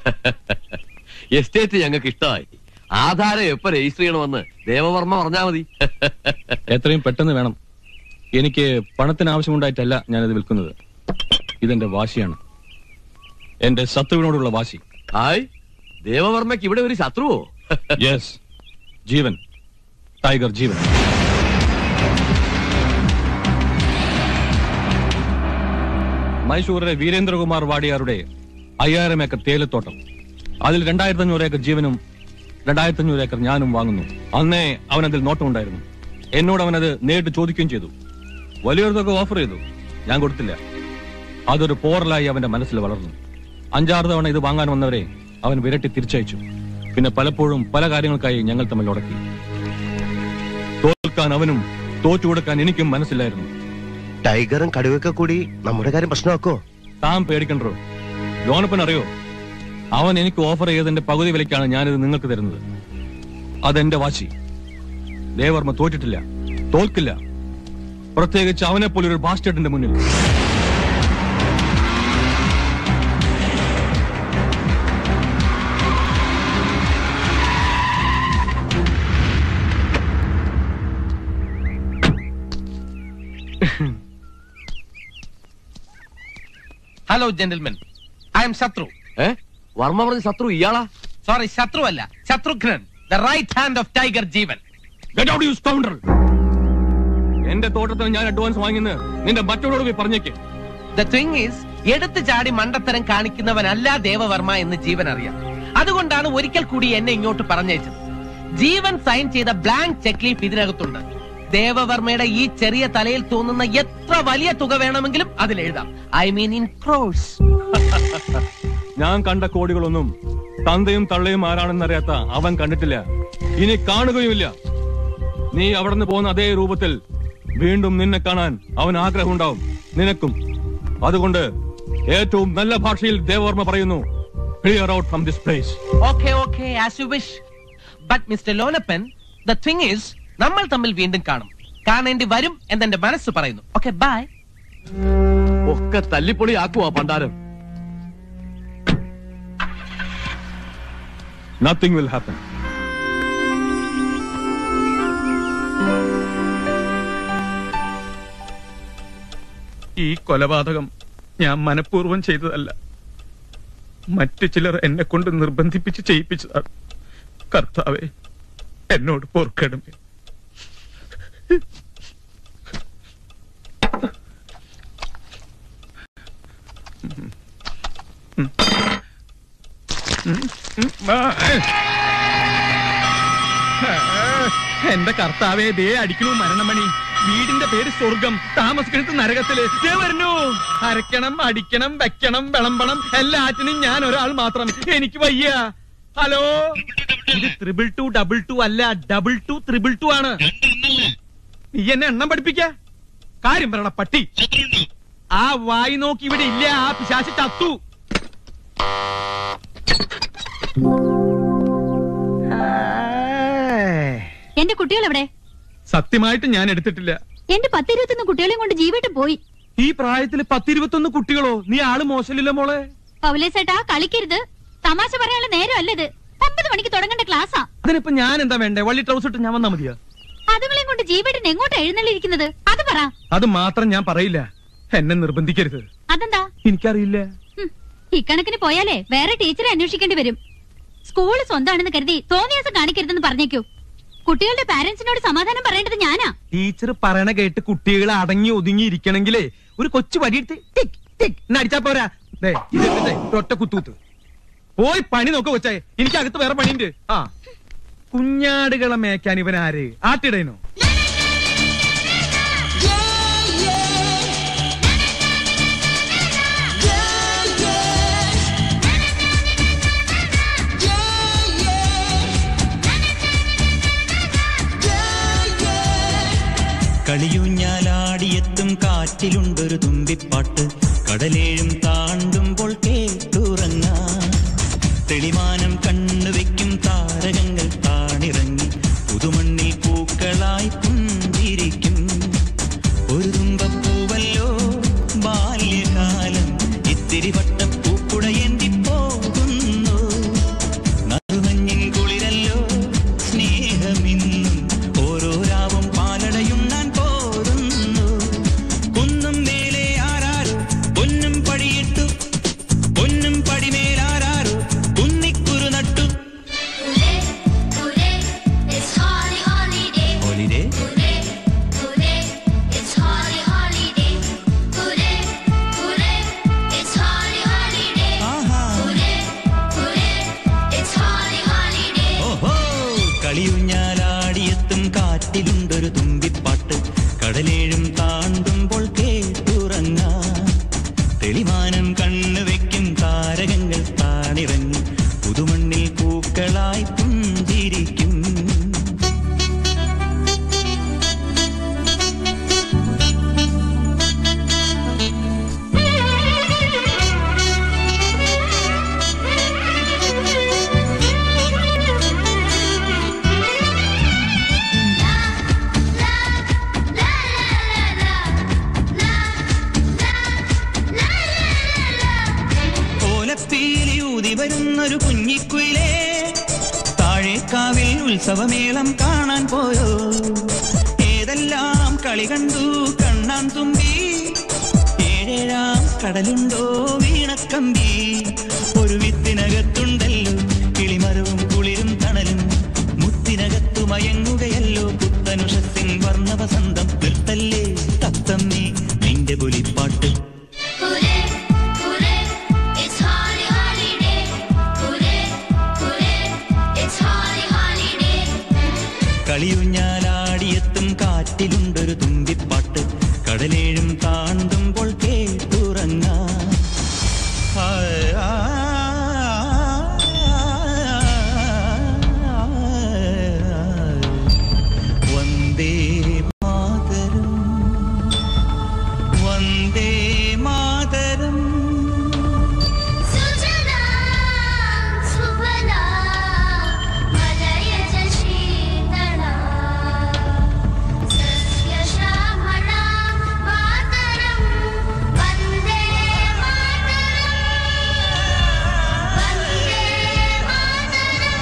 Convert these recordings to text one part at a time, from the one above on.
Estate ഞങ്ങൾക്ക് ഇഷ്ടമായി ആധാരം എപ്പോ രജിസ്റ്റർ ചെയ്യണമെന്ന് ദേവവർമ്മ പറഞ്ഞാ മതി എത്രയും പെട്ടെന്ന് വേണം എനിക്ക് പണത്തിന് ആവശ്യമുണ്ടായിട്ടല്ല ഞാനിത് വിൽക്കുന്നത് ഇതെന്റെ വാശിയാണ് എന്റെ ശത്രുവിനോടുള്ള വാശി ഹായ് ദേവവർമ്മയ്ക്ക് ഇവിടെ ഒരു ശത്രുവോ യെസ് ജീവൻ ടൈഗർ ജീവൻ മൈസൂരിലെ വീരേന്ദ്രകുമാർ വാടിയാറുടെ അയ്യായിരം ഏക്കർ തേയിലത്തോട്ടം അതിൽ രണ്ടായിരത്തി അഞ്ഞൂറ് ഏക്കർ ജീവനും രണ്ടായിരത്തി അഞ്ഞൂറ് ഏക്കർ ഞാനും വാങ്ങുന്നു അന്നേ അവൻ അതിൽ നോട്ടമുണ്ടായിരുന്നു എന്നോട് അവനത് നേരിട്ട് ചോദിക്കുകയും ചെയ്തു വലിയൊരു തുക ഓഫർ ചെയ്തു ഞാൻ കൊടുത്തില്ല അതൊരു പോറലായി അവന്റെ മനസ്സിൽ വളർന്നു അഞ്ചാറ് തവണ ഇത് വാങ്ങാൻ വന്നവരെ അവൻ വിരട്ടി തിരിച്ചയച്ചു പിന്നെ പലപ്പോഴും പല കാര്യങ്ങൾക്കായി ഞങ്ങൾ തമ്മിൽ ഉടക്കി തോൽക്കാൻ അവനും തോറ്റു കൊടുക്കാൻ എനിക്കും മനസ്സിലായിരുന്നു ടൈഗറും കടുവയൊക്കെ കൂടി നമ്മുടെ കാര്യം പ്രശ്നമാക്കോ താൻ പേടിക്കണ്ടോ ലോണപ്പൻ അറിയോ അവൻ എനിക്ക് ഓഫർ ചെയ്തതിന്റെ പകുതി വിലയ്ക്കാണ് ഞാനിത് നിങ്ങൾക്ക് തരുന്നത് അതെന്റെ വാശി ദേവർമ്മ തോറ്റിട്ടില്ല തോൽക്കില്ല പ്രത്യേകിച്ച് അവനെ പോലെ ഒരു ബാസ്റ്റേഡിന്റെ മുന്നിൽ ഹലോ ജെന്റിൽമെൻ ഐ എം ശത്രു ഏ വർമ്മ പറഞ്ഞ ശത്രു ഇയാളാ സോറി ശത്രു അല്ല Shatrughnan the right hand of tiger Jeevan Get out, you scoundrel! എന്റെ തോട്ടത്തിന് ഞാൻ അഡ്വാൻസ് വാങ്ങിന്ന് നിന്റെ മറ്റോടോട് പോയി പറഞ്ഞേക്ക് ദ തിങ് ഈസ് എടുത്തു ചാടി മണ്ടത്തരം കാണിക്കുന്നവനല്ല ദേവവർമ്മ എന്ന് ജീവൻ അറിയാം അതുകൊണ്ടാണ് ഒരിക്കൽ കൂടി എന്നെ ഇങ്ങോട്ട് പറഞ്ഞയച്ചത് ജീവൻ സൈൻ ചെയ്ത ബ്ലാങ്ക് ചെക്ക് ലീഫ് ഇതിനകത്തുണ്ട് ദേവവർമ്മയുടെ ഈ ചെറിയ തലയിൽ തോന്നുന്ന എത്ര വലിയ തുക വേണമെങ്കിലും അതിൽ എഴുതാം ഐ മീൻ ഇൻ ക്രോസ് ഞാൻ കണ്ട കോടികളൊന്നും തന്തയും തള്ളയും ആരാണെന്നറിയാത്ത അവൻ കണ്ടിട്ടില്ല ഇനി കാണുകയുമില്ല നീ അവിടെ നിന്ന് പോകുന്ന അതേ രൂപത്തിൽ വീണ്ടും നിന്നെ കാണാൻ അവൻ ആഗ്രഹമുണ്ടാവും നിനക്കും അതുകൊണ്ട് ഏറ്റവും നല്ല ഭാഷയിൽ ദേവർമ്മ പറയുന്നു clear out from this place okay okay as you wish but mister Lonappan the thing is നമ്മൾ തമ്മിൽ വീണ്ടും കാണും കാണേണ്ടി വരും എന്നെന്റെ മനസ്സ് പറയുന്നു ഓക്കെ ബൈ ഒക്കെ തല്ലിപ്പൊളി ആക്കുവാ പണ്ടാരം നത്തിങ് വിൽ ഹാപ്പൻ ഈ കൊലപാതകം ഞാൻ മനഃപൂർവ്വം ചെയ്തതല്ല മറ്റു ചിലർ എന്നെ കൊണ്ട് നിർബന്ധിപ്പിച്ച് ചെയ്യിപ്പിച്ചതാണ് കർത്താവെ എന്നോട് പൊറുക്കണമേ എന്റെ കർത്താവെ ദേ അടിക്കണു മരണമണി വീടിന്റെ പേര് സ്വർഗം താമസിക്കുന്നത് നരകത്തില് ദേ വരുന്നു അരക്കണം അടിക്കണം വെക്കണം വിളമ്പണം എല്ലാറ്റിനും ഞാൻ ഒരാൾ മാത്രം എനിക്ക് വയ്യ ഹലോ ഇത് ത്രിബിൾ ടു ഡബിൾ ടു അല്ല ഡബിൾ ടു ത്രിബിൾ ടു ആണ് നീ എന്നെ എണ്ണം പഠിപ്പിക്ക കാര്യം പറയണ പട്ടി ആ വായി നോക്കി ഇവിടെ ഇല്ല ആ പിശാശി ചത്തു എന്റെ കുട്ടികൾ എവിടെ സത്യമായിട്ട് ഞാൻ എടുത്തിട്ടില്ല എന്റെ പത്തിരുപത്തൊന്ന് കുട്ടികളെയും കൊണ്ട് ജീവട്ട് പോയി ഈ പ്രായത്തില് പത്തിരുപത്തൊന്ന് കുട്ടികളോ നീ ആള് മോശമില്ല മോളെ പൗലേസേട്ടാ കളിക്കരുത് തമാശ പറയാനുള്ള നേരം അല്ലത് ഒമ്പത് മണിക്ക് തുടങ്ങേണ്ട ക്ലാസ്സാ അതിനിപ്പോ ഞാൻ എന്താ വേണ്ടേ വള്ളി ട്രൗസ് ഇട്ട് ഞാൻ വന്നാ മതിയോ അതുങ്ങളെയും കൊണ്ട് ജീവട്ടിന് എങ്ങോട്ടാ എഴുന്നള്ളിരിക്കുന്നത് അത് പറ അത് മാത്രം ഞാൻ പറയില്ല എന്നെ നിർബന്ധിക്കരുത് അതെന്താ എനിക്കറിയില്ല ഹും, ഇക്കണക്കിന് പോയാലേ വേറെ ടീച്ചറെ അന്വേഷിക്കേണ്ടി വരും സ്കൂള് സ്വന്തമാണെന്ന് കരുതി തോന്നിയാസം കാണിക്കരുതെന്ന് പറഞ്ഞേക്കൂ കുട്ടികളുടെ പാരന്റ്സിനോട് സമാധാനം പറയേണ്ടത് ഞാനാ ടീച്ചർ പറയണ കേട്ട് കുട്ടികൾ അടങ്ങി ഒതുങ്ങി ഇരിക്കണെങ്കിലേ ഒരു കൊച്ചു വടിയെടുത്ത് ടിക് ടിക് എന്ന് അടിച്ചാ പോരാ ദേ, ഇത് ദേ, ഒറ്റ കുത്തൂത്ത് പോയി പണി നോക്ക കൊച്ചേ എനിക്ക് അകത്ത് വേറെ പണിയുണ്ട് ആ കുഞ്ഞാടുകളെ മേക്കാൻ ഇവൻ ആര് ആട്ടിടേനോ കളിയൂഞ്ഞാലാടിയെത്തും കാറ്റിലുണ്ടൊരു തുമ്പിപ്പാട്ട് കടലേഴും താണ്ടുമ്പോൾ കേട്ടുറങ്ങാം തെളിമാനം കണ്ണുവെക്കും താരകങ്ങൾ താണിറങ്ങി പുതുമണ്ണിൽ പൂക്കളായി പുഞ്ചിരിക്കും ഒരു തുമ്പപ്പൂവല്ലോ ബാല്യകാലം ഇത്തിരി വട്ടപ്പൂക്കുടയേന്തി പോകുന്നു വരുന്നൊരു കുഞ്ഞിക്കുയിലേ താഴേക്കാവിൽ ഉത്സവമേളം കാണാൻ പോയോ ഏതെല്ലാം കളി കണ്ടു കണ്ണാൻ തുമ്പി ഏഴേഴാം കടലുണ്ടോ വീണക്കമ്പി ഒരു വിത്തിനകത്തുണ്ടല്ലോ കിളിമരവും കുളിരും തണലും മുത്തിനകത്തു മയങ്ങുകയല്ലോ പുത്തനുഷത്തിൻ വർണ്ണ വസന്തം നിർത്തല്ലേ തത്തമ്മേ നിന്റെ പുലിപ്പാട്ട് Hooray, hooray, it's holly holiday. Hooray, hooray, it's holly holiday. കളിയുഞ്ഞാലാടിയെത്തും കാറ്റിലുണ്ടൊരു തുമ്പിപ്പാട്ട് കടലേഴും താണ്ടുമ്പോൾ കേട്ടുറങ്ങാ Vande Mataram Vande Mataram Sujana, Subala, Madayaj Shitala, Sasya Shramana, Mataram, Vande Mataram, Vande Mataram.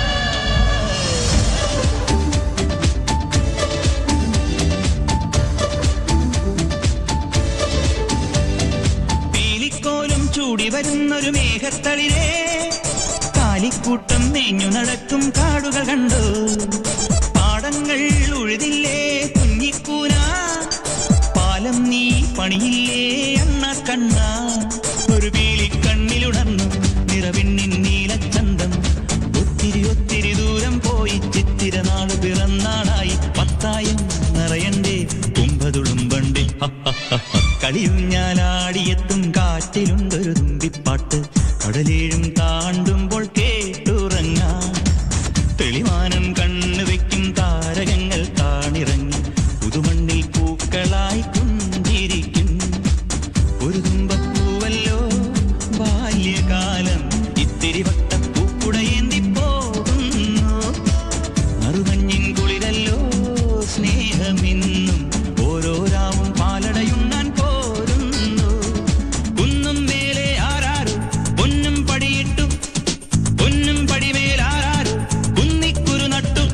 പീലിക്കോലും ചൂടി വരുന്നൊരു മേഘത്തളിരേ കാലിക്കൂട്ടം മേഞ്ഞു നടക്കും കാടുകൾ കണ്ടു പാടങ്ങൾ ഉഴുതില്ലേ കുഞ്ഞിക്കൂന പാലം നീ പണിയില്ലേ അണ്ണ കണ്ണ ഒരു പീലിക്കണ്ണിലുണർന്നു നിറവിണ്ണിൻ നീലച്ചന്തം ഒത്തിരി ഒത്തിരി ദൂരം പോയി ചിത്തിര നാള് പിറന്നാളായി പത്തായം നിറയണ്ടേ കുമ്പതുളുമ്പണ്ടേ കളിയുഞ്ഞാലാടിയെത്തും കാറ്റിലുണ്ടൊരു തുമ്പിപ്പാട്ട് കടലേഴും താണ്ടുമ്പോൾ കേട്ടുറങ്ങാ തെളിമാനം കണ്ണു വെക്കും താരകങ്ങൾ താണിറങ്ങി പുതുമണ്ണിൽ പൂക്കളായി കുഞ്ചിരിക്കും ഒരു തുമ്പപ്പൂവല്ലോ ബാല്യകാലം ഇത്തിരി വട്ടപ്പൂക്കുടയേന്തി പോകുന്നു മറുകഞ്ഞിൻ കുളിരല്ലോ സ്നേഹമിന്നും ഓരോ രാവും പാലടയുണ്ണാൻ പോരുന്നു കുന്നും മേലെ ആരാരും പൊന്നും പടിയിട്ടു പൊന്നും പടിമേൽ ആരാരും കുന്നിക്കുരു നട്ടു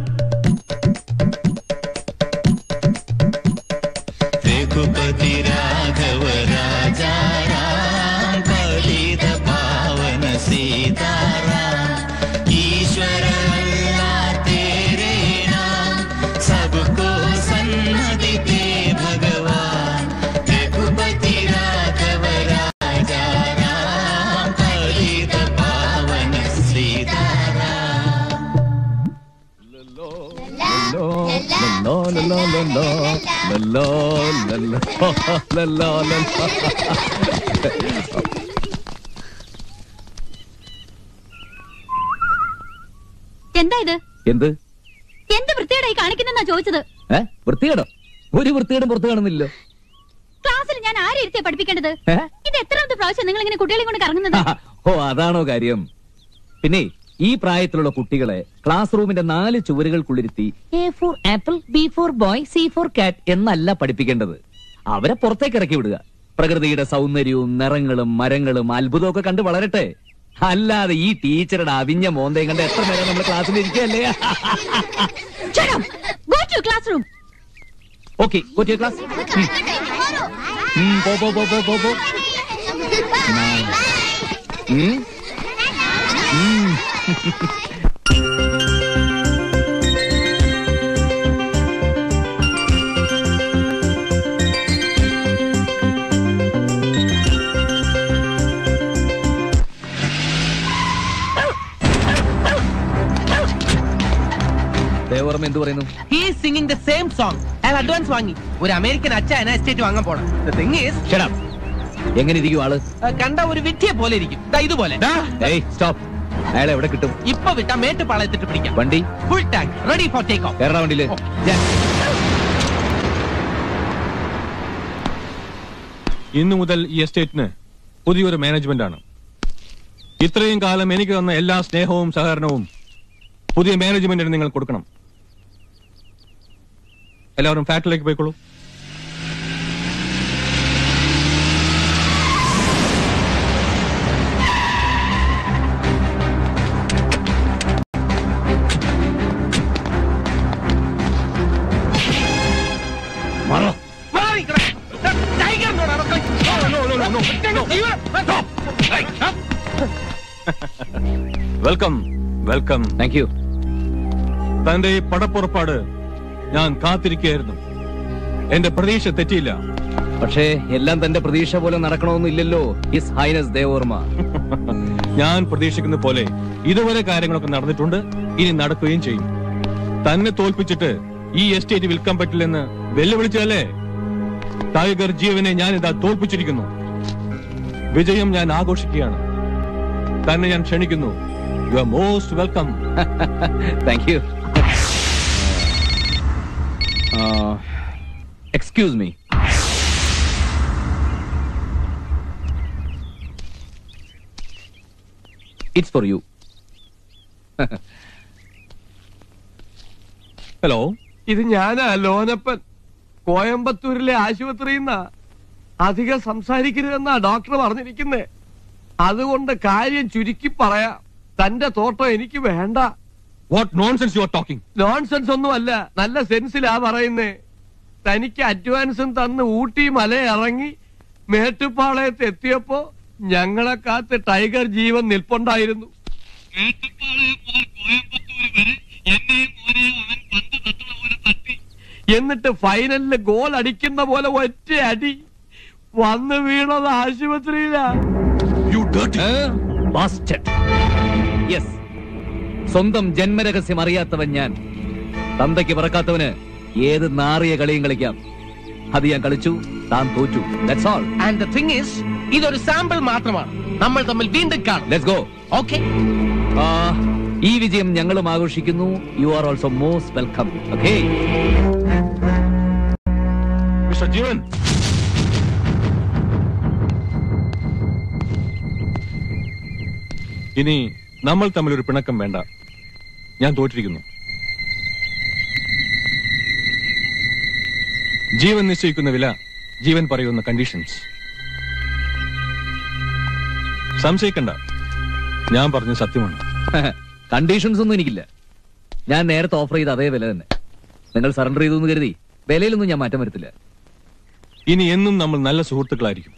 രഘുപതി രാഘവ രാജാ രാം പതിത പാവന സീതാറാം ईश्वर अल्लाह तेरे नाम सबको सन्मति दे भगवान रघुपति राघव राजा राम पतित पावन सीताराम എന്താ ഇത് എന്ത് എന്ത് വൃത്തിയോടായി കാണിക്കുന്നെന്നാ ചോദിച്ചത് ഏ വൃത്തികേടോ ഒരു വൃത്തികേടും പുറത്തു കാണുന്നില്ലല്ലോ ക്ലാസ്സിൽ ഞാൻ ആരെ ഇരുത്തിയാ പഠിപ്പിക്കേണ്ടത് ഏ? ഇത് എത്രാമത്തെ പ്രാവശ്യം നിങ്ങൾ ഇങ്ങനെ കുട്ടികളെ കൊണ്ട് കറങ്ങുന്നത് ഓ അതാണോ കാര്യം പിന്നെ ഈ പ്രായത്തിലുള്ള കുട്ടികളെ ക്ലാസ് റൂമിന്റെ നാല് ചുവരുകൾക്കുള്ളിരുത്തി A for apple B for boy C for cat എന്നല്ല പഠിപ്പിക്കേണ്ടത് അവരെ പുറത്തേക്ക് ഇറക്കി വിടുക പ്രകൃതിയുടെ സൗന്ദര്യവും നിറങ്ങളും മരങ്ങളും അത്ഭുതവും ഒക്കെ കണ്ട് വളരട്ടെ അല്ലാതെ ഈ ടീച്ചറുടെ അവിഞ്ഞ മോന്തയും കണ്ട് എത്ര നേരം നമ്മൾ ക്ലാസ്സിൽ ഇരിക്കുകയല്ലേ go to class room okay കൊറ്റിയ ക്ലാസ് പോ പോ പോ പോ പോ പോ ഉം. ഉം. ദേവർമ്മ എന്ത് പറയുന്നു he singing the same song അയാൾ അഡ്വാൻസ് വാങ്ങി ഒരു അമേരിക്കൻ അച്ഛൻ എസ്റ്റേറ്റ് വാങ്ങാൻ പോണം the thing is Shut up. എങ്ങനെ ഇരിക്കും ആള് കണ്ട ഒരു വിറ്റിയെ പോലെ ഇരിക്കും ദാ ഇതുപോലെ ഏയ് സ്റ്റോപ്പ് അയാളെ എവിടെ കിട്ടും ഇപ്പൊ വിട്ട മേട്ടുപാളയത്തിട്ട് പിടിക്കാം വണ്ടി full tank ready for take off Kerala വണ്ടിയില് ഇന്നു മുതൽ ഈ എസ്റ്റേറ്റിന് പുതിയൊരു മാനേജ്മെന്റ് ആണ് ഇത്രയും കാലം എനിക്ക് തന്ന എല്ലാ സ്നേഹവും സഹകരണവും പുതിയ മാനേജ്മെന്റിന് നിങ്ങൾ കൊടുക്കണം എല്ലാവരും ഫ്ലാറ്റിലേക്ക് പോയിക്കോളൂ വെൽക്കം വെൽക്കം താങ്ക് യു തന്റെ ഈ പടപ്പുറപ്പാട് ഞാൻ കാത്തിരിക്കുകയായിരുന്നു എന്റെ പ്രതീക്ഷ തെറ്റിയില്ല പക്ഷേ എല്ലാം തന്റെ പ്രതീക്ഷ പോലെ നടക്കണമെന്നില്ലല്ലോ ഹിസ് ഹൈനസ് ദേവർമ്മ ഞാൻ പ്രതീക്ഷിക്കുന്ന പോലെ ഇതുവരെ കാര്യങ്ങളൊക്കെ നടന്നിട്ടുണ്ട് ഇനി നടക്കുകയും ചെയ്യും തന്നെ തോൽപ്പിച്ചിട്ട് ഈ എസ്റ്റേറ്റ് വിൽക്കാൻ പറ്റില്ലെന്ന് വെല്ലുവിളിച്ചല്ലേ ടൈഗർ ജീവനെ ഞാൻ ഇതാ തോൽപ്പിച്ചിരിക്കുന്നു വിജയം ഞാൻ ആഘോഷിക്കുകയാണ് തന്നെ ഞാൻ ക്ഷണിക്കുന്നു you are most welcome thank you excuse me it's for you hello ഇത് ഞാനാ ലോനപ്പൻ കോയമ്പത്തൂരിലെ ആശുപത്രിയിൽ നിന്നാ അധികം സംസാരിക്കരുതെന്നാ ഡോക്ടർ പറഞ്ഞിരിക്കുന്നേ അതുകൊണ്ട് കാര്യം ചുരുക്കി പറയാം തന്റെ തോട്ടം എനിക്ക് വേണ്ട what nonsense you are talking nonsense ഒന്നുമല്ല നല്ല സെൻസിലാ പറയുന്നേ തനിക്ക് അഡ്വാൻസും തന്ന് ഊട്ടി മല ഇറങ്ങി മേട്ടുപ്പാളയത്ത് എത്തിയപ്പോ ഞങ്ങളെ കാത്ത് ടൈഗർ ജീവൻ നിൽപ്പുണ്ടായിരുന്നു മേട്ടുപ്പാളയം മുതൽ കോയമ്പത്തൂർ വരെ എന്നെയും മോനെയും അവൻ പന്ത് തട്ടണ പോലെ തട്ടി എന്നിട്ട് ഫൈനലില് ഗോൾ അടിക്കുന്ന പോലെ ഒറ്റ അടി വന്ന് വീണത് ആശുപത്രിയിലാ യു ഡർട്ടി യെസ് സ്വന്തം ജന്മരഹസ്യം അറിയാത്തവൻ ഞാൻ തന്തയ്ക്ക് പറക്കാത്തവന് ഏത് നാറിയ കളിയും കളിക്കാം അത് ഞാൻ കളിച്ചു താൻ തോറ്റു that's all and the thing is ഇതൊരു സാമ്പിൾ മാത്രമാണ് നമ്മൾ തമ്മിൽ വീണ്ടും കാണും ലെറ്റ്സ് ഗോ ഓക്കെ ഈ വിജയം ഞങ്ങളും ആഘോഷിക്കുന്നു you are also most welcome okay mister Jeevan ഇനി നമ്മൾ തമ്മിൽ ഒരു പിണക്കം വേണ്ട ഞാൻ തോറ്റിരിക്കുന്നു ജീവൻ നിശ്ചയിക്കുന്ന വില ജീവൻ പറയുന്ന കണ്ടീഷൻസ് സംശയിക്കണ്ട ഞാൻ പറഞ്ഞ സത്യമാണ് കണ്ടീഷൻസ് ഒന്നും എനിക്കില്ല ഞാൻ നേരത്തെ ഓഫർ ചെയ്ത അതേ വില തന്നെ നിങ്ങൾ സറണ്ടർ ചെയ്തു എന്ന് കരുതി വിലയിലൊന്നും ഞാൻ മാറ്റം വരുത്തില്ല ഇനി എന്നും നമ്മൾ നല്ല സുഹൃത്തുക്കളായിരിക്കും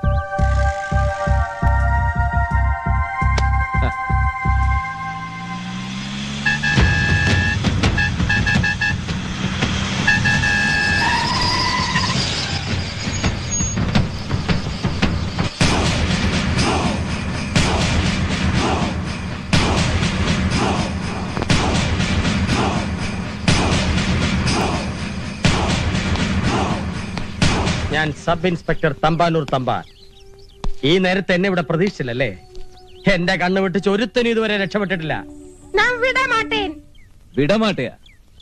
ഞാൻ സബ് ഇൻസ്പെക്ടർ തമ്പാനൂർ തമ്പാൻ ഈ നേരത്തെ എന്നെ ഇവിടെ പ്രതീക്ഷിച്ചില്ലല്ലേ എന്റെ കണ്ണു വിട്ട് ചൊരുത്തനും ഇതുവരെ രക്ഷപ്പെട്ടിട്ടില്ല വിടമാട്ടയാ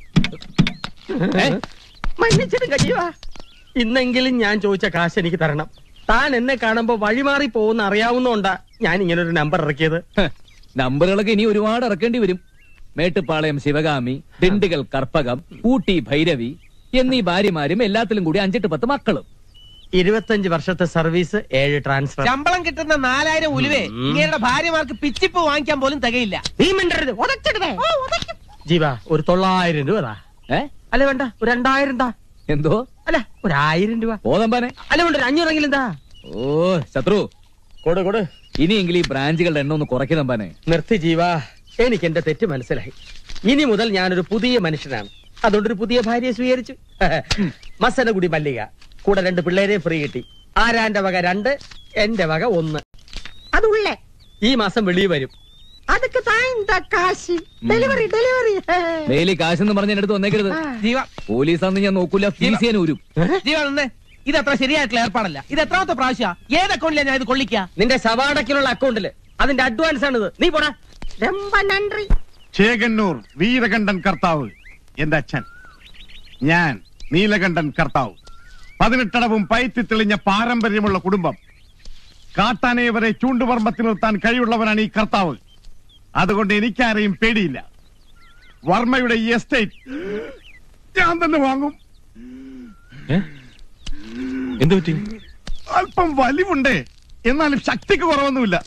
മன்னிச்சிடுங்க ജീവ ഇന്നെങ്കിലും ഞാൻ ചോദിച്ച കാശ് എനിക്ക് തരണം താൻ എന്നെ കാണുമ്പോ വഴിമാറി പോകുന്ന അറിയാവുന്നോണ്ടാ ഞാൻ ഇങ്ങനെ ഒരു നമ്പർ ഇറക്കിയത് ഹ, നമ്പറുകളൊക്കെ ഇനി ഒരുപാട് ഇറക്കേണ്ടി വരും മേട്ടുപ്പാളയം ശിവകാമി ദിണ്ടുകൽ കർപ്പകം ഊട്ടി ഭൈരവി എന്നീ ഭാര്യമാരും എല്ലാത്തിലും കൂടി അഞ്ചെട്ട് പത്ത് മക്കളും ഇരുപത്തഞ്ച് വർഷത്തെ സർവീസ് ഏഴ് ട്രാൻസ്ഫർ ശമ്പളം കിട്ടുന്ന നാലായിരം ഉലുവേ ഇങ്ങയുടെ ഭാര്യമാർക്ക് പിച്ചിപ്പ് വാങ്ങിക്കാൻ പോലും തികയില്ല നീ മിണ്ടരുത് ഉതച്ചിടുവേ ജീവ ഒരു തൊള്ളായിരം രൂപ താ ഏ അല്ല വേണ്ട ഒരു രണ്ടായിരം താ എന്തോ അല്ല ഒരു ആയിരം രൂപ പോതമ്പാനെ അല്ല വേണ്ട ഒരു അഞ്ഞൂറെങ്കിലും താ ഓ ശത്രു കൊടു കൊടു ഇനിയെങ്കിലും ഈ ബ്രാഞ്ചുകളുടെ എണ്ണം ഒന്ന് കുറയ്ക്കുന്നമ്പാനെ നിർത്തി ജീവ എനിക്ക് എന്റെ തെറ്റ് മനസ്സിലായി ഇനി മുതൽ ഞാനൊരു പുതിയ മനുഷ്യനാണ് അതുകൊണ്ട് ഒരു പുതിയ ഭാര്യയെ സ്വീകരിച്ചു മസനഗുടി മല്ലിക കൂടെ രണ്ട് പിള്ളേരെ ഫ്രീ കിട്ടി ആരാന്റെ വക രണ്ട് എന്റെ വക ഒന്ന് അതുള്ളേ ഈ മാസം വെളിയിൽ വരും അതൊക്കെ കാശ് ഡെലിവറി ഡെലിവറി ഡെയിലി കാശെന്ന് പറഞ്ഞ എന്റെ അടുത്ത് വന്നേക്കരുത് ജീവ പോലീസാന്ന് ഞാൻ നോക്കൂല ഫീസ് ചെയ്യാൻ ഊരും ജീവ നിന്നേ ഇത് അത്ര ശരിയായിട്ടുള്ള ഏർപ്പാടല്ല ഇത് എത്രാമത്തെ പ്രാവശ്യ ഏത് അക്കൗണ്ടിലാണ് ഞാൻ ഇത് കൊള്ളിക്ക നിന്റെ സവാടക്കിലുള്ള അക്കൗണ്ടില് അതിന്റെ അഡ്വാൻസ് ആണിത് നീ പോടാ രമ്പ നன்றി ചേകന്നൂർ വീരകണ്ഠൻ കർത്താവ് എന്റെ അച്ഛൻ ഞാൻ നീലകണ്ഠൻ കർത്താവ് പതിനെട്ടടവും പയറ്റി തെളിഞ്ഞ പാരമ്പര്യമുള്ള കുടുംബം കാട്ടാനയെ വരെ ചൂണ്ടുപർമ്മത്തിൽ നിർത്താൻ കഴിവുള്ളവനാണ് ഈ കർത്താവ് അതുകൊണ്ട് എനിക്കാരെയും പേടിയില്ല വർമ്മയുടെ ഈ എസ്റ്റേറ്റ് ഞാൻ തന്നെ വാങ്ങും ഏ? എന്ത് പറ്റി അല്പം വലിവുണ്ട് എന്നാലും ശക്തിക്ക് കുറവൊന്നുമില്ല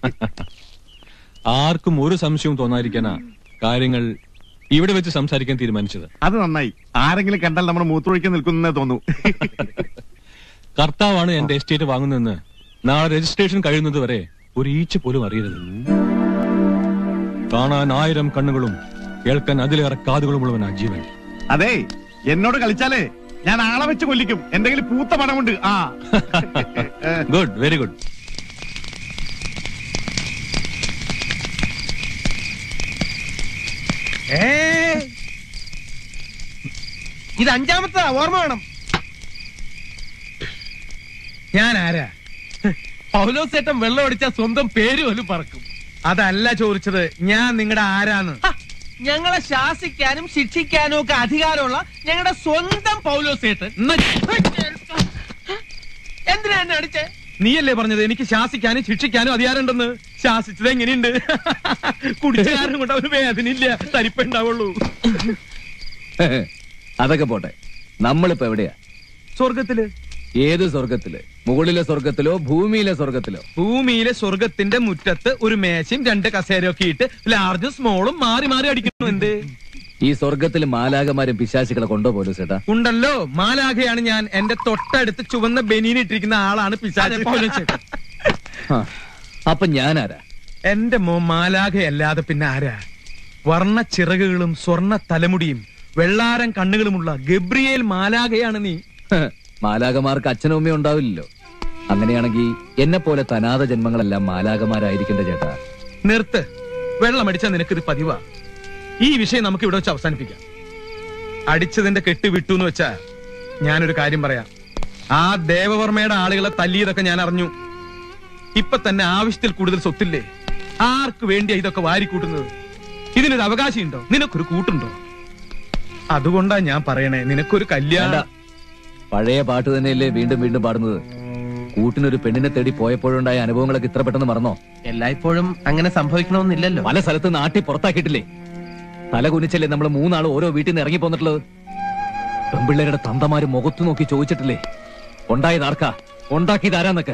ആർക്കും ഒരു സംശയവും തോന്നാതിരിക്കാനാ കാര്യങ്ങൾ ഇവിടെ വെച്ച് സംസാരിക്കാൻ തീരുമാനിച്ചത് അത് നന്നായി ആരെങ്കിലും കണ്ടാൽ നമ്മൾ മൂത്രമൊഴിക്കാൻ നിൽക്കുന്നേ തോന്നൂ കർത്താവാണ് എന്റെ എസ്റ്റേറ്റ് വാങ്ങുന്നതെന്ന് നാളെ രജിസ്ട്രേഷൻ കഴിയുന്നത് വരെ ഒരു ഈച്ച പോലും അറിയരുത് കാണാൻ ആയിരം കണ്ണുകളും കേൾക്കാൻ അതിലേറെ കാതുകളുമുള്ളവനാ ജീവൻ അതെ എന്നോട് കളിച്ചാലേ ഞാൻ ആളെ വെച്ച് കൊല്ലിക്കും എന്തെങ്കിലും പൂത്ത പണമുണ്ട് ആ ഗുഡ് വെരി ഗുഡ് ഏ ഇത് അഞ്ചാമത്തെ ഓർമ്മ വേണം ഞാൻ ആരാ പൗലോസേട്ടൻ വെള്ളം അടിച്ചാൽ സ്വന്തം പേര് പോലും പറക്കും അതല്ല ചോദിച്ചത് ഞാൻ നിങ്ങളുടെ ആരാന്ന് ഹ, ഞങ്ങളെ ശാസിക്കാനും ശിക്ഷിക്കാനും ഒക്കെ അധികാരമുള്ള ഞങ്ങളുടെ സ്വന്തം പൗലോസേട്ടൻ എന്തിനാ എന്നെ അടിച്ചേ നീയല്ലേ പറഞ്ഞത് എനിക്ക് ശാസിക്കാനും ശിക്ഷിക്കാനും അധികാരമുണ്ടെന്ന് ശാസിച്ചത് എങ്ങനെയുണ്ട് കുടിച്ചുകാരനും കൊണ്ട് അവന് വേദനയില്ല തരിപ്പുണ്ടാവുള്ളൂ അതൊക്കെ പോട്ടെ നമ്മളിപ്പോ എവിടെയാ സ്വർഗത്തില് ഏത് സ്വർഗത്തില് മുകളിലെ സ്വർഗത്തിലോ ഭൂമിയിലെ സ്വർഗത്തിലോ ഭൂമിയിലെ സ്വർഗത്തിന്റെ മുറ്റത്ത് ഒരു മേശയും രണ്ട് കസേരയൊക്കെ ഇട്ട് ലാർജും സ്മോളും മാറി മാറി അടിക്കുന്നു എന്ത് ഈ സ്വർഗത്തിൽ മാലാകമാരും പിശാചികളെ കൊണ്ടോ പോലും ചേട്ടാ ഉണ്ടല്ലോ മാലാഖയാണ് ഞാൻ എന്റെ തൊട്ടടുത്ത് ചുവന്ന ബനീൻ ഇട്ടിരിക്കുന്ന ആളാണ് പിശാച് പൗലോസേട്ടൻ. ഹ, അപ്പൊ ഞാനാരാ എന്റെ മോ മാലാഖയല്ലാതെ പിന്നെ ആരാ വർണ്ണ ചിറകുകളും സ്വർണ്ണ തലമുടിയും വെള്ളാരം കണ്ണുകളുമുള്ള ഗബ്രിയേൽ മാലാഖയാണ് നീ ഹ, മാലാകമാർക്ക് അച്ഛനും അമ്മയും ഉണ്ടാവില്ലല്ലോ അങ്ങനെയാണെങ്കിൽ എന്നെ പോലെ തനാഥ ജന്മങ്ങളെല്ലാം മാലാകമാരായിരിക്കേണ്ട ചേട്ടാ നിർത്ത് വെള്ളമടിച്ചാ നിനക്കിത് പതിവാ ഈ വിഷയം നമുക്ക് ഇവിടെ വെച്ച് അവസാനിപ്പിക്കാം അടിച്ചതിന്റെ കെട്ട് വിട്ടു എന്ന് വെച്ചാ ഞാനൊരു കാര്യം പറയാം ആ ദേവവർമ്മയുടെ ആളുകളെ തല്ലിയതൊക്കെ ഞാൻ അറിഞ്ഞു ഇപ്പൊ തന്നെ ആവശ്യത്തിൽ കൂടുതൽ സ്വത്തില്ലേ ആർക്ക് വേണ്ടിയാ ഇതൊക്കെ വാരിക്കൂട്ടുന്നത് ഇതിനൊരു അവകാശമുണ്ടോ നിനക്കൊരു കൂട്ടുണ്ടോ അതുകൊണ്ടാ ഞാൻ പറയണേ നിനക്കൊരു വേണ്ട കല്യാണം പഴയ പാട്ട് തന്നെയല്ലേ വീണ്ടും വീണ്ടും പാടുന്നത് കൂട്ടിനൊരു പെണ്ണിനെ തേടി പോയപ്പോഴുണ്ടായ അനുഭവങ്ങളൊക്കെ ഇത്ര പെട്ടെന്ന് മറന്നോ എല്ലായ്പ്പോഴും അങ്ങനെ സംഭവിക്കണമെന്നില്ലല്ലോ പല സ്ഥലത്ത് നാട്ടി പുറത്താക്കിയിട്ടില്ലേ തല കുനിച്ചല്ലേ നമ്മൾ മൂന്നാൾ ഓരോ വീട്ടിൽ നിന്ന് ഇറങ്ങി പോന്നിട്ടുള്ളത് പെമ്പിള്ളേരുടെ തന്തമാര് മുഖത്തു നോക്കി ചോദിച്ചിട്ടില്ലേ ഉണ്ടായത് ആർക്കാ ഉണ്ടാക്കിയത് ആരാന്നൊക്കെ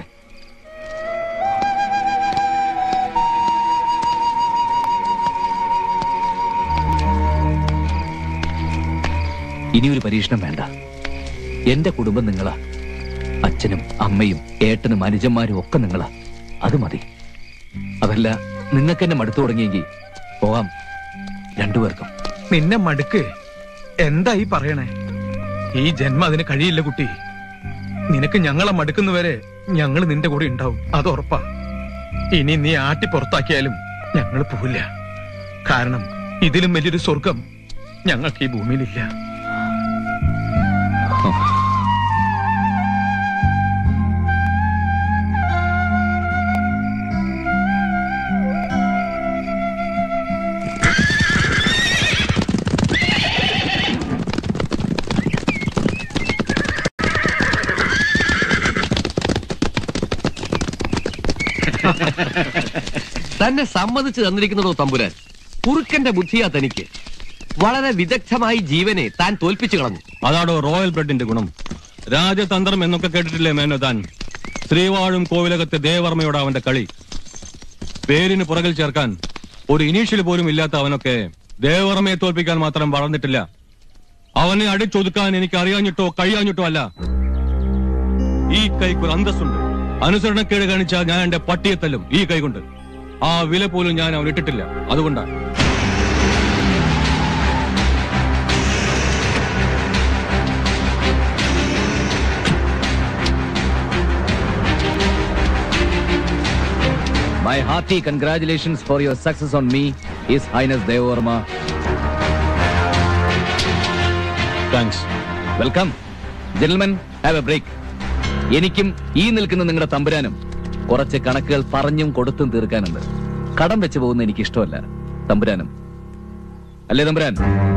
ഇനിയൊരു പരീക്ഷണം വേണ്ട എന്റെ കുടുംബം നിങ്ങളാ അച്ഛനും അമ്മയും ഏട്ടനും അനുജന്മാരും ഒക്കെ നിങ്ങളാ അത് മതി അതല്ല നിങ്ങൾക്ക് എന്നെ മടുത്തു തുടങ്ങിയെങ്കിൽ പോകാം രണ്ടുപേർക്കും നിന്നെ മടുക്ക് എന്താ ഈ പറയണേ ഈ ജന്മം അതിന് കഴിയില്ല കുട്ടി നിനക്ക് ഞങ്ങളെ മടുക്കുന്നവരെ ഞങ്ങൾ നിന്റെ കൂടെ ഉണ്ടാവും അത് ഉറപ്പാ ഇനി നീ ആട്ടി പുറത്താക്കിയാലും ഞങ്ങൾ പോവില്ല കാരണം ഇതിലും വലിയൊരു സ്വർഗം ഞങ്ങൾക്ക് ഈ ഭൂമിയിലില്ല തന്നെ സമ്മതിച്ചു തന്നിരിക്കുന്നതോ തമ്പുരാൻ കുറുക്കന്റെ ബുദ്ധിയാ തനിക്ക് വളരെ വിദഗ്ധമായി ജീവനെ താൻ തോൽപ്പിച്ചു കളഞ്ഞു അതാടോ റോയൽ ബ്രെഡിന്റെ ഗുണം രാജതന്ത്രം എന്നൊക്കെ കേട്ടിട്ടില്ലേ മേനോ താൻ ശ്രീവാഴും കോവിലകത്തെ ദേവർമ്മയോട് അവന്റെ കളി പേരിന് പുറകിൽ ചേർക്കാൻ ഒരു ഇനീഷ്യൽ പോലും ഇല്ലാത്ത അവനൊക്കെ ദേവർമ്മയെ തോൽപ്പിക്കാൻ മാത്രം വളർന്നിട്ടില്ല അവനെ അടിച്ചൊതുക്കാൻ എനിക്ക് അറിയാഞ്ഞിട്ടോ കഴിയാഞ്ഞിട്ടോ അല്ല ഈ കൈക്ക് ഒരു അന്തസ്സുണ്ട് അനുസരണക്കേട് കാണിച്ചാൽ ഞാൻ എന്റെ പട്ടിയെ തല്ലും ഈ കൈ കൊണ്ട് ആ വില പോലും ഞാൻ അവൻ ഇട്ടിട്ടില്ല അതുകൊണ്ടാണ് My hearty congratulations for your success on me, His Highness Devavarma. Thanks welcome gentlemen have a break എനിക്കും ഈ നിൽക്കുന്ന നിങ്ങളുടെ തമ്പുരാനും കുറച്ച് കണക്കുകൾ പറഞ്ഞും കൊടുത്തും തീർക്കാനുണ്ട് കടം വെച്ച് പോകുന്ന എനിക്ക് ഇഷ്ടമല്ല തമ്പുരാനും അല്ലേ തമ്പുരാൻ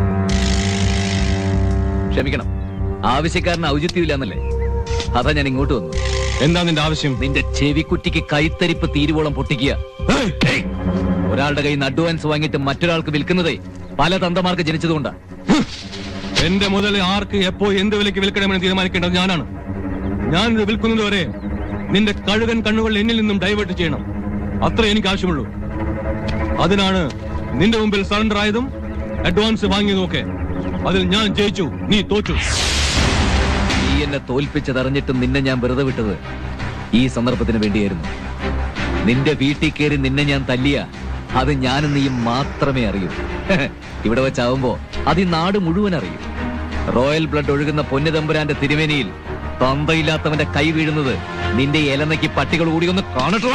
ക്ഷമിക്കണം ആവശ്യക്കാരന് ഔചിത്യമില്ല എന്നല്ലേ അതാ ഞാൻ ഇങ്ങോട്ട് വന്നു എന്താ നിന്റെ ആവശ്യം നിന്റെ ചെവിക്കുറ്റിക്ക് കൈത്തരിപ്പ് തീരുവോളം പൊട്ടിക്കുക ഏയ്! ഒരാളുടെ കയ്യിൽ നിന്ന് അഡ്വാൻസ് വാങ്ങിയിട്ട് മറ്റൊരാൾക്ക് വിൽക്കുന്നതേ പല തന്തമാർക്ക് ജനിച്ചതുകൊണ്ടാ എന്റെ മുതൽ ആർക്ക് എപ്പോ എന്ത് വിലയ്ക്ക് വിൽക്കണമെന്ന് തീരുമാനിക്കേണ്ടത് ഞാനാണ് ഞാൻ ഇത് വിൽക്കുന്നത് വരെ നിന്റെ കഴുകൻ കണ്ണുകൾ എന്നിൽ നിന്നും ഡൈവേർട്ട് ചെയ്യണം അത്ര എനിക്ക് ആവശ്യമുള്ളൂ അതിനാണ് നിന്റെ മുമ്പിൽ സറണ്ടർ ആയതും അഡ്വാൻസ് വാങ്ങിയതും ഒക്കെ അതിൽ ഞാൻ ജയിച്ചു നീ തോറ്റു നീ എന്നെ തോൽപ്പിച്ചതറിഞ്ഞിട്ടും നിന്നെ ഞാൻ വെറുതെ വിട്ടത് ഈ സന്ദർഭത്തിന് വേണ്ടിയായിരുന്നു നിന്റെ വീട്ടിൽ കയറി നിന്നെ ഞാൻ തല്ലിയ അത് ഞാനും നീയും മാത്രമേ അറിയൂ ഇവിടെ വെച്ചാവുമ്പോ അത് ഈ നാട് മുഴുവൻ അറിയും റോയൽ ബ്ലഡ് ഒഴുകുന്ന പൊന്നുതമ്പുരാന്റെ തിരുമേനിയിൽ തന്തയില്ലാത്തവന്റെ കൈ വീഴുന്നത് നിന്റെ ഇലനയ്ക്ക് പട്ടികൾ കൂടി ഒന്ന് കാണട്ടോ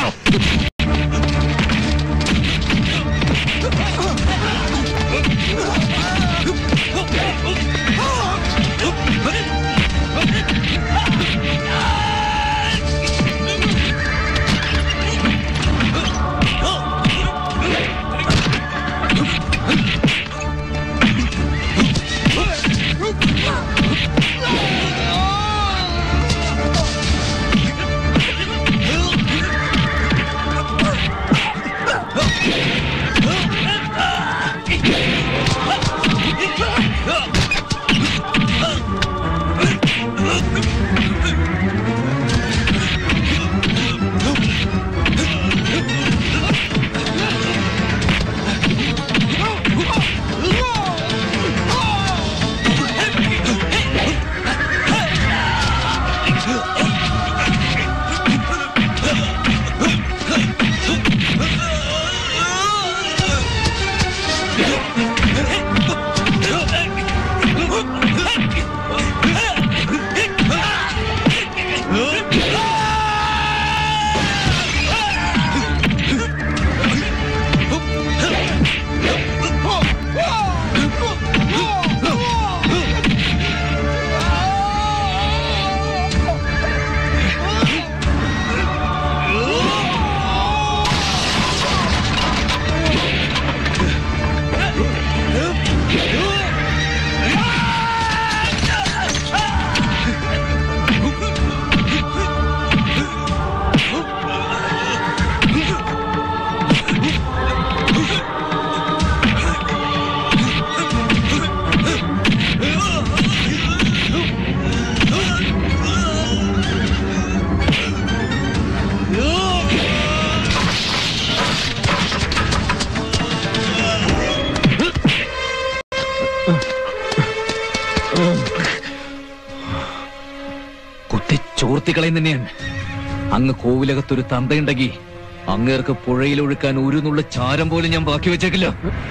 കുത്തി ചോർത്തിക്കളയും തന്നെയാണ് അങ്ങ് കോവിലകത്തൊരു തന്തയുണ്ടെങ്കിൽ അങ്ങേർക്ക് പുഴയിലൊഴുക്കാൻ ഒരു നുള്ള ചാരം പോലും ഞാൻ ബാക്കി വെച്ചേക്കില്ല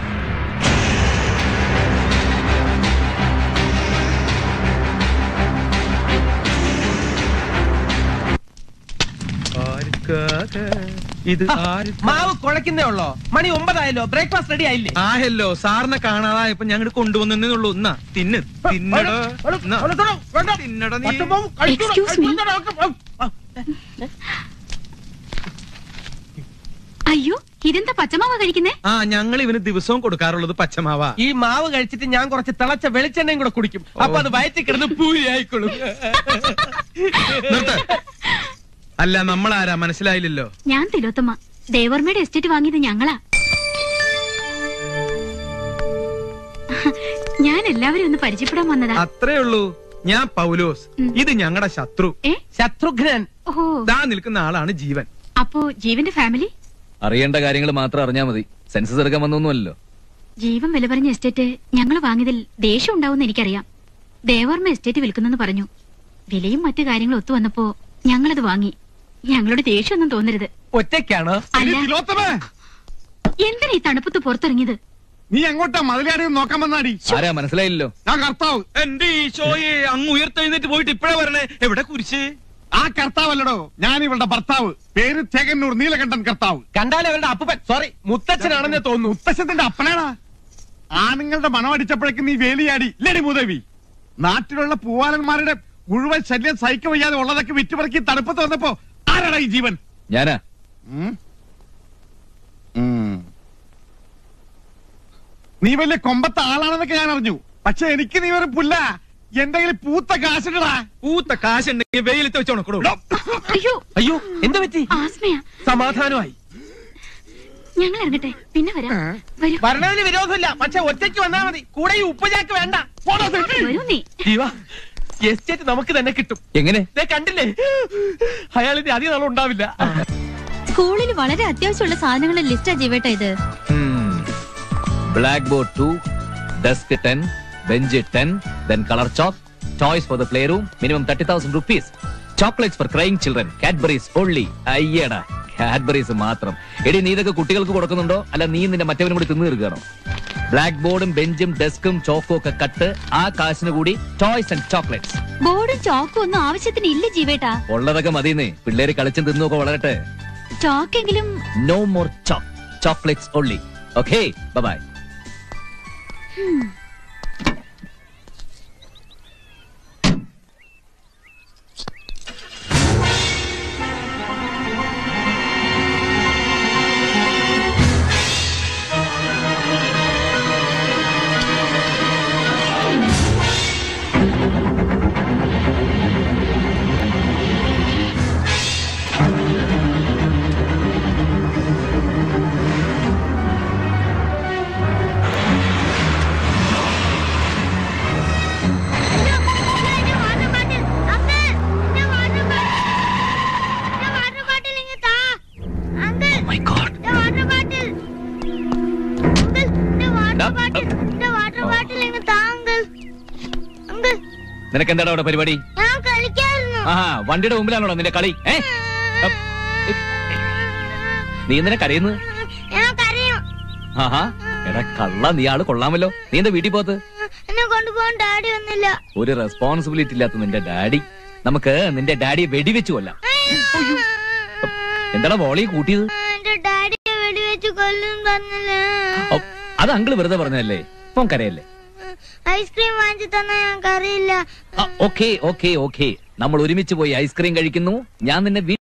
ഇത് മാവ് കുഴക്കുന്നേ ഉള്ളോ മണി ഒമ്പതായല്ലോ ബ്രേക്ക്ഫാസ്റ്റ് റെഡി ആയില്ലേ ആഹല്ലോ സാറിനെ കാണാതായപ്പോ ഞങ്ങൾ കൊണ്ടുവന്നേ ഉള്ളൂ എന്നാ തിന്ന് തിന്നടാ എന്നാ. തിന്നടാ നീ. Excuse me. അയ്യോ ഇതെന്താ പച്ചമാവ കഴിക്കുന്നേ ആ ഞങ്ങൾ ഇവന് ദിവസവും കൊടുക്കാറുള്ളത് പച്ചമാവാ ഈ മാവ് കഴിച്ചിട്ട് ഞാൻ കുറച്ച് തിളച്ച വെളിച്ചെണ്ണയും കൂടെ കുടിക്കും അപ്പൊ അത് വയറ്റിൽ കിടന്ന് പൂരി ആയിക്കോളും നിർത്ത്. അല്ല നമ്മൾ ആരാ മനസ്സിലായില്ലല്ലോ ഞാൻ തിലോത്തമ്മ ദേവർമ്മയുടെ എസ്റ്റേറ്റ് വാങ്ങിയത് ഞങ്ങളാ ഞാൻ എല്ലാവരും ഒന്ന് പരിചയപ്പെടാൻ വന്നതാ അത്രേ ഉള്ളൂ ഞാൻ പൗലോസ് ഉം. ഇത് ഞങ്ങളുടെ ശത്രു ഏ ശത്രുഘ്നൻ ഓഹോ ദാ നിൽക്കുന്ന ആളാണ് ജീവൻ അപ്പോ ജീവന്റെ ഫാമിലി അറിയേണ്ട കാര്യങ്ങൾ മാത്രം അറിഞ്ഞാൽ മതി സെൻസസ് എടുക്കാൻ വന്നൊന്നുമല്ലോ ജീവൻ വില പറഞ്ഞ എസ്റ്റേറ്റ് ഞങ്ങൾ വാങ്ങിയതിൽ ദേഷ്യം ഉണ്ടാവുമെന്ന് എനിക്കറിയാം ദേവർമ്മ എസ്റ്റേറ്റ് വിൽക്കുന്നെന്ന് പറഞ്ഞു വിലയും മറ്റു കാര്യങ്ങളും ഒത്തു വന്നപ്പോ ഞങ്ങളത് വാങ്ങി ഞങ്ങളുടെ ദേഷ്യമൊന്നും തോന്നരുത് ഒറ്റയ്ക്കാണോ അല്ല തിലോത്തമേ എന്തിനാ ഈ തണുപ്പത്ത് പുറത്തിറങ്ങിയത് നീ എങ്ങോട്ടാ മതിലാടി നോക്കാൻ വന്നാടി ആരാ മനസ്സിലായില്ലല്ലോ ഞാൻ കർത്താവ് എന്റെ ഈശോയെ അങ്ങ് ഉയർത്തെഴുന്നേറ്റ് പോയിട്ട് ഇപ്പഴാ വരണേ എവിടെ കുരിശ് ആ കർത്താവല്ലടോ ഞാൻ ഇവളുടെ ഭർത്താവ് പേര് തേകന്നൂർ നീലകണ്ഠൻ കർത്താവ് കണ്ടാൽ അവരുടെ അപ്പൻ സോറി മുത്തച്ഛനാണെന്ന് തോന്നുന്നു മുത്തശ്ശത്തിന്റെ അപ്പനാടാ ആണുങ്ങളുടെ മണം അടിച്ചപ്പോഴേക്കും നീ വേലിയാടി ഇല്ലടി മൂദേവി നാട്ടിലുള്ള പൂവാലന്മാരുടെ മുഴുവൻ ശല്യം സഹിക്ക വയ്യാതെ ഉള്ളതൊക്കെ വിറ്റുപറക്കി തണുപ്പത്ത് വന്നപ്പോ ആരാടാ ഈ ജീവൻ ഞാനാ ഉം? ഉം. നീ വലിയ കൊമ്പത്തെ ആളാണെന്നൊക്കെ ഞാൻ അറിഞ്ഞു പക്ഷെ എനിക്ക് നീ ഒരു പുല്ല എന്തെങ്കിലും പൂത്ത കാശിടടാ പൂത്ത കാശുണ്ടെങ്കിൽ വെയിലത്ത് വെച്ച് ഉണക്കടോ അയ്യോ അയ്യോ എന്താ പറ്റി ആസ്മയാ സമാധാനമായി ഞങ്ങൾ ഇറങ്ങട്ടെ പിന്നെ വരാം വരൂ വരണതിന് വിരോധമില്ല പക്ഷെ ഒറ്റയ്ക്ക് വന്നാ മതി കൂടെ ഈ ഉപ്പുചാക്ക് വേണ്ട പോടാ സെട്ടി. വരൂ നീ ജീവ എസ്റ്റേറ്റ് നമുക്ക് തന്നെ കിട്ടും എങ്ങനെ ദേ കണ്ടില്ലേ അയാളിന്റെ അധികം നാളും ഉണ്ടാവില്ല സ്കൂളിൽ വളരെ അത്യാവശ്യമുള്ള സാധനങ്ങളുടെ ലിസ്റ്റാ ജീവേട്ട ഇത് black board two desk ten bench ten then colour chalk toys for the play room minimum thirty thousand rupees chocolates for crying children Cadbury's only അയ്യടാ കാഡ്ബറീസ് മാത്രം എടി നീ ഇതൊക്കെ കുട്ടികൾക്ക് കൊടുക്കുന്നുണ്ടോ അല്ല നീ നിന്റെ മറ്റവനും കൂടി തിന്നു തീർക്കുകയാണോ ബ്ലാക്ക് ബോർഡും ബെഞ്ചും ഡെസ്കും ചോക്കും ഒക്കെ കട്ട് ആ കാശിന് കൂടി ടോയ്സ് ആൻഡ് ചോക്ലേറ്റ്സ് ബോർഡും ചോക്കും ഒന്നും ആവശ്യത്തിന് ഇല്ല ജീവേട്ടാ ഉള്ളതൊക്കെ മതിയെന്നേ പിള്ളേര് കളിച്ചും തിന്നൊക്കെ വളരട്ടെ ചോക്കെങ്കിലും no more chalk chocolates only okay bye നിനക്ക് എന്താണ് അവിടെ പരിപാടി ഞാൻ കളിക്കായിരുന്നു ആഹാ വണ്ടിയുടെ മുമ്പിലാണോ നിന്റെ കളി ഏ അപ്പ്. നീ എന്തിനാ കരയുന്നത് ഞാൻ കരയും ആഹാ എടാ കള്ള നീ ആള് കൊള്ളാമല്ലോ നീ എന്താ വീട്ടിൽ പോകത്ത് എന്നെ കൊണ്ടുപോകാൻ ഡാഡി ഒന്നില്ല ഒരു റെസ്പോൺസിബിലിറ്റി ഇല്ലാത്ത നിന്റെ ഡാഡി നമുക്ക് നിന്റെ ഡാഡിയെ വെടിവെച്ചു കൊല്ലാം എന്താടാ വോളി കൂട്ടിയത് എന്റെ ഡാഡിയെ വെടിവെച്ച് കൊല്ലും പറഞ്ഞില്ലേ ഔ, അത് അങ്കിള് വെറുതെ പറഞ്ഞതല്ലേ ഫോൺ കരയല്ലേ ഐസ്ക്രീം വാങ്ങിച്ചു തന്നാ ഞാൻ കറിയില്ല ഓക്കെ ഓക്കെ ഓക്കെ നമ്മൾ ഒരുമിച്ച് പോയി ഐസ്ക്രീം കഴിക്കുന്നു ഞാൻ നിന്നെ വീ-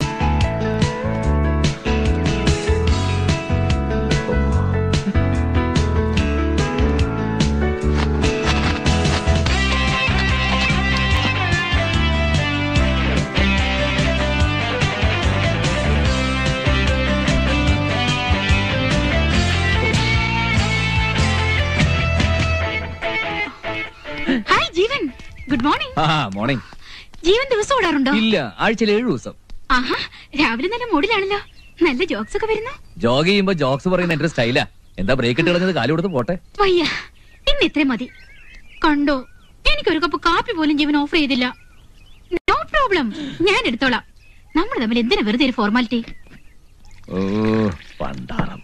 ഹായ് ജീവൻ ഗുഡ് മോർണിംഗ് ആ മോർണിംഗ് ജീവൻ ദിവസം ഓടാറുണ്ടോ ഇല്ല ആഴ്ചയിൽ ഏഴു ദിവസം ആഹാ രാവിലെ നല്ല മൂഡിലാണല്ലോ നല്ല ജോക്സ് ഒക്കെ വരുന്നു ജോഗ് ചെയ്യുമ്പോ ജോക്സ് പറയുന്ന എന്റെ സ്റ്റൈലാ എന്താ ബ്രേക്ക് ഇട്ട് കളഞ്ഞത് കാലു കൊടുത്ത് പോട്ടെ വയ്യ ഇന്ന് ഇത്രയും മതി കണ്ടോ എനിക്കൊരു കപ്പ് കാപ്പി പോലും ജീവൻ ഓഫർ ചെയ്തില്ല നോ പ്രോബ്ലം ഞാൻ എടുത്തോളാം നമ്മൾ തമ്മിൽ എന്തിനാ വെറുതെ ഒരു ഫോർമാലിറ്റി ഓ പണ്ടാറം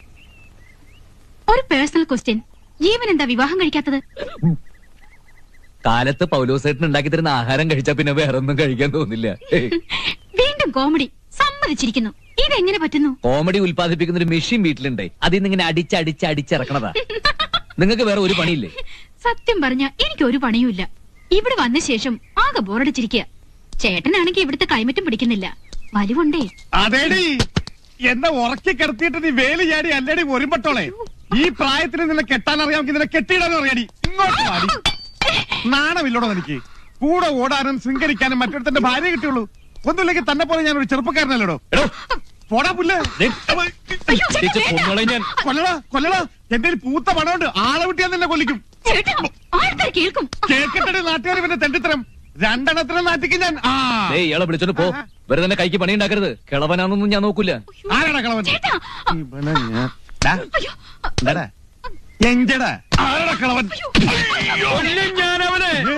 ഒരു പേഴ്സണൽ ക്വസ്റ്റ്യൻ ജീവൻ എന്താ വിവാഹം കഴിക്കാത്തത് കാലത്ത് പൗലോസേട്ടൻ ഉണ്ടാക്കി തരുന്ന ആഹാരം കഴിച്ചാ പിന്നെ വേറെ ഒന്നും കഴിക്കാൻ തോന്നില്ല വീണ്ടും കോമഡി സമ്മതിച്ചിരിക്കുന്നു ഇതെങ്ങനെ പറ്റുന്നു കോമഡി ഉൽപ്പാദിപ്പിക്കുന്ന ഒരു മെഷീൻ വീട്ടിലുണ്ട് അതിൽ നിന്ന് ഇങ്ങനെ അടിച്ച് അടിച്ച് അടിച്ചിറക്കണതാ നിങ്ങൾക്ക് വേറെ ഒരു പണിയില്ലേ സത്യം പറഞ്ഞ എനിക്ക് ഒരു പണിയുമില്ല ഇവിടെ വന്ന ശേഷം ആകെ ബോറടിച്ചിരിക്കുക ചേട്ടനാണെങ്കിൽ ഇവിടുത്തെ ക്ലൈമറ്റും പിടിക്കുന്നില്ല വലിവുണ്ടേ അതേടി എന്നെ ഉറക്കി കിടത്തിയിട്ട് നീ വേലി ചാടി അല്ലടി ഒരുമ്പട്ടോളെ ഈ പ്രായത്തിന് നിന്നെ കെട്ടാൻ അറിയാമെങ്കിൽ നിന്നെ കെട്ടിയിടാനും അറിയാടി ഇങ്ങോട്ട് വാടി നാണമില്ലടോ എനിക്ക് കൂടെ ഓടാനും ശൃംഗരിക്കാനും മറ്റൊരുത്തന്റെ ഭാര്യ കിട്ടിയുള്ളൂ ഒന്നുമില്ലെങ്കിൽ തന്നെ പോലെ ഞാൻ ഒരു ചെറുപ്പക്കാരനല്ലടോ പോടാ പുല്ല് ചേച്ചി, കൊന്നോളെ ഞാൻ കൊല്ലടാ കൊല്ലടാ എന്റെ കയ്യിൽ പൂത്ത പണമുണ്ട് ആളെ വിട്ടിയാ നിന്നെ കൊല്ലിക്കും ചേട്ടാ ആൾക്കാർ കേൾക്കും കേക്കട്ടെ നാട്ടുകാർ ഇവന്റെ തെണ്ടിത്തരം രണ്ടെണ്ണത്തിനെ നാട്ടിക്കും ഞാൻ ആ ദേ ഇയാളെ വിളിച്ചോണ്ട് പോ വെറുതെ തന്നെ കൈക്ക് പണി ഉണ്ടാക്കരുത് കിളവനാന്നൊന്നും ഞാൻ നോക്കൂല ആരാടാ കളവൻ ചേട്ടാ ഇവനെ ഞാൻ ഡാ, എന്താടാ? എങ്കടാ ആരാടാ കളവൻ ഞാൻ അവനെ ഏ?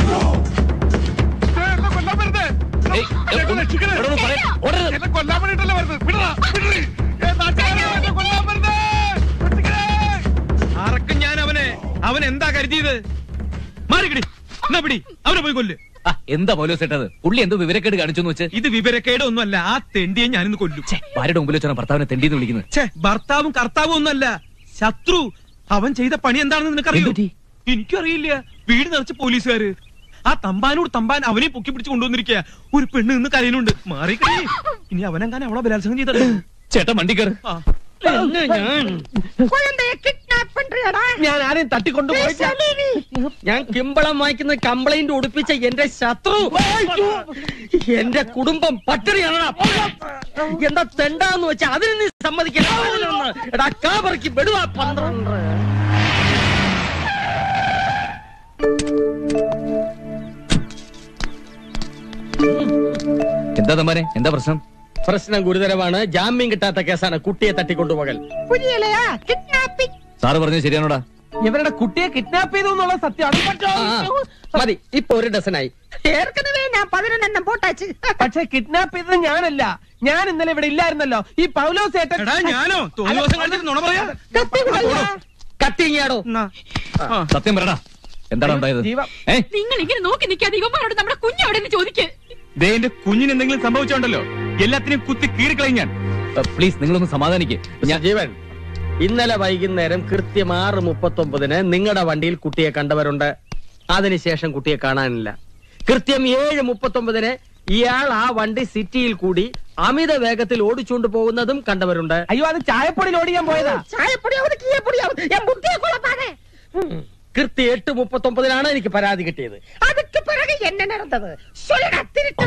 ഏ, എന്നെ കൊല്ലാൻ വരുന്നേ? ഏയ്, ഏ, എന്നെ ഒന്ന് രക്ഷിക്കണേ. ഇവിടെ ഒന്ന് പറയാ, ഓടരുത്. എന്നെ കൊല്ലാൻ വേണ്ടിട്ടല്ലേ വരുന്നത് വിടടാ, വിടറി. ഏ, നാട്ടുകാരെ, എന്നെ കൊല്ലാൻ വരുന്നേ. രക്ഷിക്കണേ. ആർക്കും ഞാൻ അവനെ അവൻ എന്താ കരുതിയത് മാറിക്കടി എന്നാ പിടി അവനെ പോയി കൊല്ല് ആ, എന്താ പൗലോസേട്ടത് പുള്ളി എന്തോ വിവരക്കേട് കാണിച്ചു വെച്ച് ഇത് വിവരക്കേട് ഒന്നുമല്ല ആ തെണ്ടിയെ ഞാനിന്ന് കൊല്ലും ഭാര്യയുടെ മുമ്പിൽ വെച്ചാണ് ഭർത്താവിനെ തെണ്ടിന്ന് വിളിക്കുന്നത് ഛേ ഭർത്താവും കർത്താവും ഒന്നല്ല ശത്രു അവൻ ചെയ്ത പണി എന്താണെന്ന് നിനക്കറിയോ എന്തുപറ്റി? എനിക്കറിയില്ല വീട് നിറച്ച് പോലീസുകാര് ആ തമ്പാനോട് തമ്പാൻ അവനെ പൊക്കി പിടിച്ച് കൊണ്ടുവന്നിരിക്കുക ഒരു പെണ്ണ് നിന്ന് കരയിലുണ്ട് മാറിക്കടി ഇനി അവനെങ്ങാൻ അവളെ ബലാത്സംഗം ചെയ്തത് ചേട്ടൻ വണ്ടി കയറ് ആ ഞാൻ ആരെയും തട്ടിക്കൊണ്ടു ഞാൻ കിമ്പളം വായിക്കുന്ന കംപ്ലൈന്റ് ഉടുപ്പിച്ച എന്റെ ശത്രു എന്റെ കുടുംബം പട്ടിണിയാണ് എന്താ തെണ്ടാന്ന് വെച്ചാ അതിന് നീ സമ്മതിക്കില്ല എടാ കാപറയ്ക്ക് വിടുവാ പന്ത്രണ്ട് എന്താ തമ്പാനെ എന്താ പ്രശ്നം പ്രശ്നം ഗുരുതരമാണ് ജാമ്യം കിട്ടാത്ത കേസാണ് കുട്ടിയെ തട്ടിക്കൊണ്ടുപോകൽ സാറ് പറഞ്ഞത് ശരിയാണോടാ ഇവരുടെ കുട്ടിയെ കിഡ്നാപ്പ് ചെയ്തു എന്നുള്ള സത്യമാണ് മതി ഇപ്പൊ ഒരു ഡസനായി ഏற்கனவே ഞാൻ പതിനൊന്നെണ്ണം പോട്ടാച്ച് പക്ഷെ കിഡ്നാപ്പ് ചെയ്തത് ഞാനല്ല ഞാൻ ഇന്നലെ ഇവിടെ ഇല്ലായിരുന്നല്ലോ ഈ പൗലോസ് ഏട്ടൻ എടാ ഞാനോ തോന്നിയ ദിവസം കാണിച്ചിട്ട് നുണ പറയാ കത്തിങ്ങിയാടോ സത്യം പറയടാ എന്താണ് ഉണ്ടായത് ജീവ- ഏ നിങ്ങൾ ഇങ്ങനെ നോക്കി നിൽക്കാതെ ഇവന്മാരോട് നമ്മുടെ കുഞ്ഞ് അവിടെ നിന്ന് ചോദിക്ക് ദേ എന്റെ കുഞ്ഞിന് എന്തെങ്കിലും സംഭവിച്ചോണ്ടല്ലോ എല്ലാത്തിനും കുത്തി കീറിക്കളയും ഞാൻ പ്ലീസ് നിങ്ങളൊന്ന് സമാധാനിക്ക് ഞാൻ ജീവൻ ഇന്നലെ വൈകുന്നേരം കൃത്യം ആറ് മുപ്പത്തൊമ്പതിന് നിങ്ങളുടെ വണ്ടിയിൽ കുട്ടിയെ കണ്ടവരുണ്ട് അതിനുശേഷം കുട്ടിയെ കാണാനില്ല കൃത്യം ഏഴ് മുപ്പത്തൊമ്പതിന് ഇയാൾ ആ വണ്ടി സിറ്റിയിൽ കൂടി അമിത വേഗത്തിൽ ഓടിച്ചുകൊണ്ട് പോകുന്നതും കണ്ടവരുണ്ട് അയ്യോ അത് ചായപ്പൊടിയിൽ ഓടിയാൻ പോയതാ കൃത്യം എട്ട് മുപ്പത്തൊമ്പതിനാണ് എനിക്ക് പരാതി കിട്ടിയത് അതൊക്കെ പിറകെ എന്നെ നടന്നത് சொல்லுடா, திருட்டு.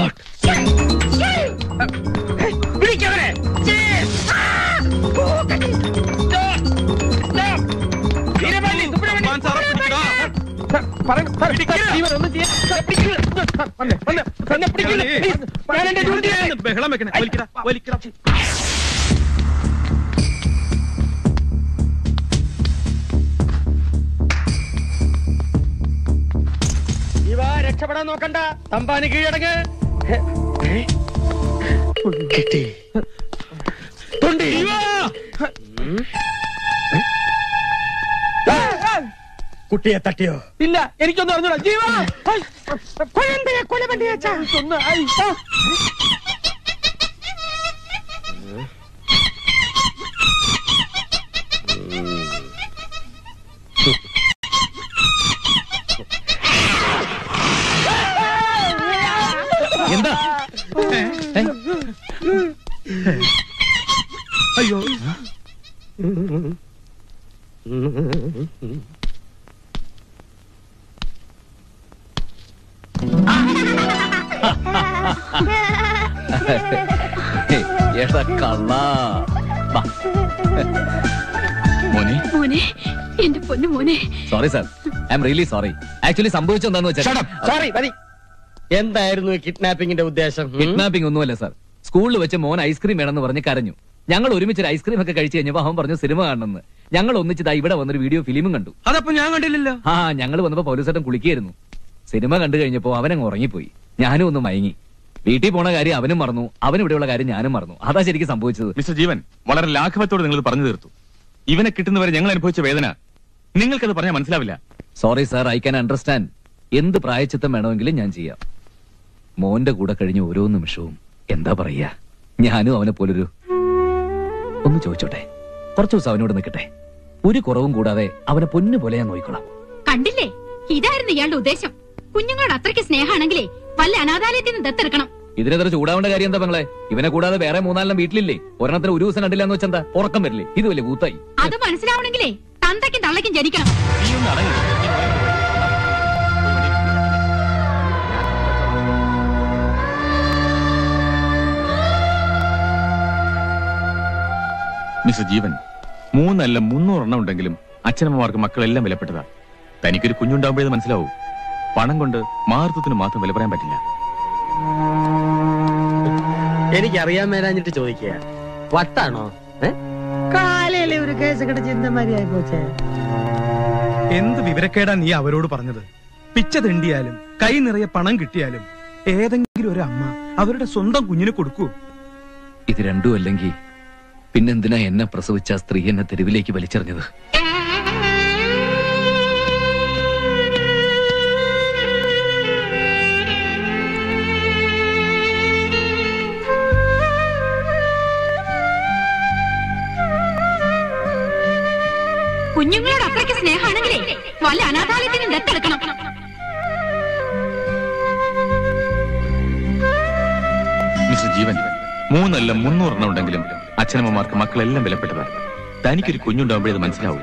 പിടിക്കവരെ. ചേ. ആ. പോകടി. ദോ. ദോ. വീരപാലി, സുബ്രഹ്മണ്യം, ബഹളം വെക്കണേ വലിക്കടാ വലിക്കടാ ഇവ രക്ഷപ്പെടാൻ നോക്കണ്ട തമ്പാന് കീഴടങ്ങ് കിട്ടി തൊണ്ടി ഉം. കുട്ടിയെ തട്ടിയോ ഇല്ല എനിക്കൊന്നും അറിഞ്ഞൂടാ ജീവ കുഴന്തയെ കൊല വണ്ടി വെച്ചാ ഒന്ന് ഐ, ആ. എന്താ ഏ? അയ്യോ എടാ കള്ളാ വാ. മോനെ മോനെ എന്റെ പൊന്നു മോനെ sorry sir I am really sorry actually സംഭവിച്ചെന്താന്ന് വെച്ചാൽ സോറി മതി എന്തായിരുന്നു കിഡ്നാപ്പിംഗിന്റെ ഉദ്ദേശം ഉം? കിഡ്നാപ്പിംഗ് ഒന്നുമല്ല സാർ സ്കൂളിൽ വെച്ച് മോൻ ഐസ്ക്രീം വേണമെന്ന് പറഞ്ഞ് കരഞ്ഞു ഞങ്ങൾ ഒരുമിച്ച് ഒരു ഐസ്ക്രീം ഒക്കെ കഴിച്ചു കഴിഞ്ഞപ്പോ അവൻ പറഞ്ഞു സിനിമ കാണണമെന്ന് ഞങ്ങൾ ഒന്നിച്ചതാ ഇവിടെ വന്നൊരു വീഡിയോ ഫിലിമും കണ്ടു അതപ്പോ ഞാൻ കണ്ടില്ലല്ലോ ആ ഞങ്ങൾ വന്നപ്പോ പോലീസേട്ടൻ കുളിക്കായിരുന്നു സിനിമ കണ്ടു കഴിഞ്ഞപ്പോ അവനങ്ങ് ഉറങ്ങിപ്പോയി ഞാനും ഒന്ന് മയങ്ങി വീട്ടിൽ പോണ കാര്യം അവനും മറന്നു അവൻ ഇവിടെയുള്ള കാര്യം ഞാനും മറന്നു അതാ ശരിക്കും സംഭവിച്ചത് മിസ്റ്റർ ജീവൻ വളരെ ലാഘവത്തോടെ നിങ്ങൾ പറഞ്ഞു തീർത്തു ഇവനെ കിട്ടുന്നവരെ ഞങ്ങൾ അനുഭവിച്ച വേദന നിങ്ങൾക്കത് പറഞ്ഞാൽ മനസ്സിലാവില്ല sorry sir I can understand എന്ത് പ്രായച്ചിത്തം വേണമെങ്കിലും ഞാൻ ചെയ്യാം മോന്റെ കൂടെ കഴിഞ്ഞ ഓരോ നിമിഷവും എന്താ പറയാ ഞാനും അവനെ പോലൊരു ഒന്ന് ചോദിച്ചോട്ടെ കുറച്ചു ദിവസം അവനോട് നിൽക്കട്ടെ ഒരു കുറവും കൂടാതെ അവനെ പൊന്നു പോലെ ഞാൻ നോക്കിക്കോളാം കണ്ടില്ലേ ഇതായിരുന്നു ഇയാളുടെ ഉദ്ദേശം കുഞ്ഞുങ്ങളോട് അത്രയ്ക്ക് സ്നേഹമാണെങ്കിലേ വല്ല അനാഥാലയത്തിൽ നിന്ന് ദത്തെടുക്കണം ഇതിനെത്ര ചൂടാവേണ്ട കാര്യം എന്താ പെങ്ങളെ ഇവനെ കൂടാതെ വേറെ മൂന്നാലെണ്ണം വീട്ടിലില്ലേ ഒരെണ്ണത്തിന് ഒരു ദിവസം കണ്ടില്ല എന്ന് വെച്ചെന്താ ഉറക്കം വരില്ലേ ഇത് വലിയ കൂത്തായി അത് മനസ്സിലാവണമെങ്കിലേ തന്തയ്ക്കും തള്ളയ്ക്കും ജനിക്കണം നീ ഒന്ന് അടങ്ങ്. മിസ്റ്റർ ജീവൻ മൂന്നല്ല മുന്നൂറെണ്ണം ഉണ്ടെങ്കിലും അച്ഛനമ്മമാർക്ക് മക്കളെല്ലാം വിലപ്പെട്ടതാ തനിക്കൊരു കുഞ്ഞുണ്ടാകുമ്പോഴേ മനസ്സിലാവൂ പണം കൊണ്ട് മാതൃത്വത്തിന് മാത്രം വില പറയാൻ പറ്റില്ല എനിക്കറിയാൻ മേലാഞ്ഞിട്ട് ചോദിക്കുക വട്ടാണോ ഏ? കാലയിലെ ഒരു കേസ് കിടച്ച് എന്താ മതിയായി പോച്ചേ എന്ത് വിവരക്കേടാ നീ അവരോട് പറഞ്ഞത് പിച്ച തെണ്ടിയാലും കൈ നിറയെ പണം കിട്ടിയാലും ഏതെങ്കിലും ഒരു അമ്മ അവരുടെ സ്വന്തം കുഞ്ഞിന് കൊടുക്കൂ ഇത് രണ്ടും അല്ലെങ്കിൽ പിന്നെന്തിനാ എന്നെ പ്രസവിച്ച ആ സ്ത്രീ എന്നെ തെരുവിലേക്ക് വലിച്ചെറിഞ്ഞത് കുഞ്ഞുങ്ങളോട് അത്രയ്ക്ക് സ്നേഹമാണെങ്കിലേ വല്ല അനാഥാലയത്തിൽ നിന്ന് ദത്തെടുക്കണം മിസ്റ്റർ ജീവൻ മൂന്നല്ല മുന്നൂറെണ്ണം ഉണ്ടെങ്കിലും അച്ഛനമ്മമാർക്ക് മക്കളെല്ലാം വിലപ്പെട്ടതാ തനിക്കൊരു കുഞ്ഞുണ്ടാകുമ്പോഴേ അത് മനസ്സിലാവൂ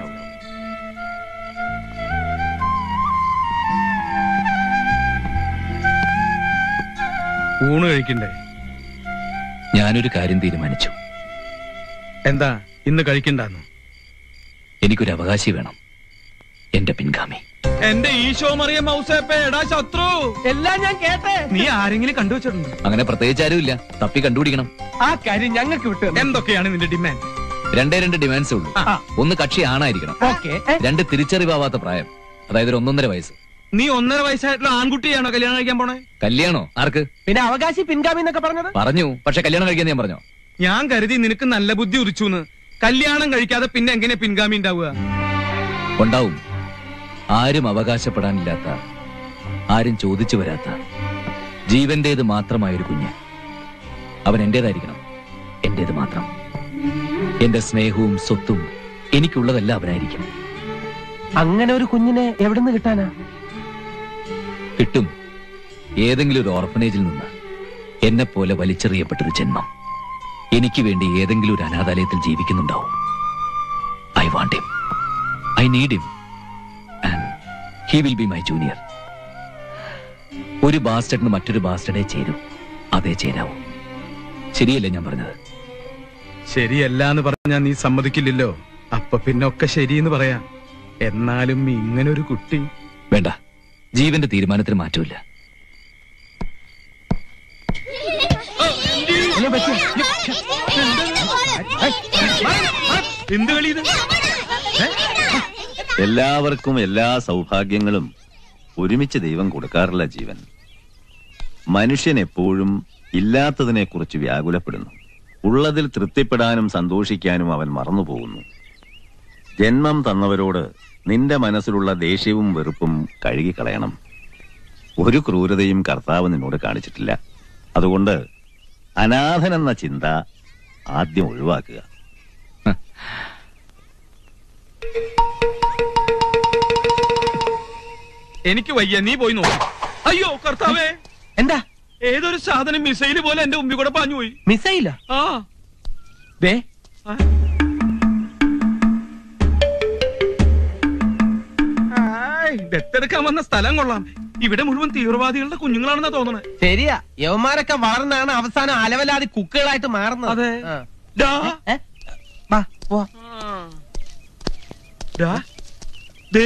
ഊണ് കഴിക്കണ്ടേ ഞാനൊരു കാര്യം തീരുമാനിച്ചു എന്താ ഇന്ന് കഴിക്കണ്ടെന്നു എനിക്കൊരു അവകാശി വേണം എന്റെ പിൻഗാമി എന്റെ ഈശോ മറിയ മൗസേപ്പേ എടാ ശത്രു എല്ലാം ഞാൻ കേട്ടെ നീ ആരെങ്കിലും കണ്ടുവച്ചിട്ടുണ്ടോ അങ്ങനെ പ്രത്യേകിച്ച് ആരുമില്ല തപ്പി കണ്ടുപിടിക്കണം ആ കാര്യം ഞങ്ങൾക്ക് വിട്ടു എന്തൊക്കെയാണ് നിന്റെ ഡിമാൻഡ് രണ്ടേ രണ്ട് ഡിമാൻഡ്സേ ഉള്ളൂ ഒന്ന് കക്ഷി ആണായിരിക്കണം ഓക്കെ രണ്ട് തിരിച്ചറിവാവാത്ത പ്രായം അതായത് ഒരു ഒന്നൊന്നര വയസ്സ് നീ ഒന്നര വയസ്സായിട്ടുള്ള ആൺകുട്ടിയാണോ കല്യാണം കഴിക്കാൻ പോണേ കല്യാണോ ആർക്ക് പിന്നെ അവകാശി പിൻഗാമി എന്നൊക്കെ പറഞ്ഞത് പറഞ്ഞു പക്ഷെ കല്യാണം കഴിക്കാൻ ഞാൻ പറഞ്ഞോ ഞാൻ കരുതി നിനക്ക് നല്ല ബുദ്ധി ഉറിച്ചുന്ന് കല്യാണം കഴിക്കാതെ പിന്നെ എങ്ങനെ പിൻഗാമി ഉണ്ടാവുക ഉണ്ടാവും ആരും അവകാശപ്പെടാനില്ലാത്ത ആരും ചോദിച്ചു വരാത്ത ജീവന്റേത് മാത്രമായൊരു കുഞ്ഞ് അവൻ എന്റേതായിരിക്കണം എന്റേത് മാത്രം എന്റെ സ്നേഹവും സ്വത്തും എനിക്കുള്ളതല്ല അവനായിരിക്കും അങ്ങനെ ഒരു കുഞ്ഞിനെ എവിടുന്ന് കിട്ടാനാ കിട്ടും ഏതെങ്കിലും ഒരു ഓർഫനേജിൽ നിന്ന് എന്നെ പോലെ വലിച്ചെറിയപ്പെട്ടൊരു ജന്മം എനിക്ക് വേണ്ടി ഏതെങ്കിലും ഒരു അനാഥാലയത്തിൽ ജീവിക്കുന്നുണ്ടാവും I want him I need him and he will be my junior ഒരു ബാസ്റ്റഡിന് മറ്റൊരു ബാസ്റ്റഡേ ചേരൂ അതേ ചേരാവൂ ശരിയല്ലേ ഞാൻ പറഞ്ഞത് ശരിയല്ല എന്ന് പറഞ്ഞാൽ നീ സമ്മതിക്കില്ലല്ലോ അപ്പൊ പിന്നെ ഒക്കെ ശരിയെന്ന് പറയാം എന്നാലും ഇങ്ങനെ ഒരു കുട്ടി വേണ്ട ജീവന്റെ തീരുമാനത്തിന് മാറ്റമില്ല എന്ത് കളി ഇത് എല്ലാവർക്കും എല്ലാ സൗഭാഗ്യങ്ങളും ഒരുമിച്ച് ദൈവം കൊടുക്കാറില്ല ജീവൻ മനുഷ്യൻ എപ്പോഴും ഇല്ലാത്തതിനെക്കുറിച്ച് വ്യാകുലപ്പെടുന്നു ഉള്ളതിൽ തൃപ്തിപ്പെടാനും സന്തോഷിക്കാനും അവൻ മറന്നുപോകുന്നു ജന്മം തന്നവരോട് നിന്റെ മനസ്സിലുള്ള ദേഷ്യവും വെറുപ്പും കഴുകിക്കളയണം ഒരു ക്രൂരതയും കർത്താവ് നിന്നോട് കാണിച്ചിട്ടില്ല അതുകൊണ്ട് അനാഥൻ എന്ന ചിന്ത ആദ്യം ഒഴിവാക്കുക എനിക്ക് വയ്യ നീ പോയി നോക്ക് അയ്യോ കർത്താവേ എന്താ ഏതൊരു സാധനം മിസൈല് പോലെ എന്റെ മുമ്പിൽ കൂടെ പാഞ്ഞു പോയി മിസൈല ആ ദേ ആ. ആയ്, ദത്തെടുക്കാൻ വന്ന സ്ഥലം കൊള്ളാം ഇവിടെ മുഴുവൻ തീവ്രവാദികളുടെ കുഞ്ഞുങ്ങളാണെന്നാ തോന്നണേ ശരിയാ യവന്മാരൊക്കെ വളർന്നാണ് അവസാനം അലവലാതി കുക്കുകളായിട്ട് മാറുന്നത് അതെ. ആ. ഡാ. ഏ? വാ, പോവാം. ഡാ. ദേ.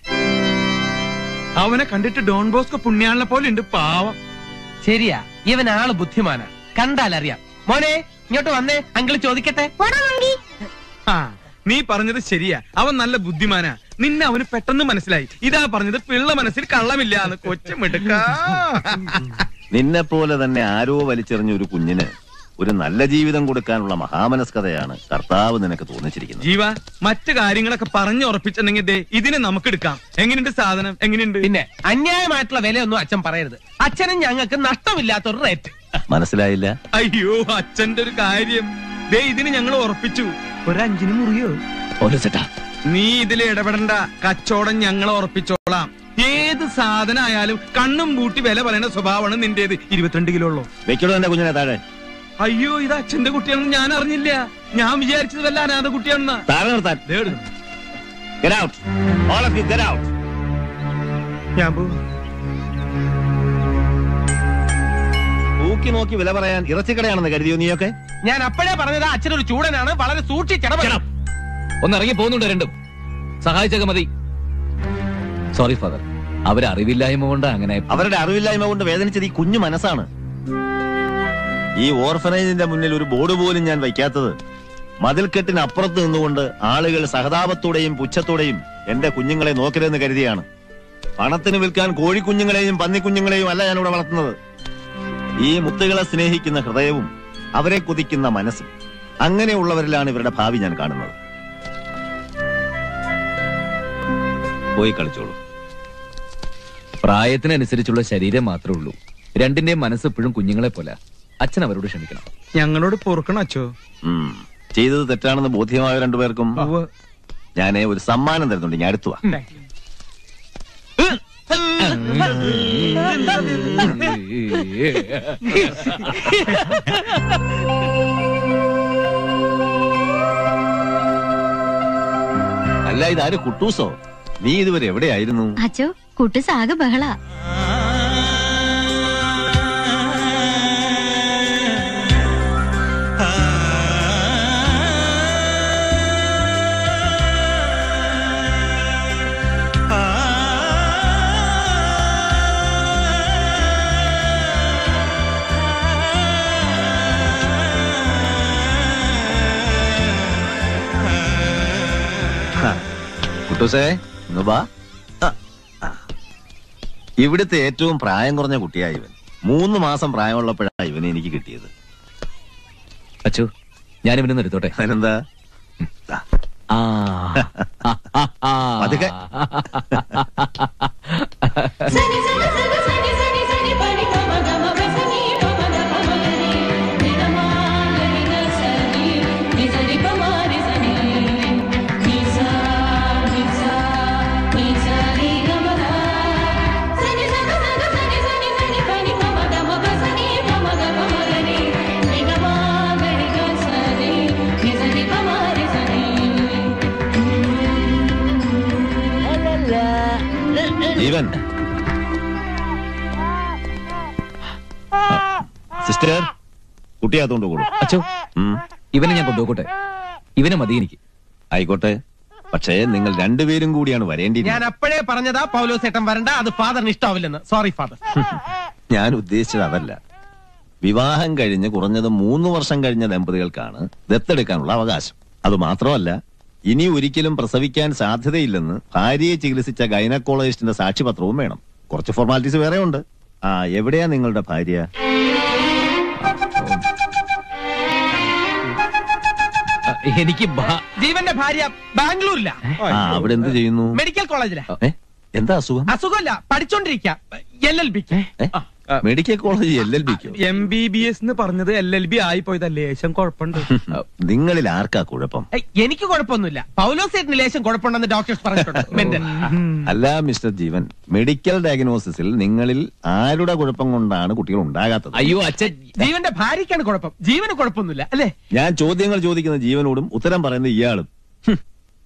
അവനെ കണ്ടിട്ട് ഡോൺ ബോസ്കോ പുണ്യാളിനെ പോലെ ഉണ്ട് പാവം ശരിയാ ഇവൻ ആള് ബുദ്ധിമാനാ കണ്ടാലറിയാം മോനെ ഇങ്ങോട്ട് വന്നേ അങ്കിള് ചോദിക്കട്ടെ ആ നീ പറഞ്ഞത് ശരിയാ അവൻ നല്ല ബുദ്ധിമാനാ നിന്നെ അവന് പെട്ടെന്ന് മനസ്സിലായി ഇതാ പറഞ്ഞത് പിള്ള മനസ്സിൽ കള്ളമില്ല എന്ന് കൊച്ചമിടുക്ക നിന്നെ പോലെ തന്നെ ആരോ വലിച്ചെറിഞ്ഞ ഒരു കുഞ്ഞിന് ഒരു നല്ല ജീവിതം കൊടുക്കാനുള്ള മഹാമനസ്കതയാണ് കർത്താവ് നിനക്ക് തോന്നിച്ചിരിക്കുന്നത് ജീവ മറ്റു കാര്യങ്ങളൊക്കെ പറഞ്ഞുറപ്പിച്ചിട്ടുണ്ടെങ്കിൽ ദേ ഇതിനെ നമുക്ക് എടുക്കാം എങ്ങനെയുണ്ട് സാധനം എങ്ങനെയുണ്ട് പിന്നെ അന്യായമായിട്ടുള്ള വിലയൊന്നും അച്ഛൻ പറയരുത് അച്ഛനും ഞങ്ങൾക്ക് നഷ്ടമില്ലാത്തൊരു റേറ്റ് മനസ്സിലായില്ല അയ്യോ അച്ഛന്റെ ഒരു കാര്യം ദേ ഇതിന് ഞങ്ങൾ ഉറപ്പിച്ചു ഒരു അഞ്ചിന് മുറിയോ ഓലച്ചേട്ടാ നീ ഇതിൽ ഇടപെടണ്ട കച്ചവടം ഞങ്ങൾ ഉറപ്പിച്ചോളാം ഏത് സാധനമായാലും കണ്ണും പൂട്ടി വില പറയുന്ന സ്വഭാവമാണ് നിന്റേത് ഇരുപത്തിരണ്ട് കിലോ ഉള്ളൂ വെക്കടോ എന്റെ കുഞ്ഞിനെ താഴെ അയ്യോ ഇത് അച്ഛന്റെ കുട്ടിയാണെന്ന് ഞാൻ അറിഞ്ഞില്ല ഞാൻ വിചാരിച്ചത് വല്ല അനാഥ കുട്ടിയാണെന്നാ താഴെ നിർത്താൻ ദേ എടുക്കുന്നു. Get out. All of you, get out. ഞാൻ പോവും. തൂക്കി നോക്കി വില പറയാൻ ഇറച്ചിക്കടയാണെന്ന് കരുതിയോ നീയൊക്കെ ഞാൻ അപ്പോഴേ പറഞ്ഞത് അച്ഛനൊരു ചൂടനാണ് വളരെ സൂക്ഷിച്ചിടപെടണം ഒന്ന് ഇറങ്ങി പോകുന്നുണ്ട് രണ്ടും സഹായിച്ചൊക്കെ മതി സോറി ഫാദർ അവരറിവില്ലായ്മ കൊണ്ട് അങ്ങനെ അവരുടെ അറിവില്ലായ്മ കൊണ്ട് വേദനിച്ചത് ഈ കുഞ്ഞു മനസ്സാണ് ഈ ഓർഫനേജിന്റെ മുന്നിൽ ഒരു ബോർഡ് പോലും ഞാൻ വയ്ക്കാത്തത് മതിൽക്കെട്ടിന് അപ്പുറത്ത് നിന്നുകൊണ്ട് ആളുകൾ സഹതാപത്തോടെയും പുച്ഛത്തോടെയും എന്റെ കുഞ്ഞുങ്ങളെ നോക്കരുതെന്ന് കരുതിയാണ് പണത്തിന് വിൽക്കാൻ കോഴിക്കുഞ്ഞുങ്ങളെയും പന്നിക്കുഞ്ഞുങ്ങളെയും അല്ല ഞാനിവിടെ വളർത്തുന്നത് ഈ മുത്തുകളെ സ്നേഹിക്കുന്ന ഹൃദയവും അവരെ കൊതിക്കുന്ന മനസ്സും അങ്ങനെയുള്ളവരിലാണ് ഇവരുടെ ഭാവി ഞാൻ കാണുന്നത് പോയി കളിച്ചോളൂ പ്രായത്തിനനുസരിച്ചുള്ള ശരീരം മാത്രമേ ഉള്ളൂ രണ്ടിന്റെയും മനസ്സ് എപ്പോഴും കുഞ്ഞുങ്ങളെ പോലെ അച്ഛൻ അവരോട് ക്ഷമിക്കണം ഞങ്ങളോട് പൊറുക്കണം അച്ഛോ ഉം. ചെയ്തത് തെറ്റാണെന്ന് ബോധ്യമായ രണ്ടുപേർക്കും ഉവ്വ്. ഞാൻ ഒരു സമ്മാനം തരുന്നുണ്ട് ഞാൻ അടുത്തുവാ അല്ല ഇതാര് കുട്ടൂസോ നീ ഇതുവരെ എവിടെയായിരുന്നു അച്ചോ കുട്ടൂസ് ആകെ ബഹള കുട്ടൂസേ ഇന്ന് വാ ഇവിടുത്തെ ഏറ്റവും പ്രായം കുറഞ്ഞ കുട്ടിയാ ഇവൻ മൂന്ന് മാസം പ്രായമുള്ളപ്പോഴാണ് ഇവനെ എനിക്ക് കിട്ടിയത് അച്ചു ഞാനിവനൊന്ന് എടുത്തോട്ടെ അതിനെന്താ ആ പതുക്കെ. ജീവൻ സിസ്റ്റർ കുട്ടിയാത്തോണ്ട് കൂടും അച്ചു ഇവനെ ഞാൻ കൊണ്ടുപോകട്ടെ ഇവനെ മതി എനിക്ക് ആയിക്കോട്ടെ പക്ഷേ നിങ്ങൾ രണ്ടുപേരും കൂടിയാണ് വരേണ്ടി ഞാൻ അപ്പോഴേ പറഞ്ഞതാ പൗലോസ് ഏട്ടൻ വരണ്ട അത് ഫാദറിന് ഇഷ്ടാവില്ലെന്ന് സോറി ഫാദർ ഞാൻ ഉദ്ദേശിച്ചത് അതല്ല വിവാഹം കഴിഞ്ഞ് കുറഞ്ഞത് മൂന്ന് വർഷം കഴിഞ്ഞ ദമ്പതികൾക്കാണ് ദത്തെടുക്കാനുള്ള അവകാശം അത് മാത്രമല്ല ഇനി ഒരിക്കലും പ്രസവിക്കാൻ സാധ്യതയില്ലെന്ന് ഭാര്യയെ ചികിത്സിച്ച ഗൈനക്കോളജിസ്റ്റിന്റെ സാക്ഷ്യപത്രവും വേണം കുറച്ച് ഫോർമാലിറ്റീസ് വേറെ ഉണ്ട് ആ എവിടെയാ നിങ്ങളുടെ ഭാര്യ എനിക്ക് ജീവന്റെ ഭാര്യ ബാംഗ്ലൂരില ആ അവിടെ എന്ത് ചെയ്യുന്നു മെഡിക്കൽ കോളേജിലാ ഏ? എന്താ അസുഖം അസുഖമല്ല പഠിച്ചോണ്ടിരിക്ക എൽ എൽ ബിക്ക് മെഡിക്കൽ കോളേജ് എൽ എൽ ബിക്കോ എം ബി ബി എസ് എന്ന് പറഞ്ഞത് എൽ എൽ ബി ആയി പോയതാ ലേശം കുഴപ്പമുണ്ട് നിങ്ങളിൽ ആർക്കാ കുഴപ്പം ഏയ്, എനിക്ക് കുഴപ്പമൊന്നുമില്ല പൗലോസ് ഏട്ടന് ലേശം കുഴപ്പമുണ്ടെന്ന് ഡോക്ടേഴ്സ് പറഞ്ഞിട്ടുണ്ട് മെന്റൽ അല്ല മിസ്റ്റർ ജീവൻ മെഡിക്കൽ ഡയഗ്നോസിസിൽ നിങ്ങളിൽ ആരുടെ കുഴപ്പം കൊണ്ടാണ് കുട്ടികൾ ഉണ്ടാകാത്തത് അയ്യോ അച്ഛൻ ജീവന്റെ ഭാര്യയ്ക്കാണ് കുഴപ്പം ജീവന് കുഴപ്പമൊന്നുമില്ല അല്ലേ ഞാൻ ചോദ്യങ്ങൾ ചോദിക്കുന്ന ജീവനോടും ഉത്തരം പറയുന്ന ഇയാളും ഹും.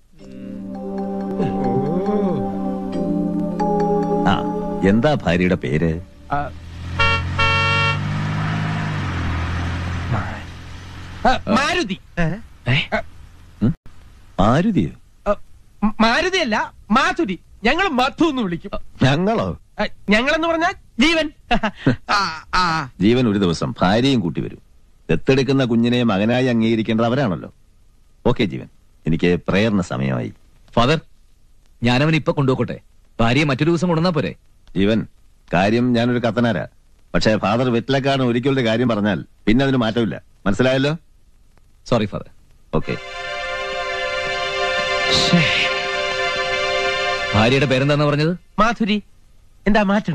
ആ എന്താ ഭാര്യയുടെ പേര് ആ, മാരുതി മാരുതിയോ മ- മാരുതി അല്ല മാധുരി ഞങ്ങൾ മധു എന്ന് വിളിക്കും ഞങ്ങളോ ആ, ഞങ്ങളെന്ന് പറഞ്ഞാൽ ജീവൻ ജീവൻ ഒരു ദിവസം ഭാര്യയും കൂട്ടി വരും ദത്തെടുക്കുന്ന കുഞ്ഞിനെ മകനായി അംഗീകരിക്കേണ്ടത് അവരാണല്ലോ ഓക്കെ ജീവൻ എനിക്ക് പ്രേയറിന് സമയമായി ഫാദർ ഞാനവൻ ഇപ്പൊ കൊണ്ടുപോകട്ടെ ഭാര്യയെ മറ്റൊരു ദിവസം കൊണ്ടുവന്നാ പോരെ ജീവൻ കാര്യം ഞാനൊരു കത്തനാരാ പക്ഷേ ഫാദർ വെറ്റിലക്കാരൻ ഒരിക്കലൊരു കാര്യം പറഞ്ഞാൽ പിന്നെ അതിന് മാറ്റമില്ല മനസ്സിലായല്ലോ സോറി ഫാദർ ഓക്കെ ഭാര്യയുടെ പേരെന്താന്ന് പറഞ്ഞത് മാധുരി എന്താ മാറ്റണ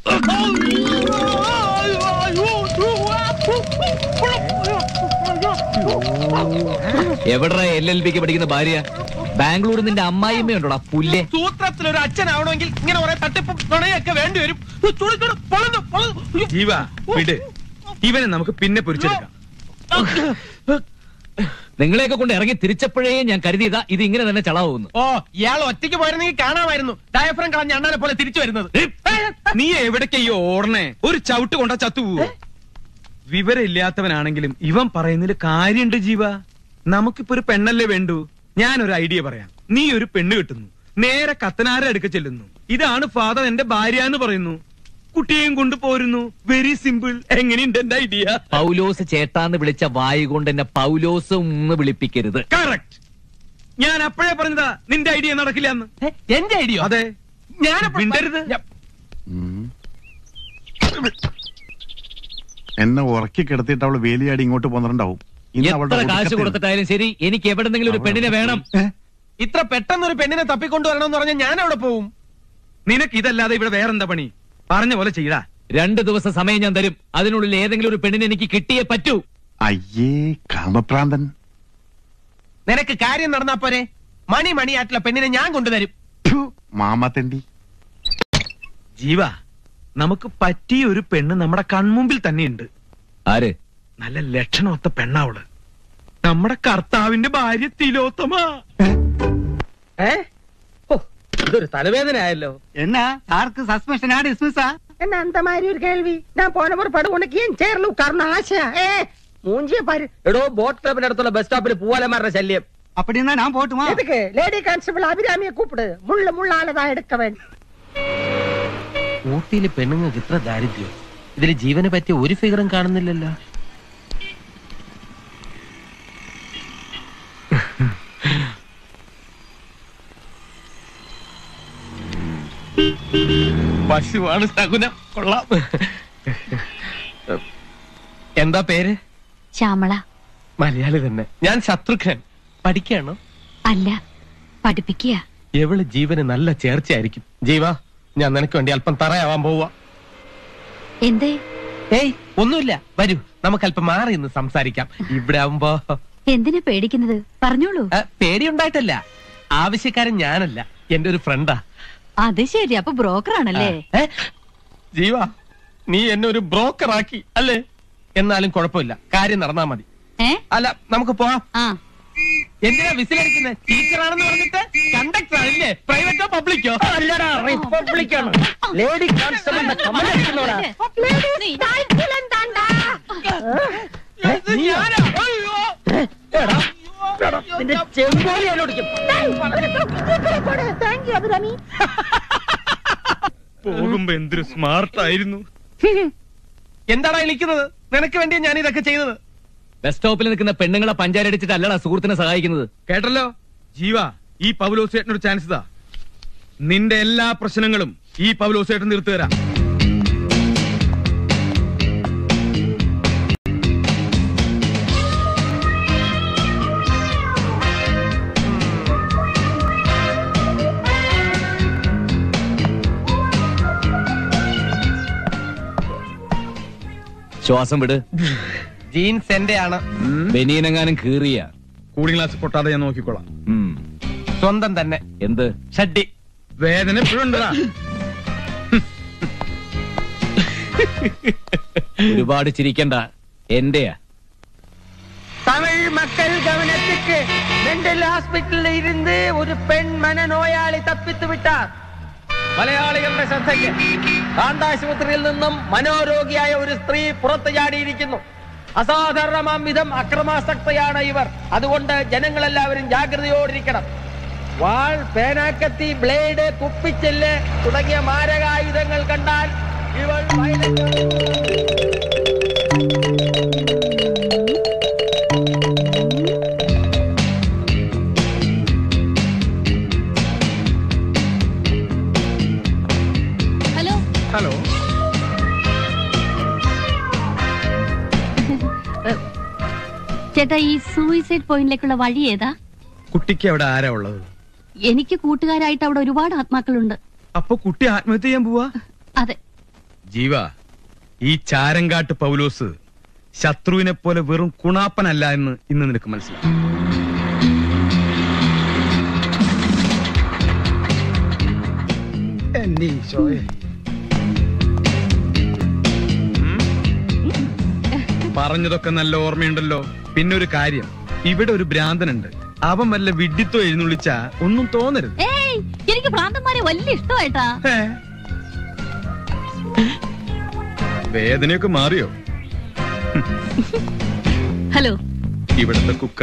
എവിടെ എൽ എൽ ബിക്ക് പഠിക്കുന്ന ഭാര്യ ബാംഗ്ലൂർ നിന്റെ അമ്മായിമ്മയുണ്ടോടാ പുല്ലേ സൂത്രത്തിൽ ഒരു അച്ഛനാവണമെങ്കിൽ ഇങ്ങനെ കുറെ തട്ടിപ്പും നുണയൊക്കെ വേണ്ടി വരും ചുടു, ചുടു, പൊളന്നു, പൊളന്നു. അയ്യോ. ജീവ വിട് ഇവനെ നമുക്ക് പിന്നെ പൊരിച്ചെടുക്കാം നിങ്ങളെയൊക്കെ കൊണ്ട് ഇറങ്ങി തിരിച്ചപ്പോഴേ ഞാൻ കരുതിയതാ ഇത് ഇങ്ങനെ തന്നെ ചളാവുന്നു ഓ ഇയാൾ ഒറ്റയ്ക്ക് പോയിരുന്നെങ്കിൽ കാണാമായിരുന്നു ഡയഫ്രം കളഞ്ഞ അണ്ണാനെ പോലെ തിരിച്ചു വരുന്നത് നീ എവിടേക്കയ്യോ ഓടണേ ഒരു ചവിട്ട് കൊണ്ട ചത്തുപോവോ വിവരമില്ലാത്തവനാണെങ്കിലും ഇവൻ പറയുന്നതിൽ കാര്യണ്ട് ജീവ നമുക്കിപ്പോ ഒരു പെണ്ണല്ലേ വേണ്ടു ഞാനൊരു ഐഡിയ പറയാം നീ ഒരു പെണ്ണ് കിട്ടുന്നു നേരെ കത്തനാര അടുക്ക ചെല്ലുന്നു ഇതാണ് ഫാദർ എന്റെ ഭാര്യ എന്ന് പറയുന്നു കുട്ടിയെയും കൊണ്ട് പോരുന്നു വെരി സിമ്പിൾ എങ്ങനെയുണ്ട് എന്റെ ഐഡിയ പൗലോസ് ചേട്ടാന്ന് വിളിച്ച വായു കൊണ്ട് എന്നെ പൗലോസ് എന്ന് വിളിപ്പിക്കരുത് കറക്റ്റ് ഞാൻ അപ്പോഴേ പറഞ്ഞതാ നിന്റെ ഐഡിയ നടക്കില്ല എന്ന് എന്റെ ഐഡിയ അതെ ഞാൻ മിണ്ടരുത് എന്നെ ഉറക്കി കിടത്തിയിട്ട് അവള് വേലിയാടി ഇങ്ങോട്ട് പോന്നിട്ടുണ്ടാവും ഇന്ന് അവളുടെ എത്ര കാശ് ഒടുക്കത്തെ- കൊടുത്തിട്ടായാലും ശരി എനിക്ക് എവിടെന്നെങ്കിലും ഒരു പെണ്ണിനെ വേണം ഇത്ര പെട്ടെന്ന് ഒരു പെണ്ണിനെ തപ്പിക്കൊണ്ടുവരണമെന്ന് പറഞ്ഞാൽ ഞാൻ അവിടെ പോവും നിനക്ക് ഇതല്ലാതെ ഇവിടെ വേറെന്താ പണി പറഞ്ഞ പോലെ ചെയ്താ രണ്ട് ദിവസം സമയം ഞാൻ തരും അതിനുള്ളിൽ ഏതെങ്കിലും ഒരു പെണ്ണിനെ എനിക്ക് കിട്ടിയേ പറ്റൂ അയ്യേ കാമപ്രാന്തൻ നിനക്ക് കാര്യം നടന്നാ പോരെ മണി മണിയായിട്ടുള്ള പെണ്ണിനെ ഞാൻ കൊണ്ടുതരും മാമാത്തണ്ടി ജീവ നമുക്ക് പറ്റിയ ഒരു പെണ്ണ് നമ്മുടെ കൺമുമ്പിൽ തന്നെയുണ്ട് ആര് നല്ല ലക്ഷണമൊത്ത പെണ്ണാവള് നമ്മുടെ കർത്താവിന്റെ ഭാര്യ തിലോത്തമ ഏ ഓ ഇതൊരു തലവേദന ആയല്ലോ என்ன சாருக்கு சஸ்பென்ஷனா டிஸ்மிஸா என்ன அந்த மாதிரி ஒரு கேள்வி நான் போன முறை படு உனக்கு ஏன் சேர்ல உட்காரணும் ஆசையா ஏ மூஞ்சிய பாரு എടോ ബോട്ട് ക്ലബിന്റെ അടുത്തുള്ള ബസ് സ്റ്റോപ്പിൽ പൂവലമാരുടെ ശല്യം அப்படின்னா நான் போட்டுமா எதுக்கு லேடி கான்ஸ்டபிள் அபிராமியை கூப்பிடு முள்ள முள்ளாலதான் எடுக்க வேண்டும் ഊട്ടിയിലെ പെണ്ണുങ്ങൾക്ക് ഇത്ര ദാരിദ്ര്യം ഇതിൽ ജീവനെ പറ്റിയ ഒരു ഫിഗറും കാണുന്നില്ലല്ലോ പശുവാണ് ശകുനം കൊള്ളാം എന്താ പേര് ശ്യാമള മലയാളി തന്നെ ഞാൻ ശത്രുഘ്നൻ പഠിക്കാണോ അല്ല പഠിപ്പിക്കുക എവള് ജീവന് നല്ല ചേർച്ചയായിരിക്കും ജീവ ഞാൻ നിനക്ക് വേണ്ടി അല്പം തറയാവാൻ പോവാ എന്തേ ഏയ് ഒന്നുമില്ല വരൂ നമുക്ക് അല്പം മാറി നിന്ന് സംസാരിക്കാം ഇവിടെ ആവുമ്പോ എന്തിനാ പേടിക്കുന്നത് പറഞ്ഞോളൂ ആ, പേടിയുണ്ടായിട്ടല്ല ആവശ്യക്കാരൻ ഞാനല്ല എന്റെ ഒരു ഫ്രണ്ടാ അത് ശരി അപ്പൊ ബ്രോക്കർ ആണല്ലേ ഏ? ജീവ നീ എന്നെ ഒരു ബ്രോക്കർ ആക്കി അല്ലേ എന്നാലും കുഴപ്പമില്ല കാര്യം നടന്നാ മതി ഏ അല്ല നമുക്ക് പോവാം ആ എന്തിനാ വിസിലടിക്കുന്നത് ടീച്ചറാണെന്ന് പറഞ്ഞിട്ട് കണ്ടക്ടർ ആണല്ലേ പ്രൈവറ്റോ പബ്ലിക്കോ അല്ലടാ റിപ്പബ്ലിക്കാണ് ലേഡി കോൺസ്റ്റബിളിന്റെ കമന്റ് അടിക്കുന്നോടാ നിന്റെ ചെമ്പോലി എന്നോടിക്കും പോകുമ്പോ എന്തൊരു സ്മാർട്ട് ആയിരുന്നു എന്താടാ വിളിക്കുന്നത് നിനക്ക് വേണ്ടി ഞാൻ ഇതൊക്കെ ചെയ്തത് ബസ് സ്റ്റോപ്പിൽ നിൽക്കുന്ന പെണ്ണുങ്ങളെ പഞ്ചാരടിച്ചിട്ട് അല്ലടാ സുഹൃത്തിനെ സഹായിക്കുന്നത് കേട്ടല്ലോ ജീവ ഈ പൗലോസേട്ടനൊരു ചാൻസ് ഇതാ നിന്റെ എല്ലാ പ്രശ്നങ്ങളും ഈ പൗലോസേട്ടൻ തീർത്തു തരാം ശ്വാസം വിട് ജീൻസ് എന്റെ ആണ് ബനിയനെങ്ങാനും കീറിയ കൂളിംഗ് ഗ്ലാസ് പൊട്ടാതെ ഞാൻ നോക്കിക്കോളാം സ്വന്തം തന്നെ എന്ത് ഷഡ്ഡി വേദന എപ്പോഴും ഉണ്ടടാ ഒരുപാട് ചിരിക്കണ്ട എന്റെയാ தமிழ் மக்கள் கவனத்துக்கு மெண்டல் ஹாஸ்பிட்டலில் இருந்து ஒரு பெண் மனநோயாளி தப்பித்து விட்டார் മലയാളികളുടെ ശ്രദ്ധയ്ക്ക് കാണ്ടാശുപത്രിയിൽ നിന്നും മനോരോഗിയായ ഒരു സ്ത്രീ പുറത്തു ചാടിയിരിക്കുന്നു അസാധാരണമാം വിധം അക്രമാസക്തയാണ് ഇവർ അതുകൊണ്ട് ജനങ്ങളെല്ലാവരും ജാഗ്രതയോടിരിക്കണം വാൾ പേനാക്കത്തി ബ്ലേഡ് കുപ്പിച്ചെല്ല് തുടങ്ങിയ മാരകായുധങ്ങൾ കണ്ടാൽ ഇവൾ violent- ഹലോ ഹലോ ചേട്ടാ ഈ സൂയിസൈഡ് പോയിന്റിലേക്കുള്ള വഴി ഏതാ കുട്ടിക്ക് അവിടെ ആരാ ഉള്ളത് എനിക്ക് കൂട്ടുകാരായിട്ട് അവിടെ ഒരുപാട് ആത്മാക്കളുണ്ട് അപ്പൊ കുട്ടി ആത്മഹത്യ ചെയ്യാൻ പോവാ അതെ ജീവ ഈ ചാരങ്കാട്ട് പൗലോസ് ശത്രുവിനെ പോലെ വെറും കുണാപ്പനല്ല എന്ന് ഇന്ന് നിനക്ക് മനസ്സിലാവും എന്റെ ഈശോയെ. ഉം? പറഞ്ഞതൊക്കെ നല്ല ഓർമ്മയുണ്ടല്ലോ പിന്നെ ഒരു കാര്യം ഇവിടെ ഒരു ഭ്രാന്തനുണ്ട് അവൻ വല്ല വിഡ്ഢിത്തോ എഴുന്നള്ളിച്ചാ ഒന്നും തോന്നരുത് ഏയ് എനിക്ക് ഭ്രാന്തന്മാരെ വലിയ ഇഷ്ടമായിട്ടാ ഏ? വേദനയൊക്കെ മാറിയോ ഹലോ ഇവിടുത്തെ കുക്ക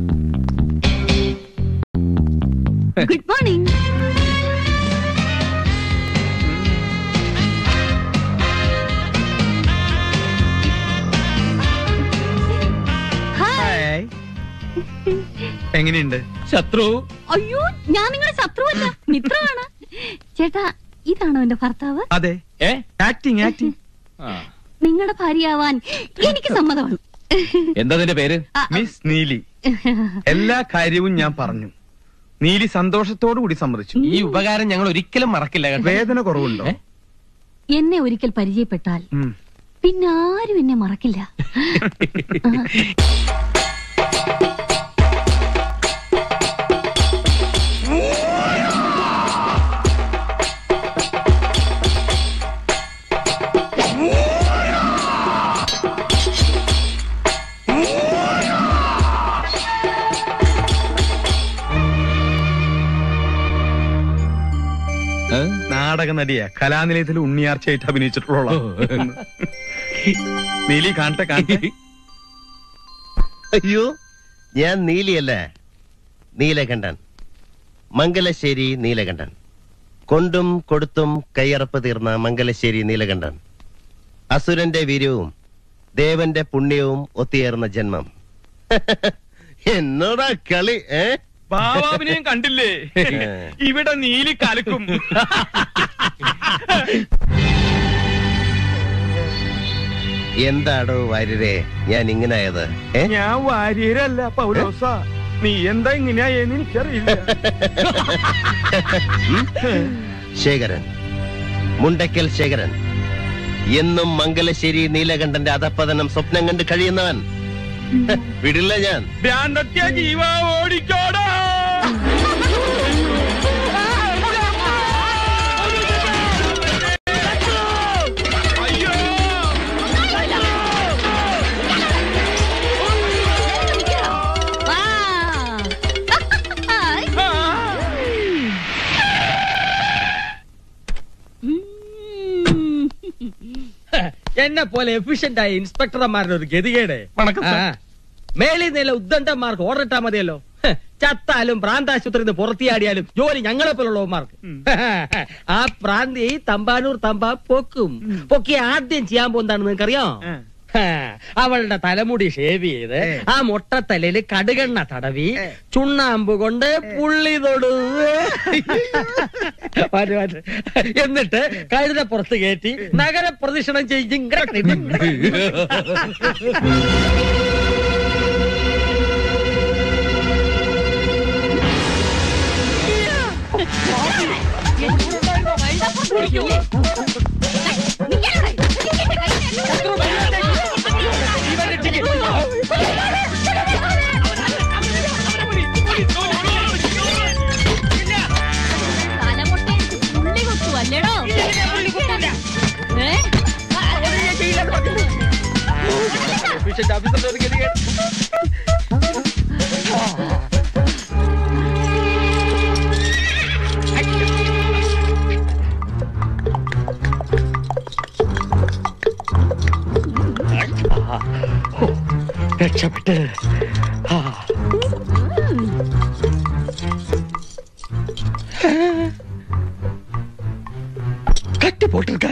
ഗുഡ് മോർണിംഗ് ഹായ് എങ്ങനെയുണ്ട് ശത്രു അയ്യോ ഞാൻ നിങ്ങളുടെ ശത്രുവല്ല മിത്രമാണ് ചേട്ടാ ഇതാണോ എന്റെ ഭർത്താവ് അതെ ഏ ആക്ടിങ് ആക്ടിങ് നിങ്ങളുടെ ഭാര്യയാവാൻ എനിക്ക് സമ്മതമാണ് എന്താ നിന്റെ പേര് മിസ് നീലി എല്ലാ കാര്യവും ഞാൻ പറഞ്ഞു നീലി സന്തോഷത്തോടു കൂടി സമ്മതിച്ചു ഈ ഉപകാരം ഞങ്ങൾ ഒരിക്കലും മറക്കില്ല കേട്ടോ വേദന കുറവുണ്ടോ എന്നെ ഒരിക്കൽ പരിചയപ്പെട്ടാൽ ഉം. പിന്നെ ആരും എന്നെ മറക്കില്ല ഏ? നാടക നടിയാ കലാനിലയത്തിൽ ഉണ്ണിയാർച്ചയായിട്ട് അഭിനയിച്ചിട്ടുള്ള നീലി കാണട്ടെ കാണട്ടെ അയ്യോ ഞാൻ നീലിയല്ലേ നീലകണ്ഠൻ മംഗലശ്ശേരി നീലകണ്ഠൻ കൊണ്ടും കൊടുത്തും കയ്യറപ്പ് തീർന്ന മംഗലശ്ശേരി നീലകണ്ഠൻ അസുരന്റെ വീര്യവും ദേവന്റെ പുണ്യവും ഒത്തുചേർന്ന ജന്മം എന്നോടാ കളി ഏ ബാബാവിനെയും കണ്ടില്ലേ ഇവിടെ നീലി കലക്കും എന്താടോ വാര്യരെ ഞാൻ ഇങ്ങനായത് ഏ ഞാൻ വാര്യരല്ല പൗലോസ നീ എന്താ ഇങ്ങനെയായെന്ന് എനിക്കറിയില്ല ശേഖരൻ മുണ്ടക്കൽ ശേഖരൻ എന്നും മംഗലശ്ശേരി നീലകണ്ഠന്റെ അധപ്പതനം സ്വപ്നം കണ്ട് കഴിയുന്നവൻ വിടില്ല ഞാൻ ഭ്രാന്തത്യ ജീവ ഓടിക്കോടാ എന്നെ പോലെ എഫിഷ്യന്റ് ആയ ഇൻസ്പെക്ടർമാരുടെ ഒരു ഗതികേട് വണക്കം, സർ. ആ. മേളിൽ നില ഉദ്ദണ്ഡന്മാർക്ക് ഓർഡർ ഇട്ടാ മതിയല്ലോ ഹ്, ചത്താലും പ്രാന്താശുപത്രിയിൽ നിന്ന് പുറത്തിയാടിയാലും ജോലി ഞങ്ങളെ പോലുള്ളവന്മാർക്ക് ആ പ്രാന്തി തമ്പാനൂർ തമ്പാ പൊക്കും പൊക്കി ആദ്യം ചെയ്യാൻ പോകുന്നതാണ് നിങ്ങൾക്കറിയോ ഹാ, അവളുടെ തലമുടി ഷേവ് ചെയ്ത് ആ മൊട്ടത്തലയില് കടുകെണ്ണ തടവി ചുണ്ണാമ്പ് കൊണ്ട് പുള്ളി തൊടു മാറ്റ് മാറ്റ്. എന്നിട്ട് കഴുത പുറത്ത് കയറ്റി നഗര പ്രദക്ഷിണം ചെയ്യും രക്ഷപ്പെട്ട് ആ. കട്ടി പോട്ടിருக்க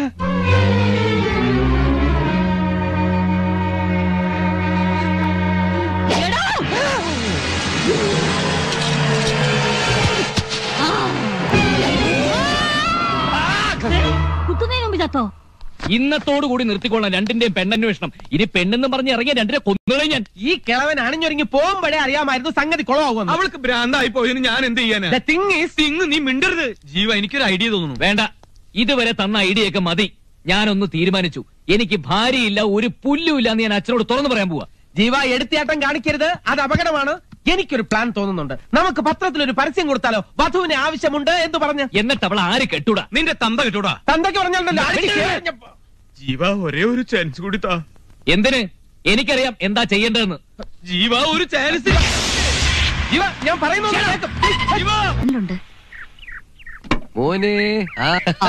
കുത്തുന്നതിന് മുമ്പ് ചത്തോ ഇന്നത്തോടു കൂടി നിർത്തിക്കൊള്ളാം രണ്ടിന്റെയും പെണ്ണന്വേഷണം ഇനി പെണ്ണെന്ന് പറഞ്ഞ് ഇറങ്ങിയ രണ്ടിനെ കൊന്നുകളെ ഞാൻ ഈ കിളവൻ അണിഞ്ഞൊരുങ്ങി പോകുമ്പോഴേ അറിയാമായിരുന്നു സംഗതി കുളമാകുമെന്ന് അവൾക്ക് ഭ്രാന്തായി പോയതിന് ഞാൻ എന്ത് ചെയ്യാനാ The thing is- തിങ് നീ മിണ്ടരുത് ജീവ എനിക്കൊരു ഐഡിയ തോന്നുന്നു വേണ്ട ഇതുവരെ തന്ന ഐഡിയൊക്കെ മതി ഞാനൊന്ന് തീരുമാനിച്ചു എനിക്ക് ഭാര്യയില്ല ഒരു പുല്ലുമില്ല എന്ന് ഞാൻ അച്ഛനോട് തുറന്നു പറയാൻ പോവാ ജീവ എടുത്തിയാട്ടം കാണിക്കരുത് അത് അപകടമാണ് എനിക്കൊരു പ്ലാൻ തോന്നുന്നുണ്ട് നമുക്ക് പത്രത്തിൽ ഒരു പരസ്യം കൊടുത്താലോ വധുവിന് ആവശ്യമുണ്ട് എന്ന് പറഞ്ഞ് എന്നിട്ട് അവൾ ആര് കെട്ടൂടാ നിന്റെ തന്ത കിട്ടൂടാ തന്തയ്ക്ക് പറഞ്ഞല്ലോ ജീവ ഒരേ ഒരു ചാൻസ് കൂടി താ എന്തിന് എനിക്കറിയാം എന്താ ചെയ്യേണ്ടതെന്ന് ജീവ ഒരു ചാൻസ് ജീവ ഞാൻ പറയുന്നു അതിലുണ്ട് മോനെ ആ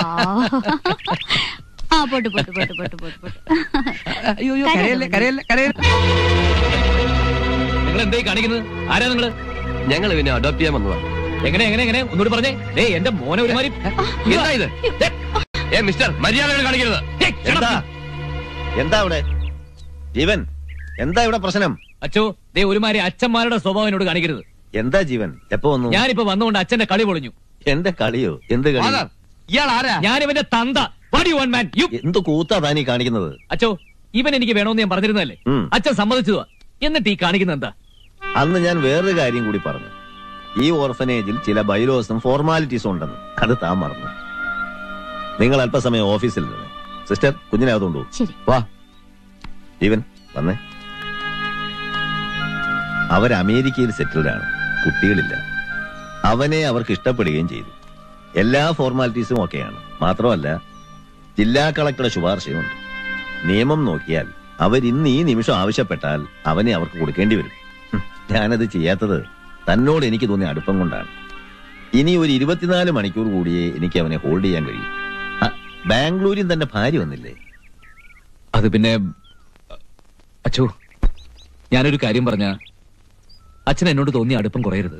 ആ പോട്ട് പോട്ട് പോട്ട് പോട്ട് പോട്ട് പോട്ട് അയ്യോ അയ്യോ, കരയല്ലേ കരയല്ലേ കരയല്ലേ നിങ്ങൾ എന്തേ കാണിക്കുന്നത് ആരാ നിങ്ങള് ഞങ്ങൾ പിന്നെ അഡോപ്റ്റ് ചെയ്യാൻ വന്നതാ എങ്ങനെ എങ്ങനെ എങ്ങനെ ഒന്നുകൂടി പറഞ്ഞേ ദേ എന്റെ മോനെ ഒരുമാതിരി എന്താ ഇത് ദേ, ഏ മിസ്റ്റർ മര്യാദകൾ കാണിക്കരുത് ഏയ്, shut up. എന്താ എന്താ ഇവിടെ ജീവൻ എന്താ ഇവിടെ പ്രശ്നം അച്ചോ ദേ ഒരുമാതിരി അച്ഛന്മാരുടെ സ്വഭാവം എന്നോട് കാണിക്കരുത് എന്താ ജീവൻ എപ്പോ വന്നു ഞാനിപ്പോ വന്നുകൊണ്ട് അച്ഛന്റെ കളി പൊളിഞ്ഞു എന്റെ കളിയോ എന്ത് കളി ഫാദർ ഇയാൾ ആരാ ഞാൻ ഇവന്റെ തന്ത What do you want, man? You- എന്ത് കൂത്താ താനീ കാണിക്കുന്നത് അച്ചോ ഇവൻ എനിക്ക് വേണമെന്ന് ഞാൻ പറഞ്ഞിരുന്നല്ലേ ഉം. അച്ഛൻ സമ്മതിച്ചതാ എന്നിട്ട് ഈ കാണിക്കുന്നത് എന്താ അന്ന് ഞാൻ വേറൊരു കാര്യം കൂടി പറഞ്ഞു ഈ ഓർഫനേജിൽ ചില ബൈലോസും ഫോർമാലിറ്റീസും ഉണ്ടെന്ന് അത് താൻ മറന്നു നിങ്ങൾ അല്പസമയം ഓഫീസിൽ നിന്ന് സിസ്റ്റർ കുഞ്ഞിനകത്തുണ്ടോ ശരി വാ ജീവൻ വന്നേ അവർ അമേരിക്കയിൽ സെറ്റിൽഡ് ആണ് കുട്ടികളില്ല അവനെ അവർക്ക് ഇഷ്ടപ്പെടുകയും ചെയ്തു എല്ലാ ഫോർമാലിറ്റീസും ഒക്കെയാണ് മാത്രമല്ല ജില്ലാ കളക്ടറുടെ ശുപാർശയുണ്ട് നിയമം നോക്കിയാൽ അവർ ഇന്ന് ഈ നിമിഷം ആവശ്യപ്പെട്ടാൽ അവനെ അവർക്ക് കൊടുക്കേണ്ടി വരും ഹും, ഞാനത് ചെയ്യാത്തത് തന്നോട് എനിക്ക് തോന്നിയ അടുപ്പം കൊണ്ടാണ് ഇനി ഒരു ഇരുപത്തിനാല് മണിക്കൂർ കൂടിയേ എനിക്ക് അവനെ ഹോൾഡ് ചെയ്യാൻ കഴിയും ആ, ബാംഗ്ലൂരിൽ തന്നെ ഭാര്യ വന്നില്ലേ അത് പിന്നെ അച്ചോ ഞാനൊരു കാര്യം പറഞ്ഞ അച്ഛൻ എന്നോട് തോന്നിയ അടുപ്പം കുറയരുത്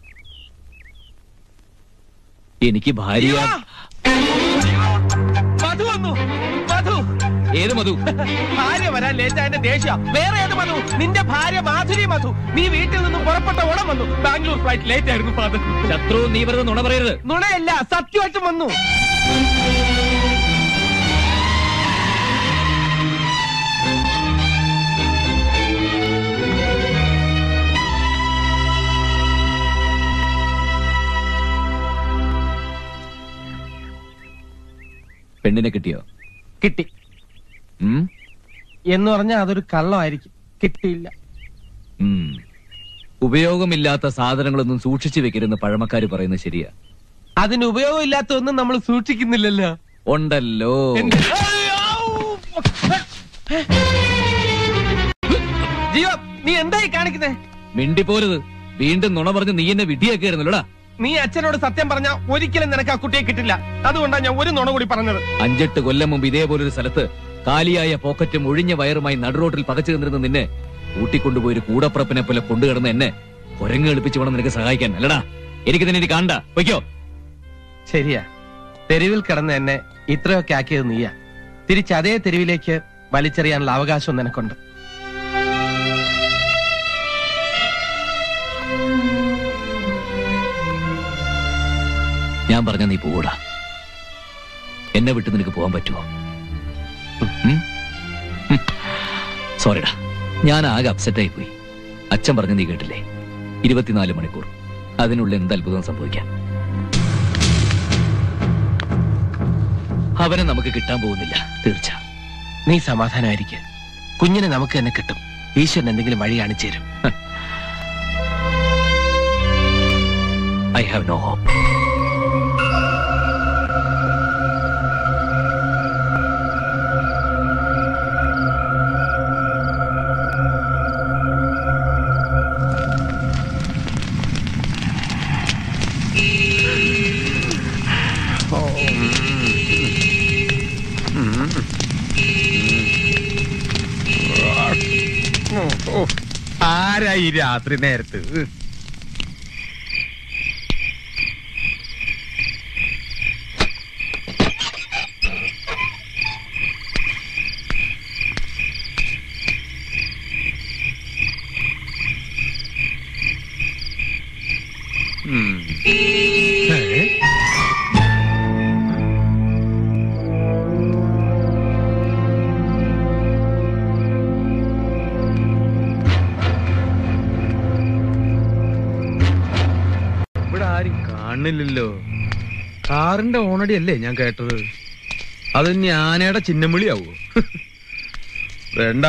എനിക്ക് ഭാര്യ മധു വന്നു മധു ഏത് മധു ഭാര്യ വരാൻ ലേറ്റ് ആയതിന്റെ ദേഷ്യ വേറെ ഏത് മധു നിന്റെ ഭാര്യ മാധുരി മധു നീ വീട്ടിൽ നിന്നും പുറപ്പെട്ട ഓണം വന്നു ബാംഗ്ലൂർ ഫ്ലൈറ്റ് ലേറ്റ് ആയിരുന്നു ഫാദർ ശത്രു നീ വെറുതെ നുണ പറയരുത് നുണയല്ല സത്യമായിട്ടും വന്നു പെണ്ണിനെ കിട്ടിയോ കിട്ടി ഉം? എന്ന് പറഞ്ഞാൽ അതൊരു കള്ളമായിരിക്കും കിട്ടിയില്ല ഉം. ഉപയോഗമില്ലാത്ത സാധനങ്ങളൊന്നും സൂക്ഷിച്ചു വെക്കരുതെന്ന് പഴമക്കാര് പറയുന്നത് ശരിയാ അതിന് ഉപയോഗമില്ലാത്തൊന്നും നമ്മൾ സൂക്ഷിക്കുന്നില്ലല്ലോ ഉണ്ടല്ലോ ജീവ നീ എന്തായി കാണിക്കുന്നേ മിണ്ടിപ്പോരുത് വീണ്ടും നുണ പറഞ്ഞ് നീ എന്നെ വിധിയാക്കിയായിരുന്നല്ലോടാ നീ അച്ഛനോട് സത്യം പറഞ്ഞ ഒരിക്കലും നിനക്ക് ആ കുട്ടിയെ കിട്ടില്ല അതുകൊണ്ടാണ് ഞാൻ ഒരു നുണ കൂടി പറഞ്ഞത് അഞ്ചെട്ട് കൊല്ലം മുമ്പ് ഇതേപോലൊരു സ്ഥലത്ത് കാലിയായ പോക്കറ്റും ഒഴിഞ്ഞ വയറുമായി നടുറോട്ടിൽ പകച്ചു നിന്നിരുന്ന നിന്നെ കൂട്ടിക്കൊണ്ടുപോയി ഒരു കൂടപ്പുറപ്പിനെ പോലെ കൊണ്ടുകിടന്ന് എന്നെ കുരങ്ങ് എളുപ്പിച്ച് വേണം നിനക്ക് സഹായിക്കാൻ അല്ലടാ എനിക്ക് തന്നെ ഇനി കാണണ്ട വയ്ക്കോ ശരിയാ തെരുവിൽ കിടന്ന് എന്നെ ഇത്രയൊക്കെ ആക്കിയത് നീയാ തിരിച്ച് അതേ തെരുവിലേക്ക് വലിച്ചെറിയാനുള്ള അവകാശം നിനക്കുണ്ട് ഞാൻ പറഞ്ഞ നീ പോകൂടാ എന്നെ വിട്ട് നിനക്ക് പോകാൻ പറ്റുമോ സോറിടാ ഞാൻ ആകെ അപ്സെറ്റ് ആയി പോയി അച്ഛൻ പറഞ്ഞ നീ കേട്ടില്ലേ ഇരുപത്തിനാല് മണിക്കൂർ അതിനുള്ളിൽ എന്ത് അത്ഭുതം സംഭവിക്കാം അവനെ നമുക്ക് കിട്ടാൻ പോകുന്നില്ല തീർച്ച നീ സമാധാനമായിരിക്കെ കുഞ്ഞിനെ നമുക്ക് തന്നെ കിട്ടും ഈശ്വരൻ എന്തെങ്കിലും വഴി കാണിച്ചു തരും ഐ ഹാവ് നോ ഹോപ്പ് ആരാ ഈ രാത്രി നേരത്ത് ഇവിടെ ആരും കാണുന്നില്ലല്ലോ കാറിന്റെ ഓണടി അല്ലേ ഞാൻ കേട്ടത് അത് ഞാനയുടെ ചിഹ്നം വിളിയാവോ വേണ്ട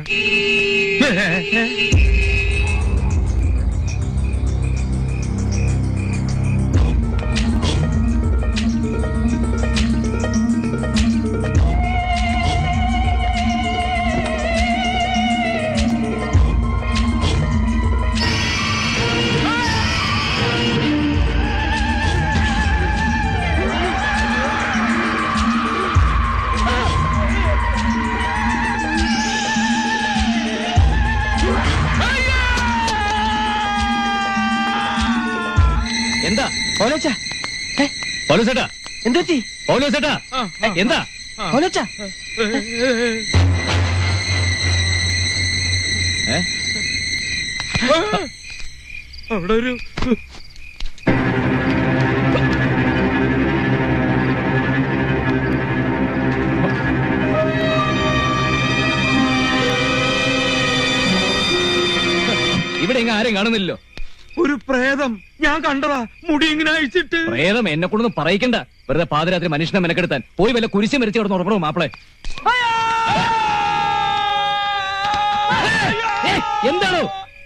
എന്താ ഓലോച്ച പൗലോസേട്ടാ എന്തു പറ്റി പൗലോസേട്ടാ എന്താ ഓലോച്ച ഏ? അവിടെ ഒരു ഇവിടെ എങ്ങ ആരും കാണുന്നില്ലല്ലോ ഒരു പ്രേതം ഞാൻ കണ്ടതാ മുടി ഇങ്ങനെ അഴിച്ചിട്ട് പ്രേതം എന്നെ കൊണ്ടൊന്നും പറയിക്കണ്ട വെറുതെ പാതിരാത്രി മനുഷ്യനെ മെനക്കെടുത്താൻ പോയി വല്ല കുരിശ് മരിച്ചു കിടന്ന് ഉറപ്പണോ മാപ്പിളെ ഏയ്, എന്താണോ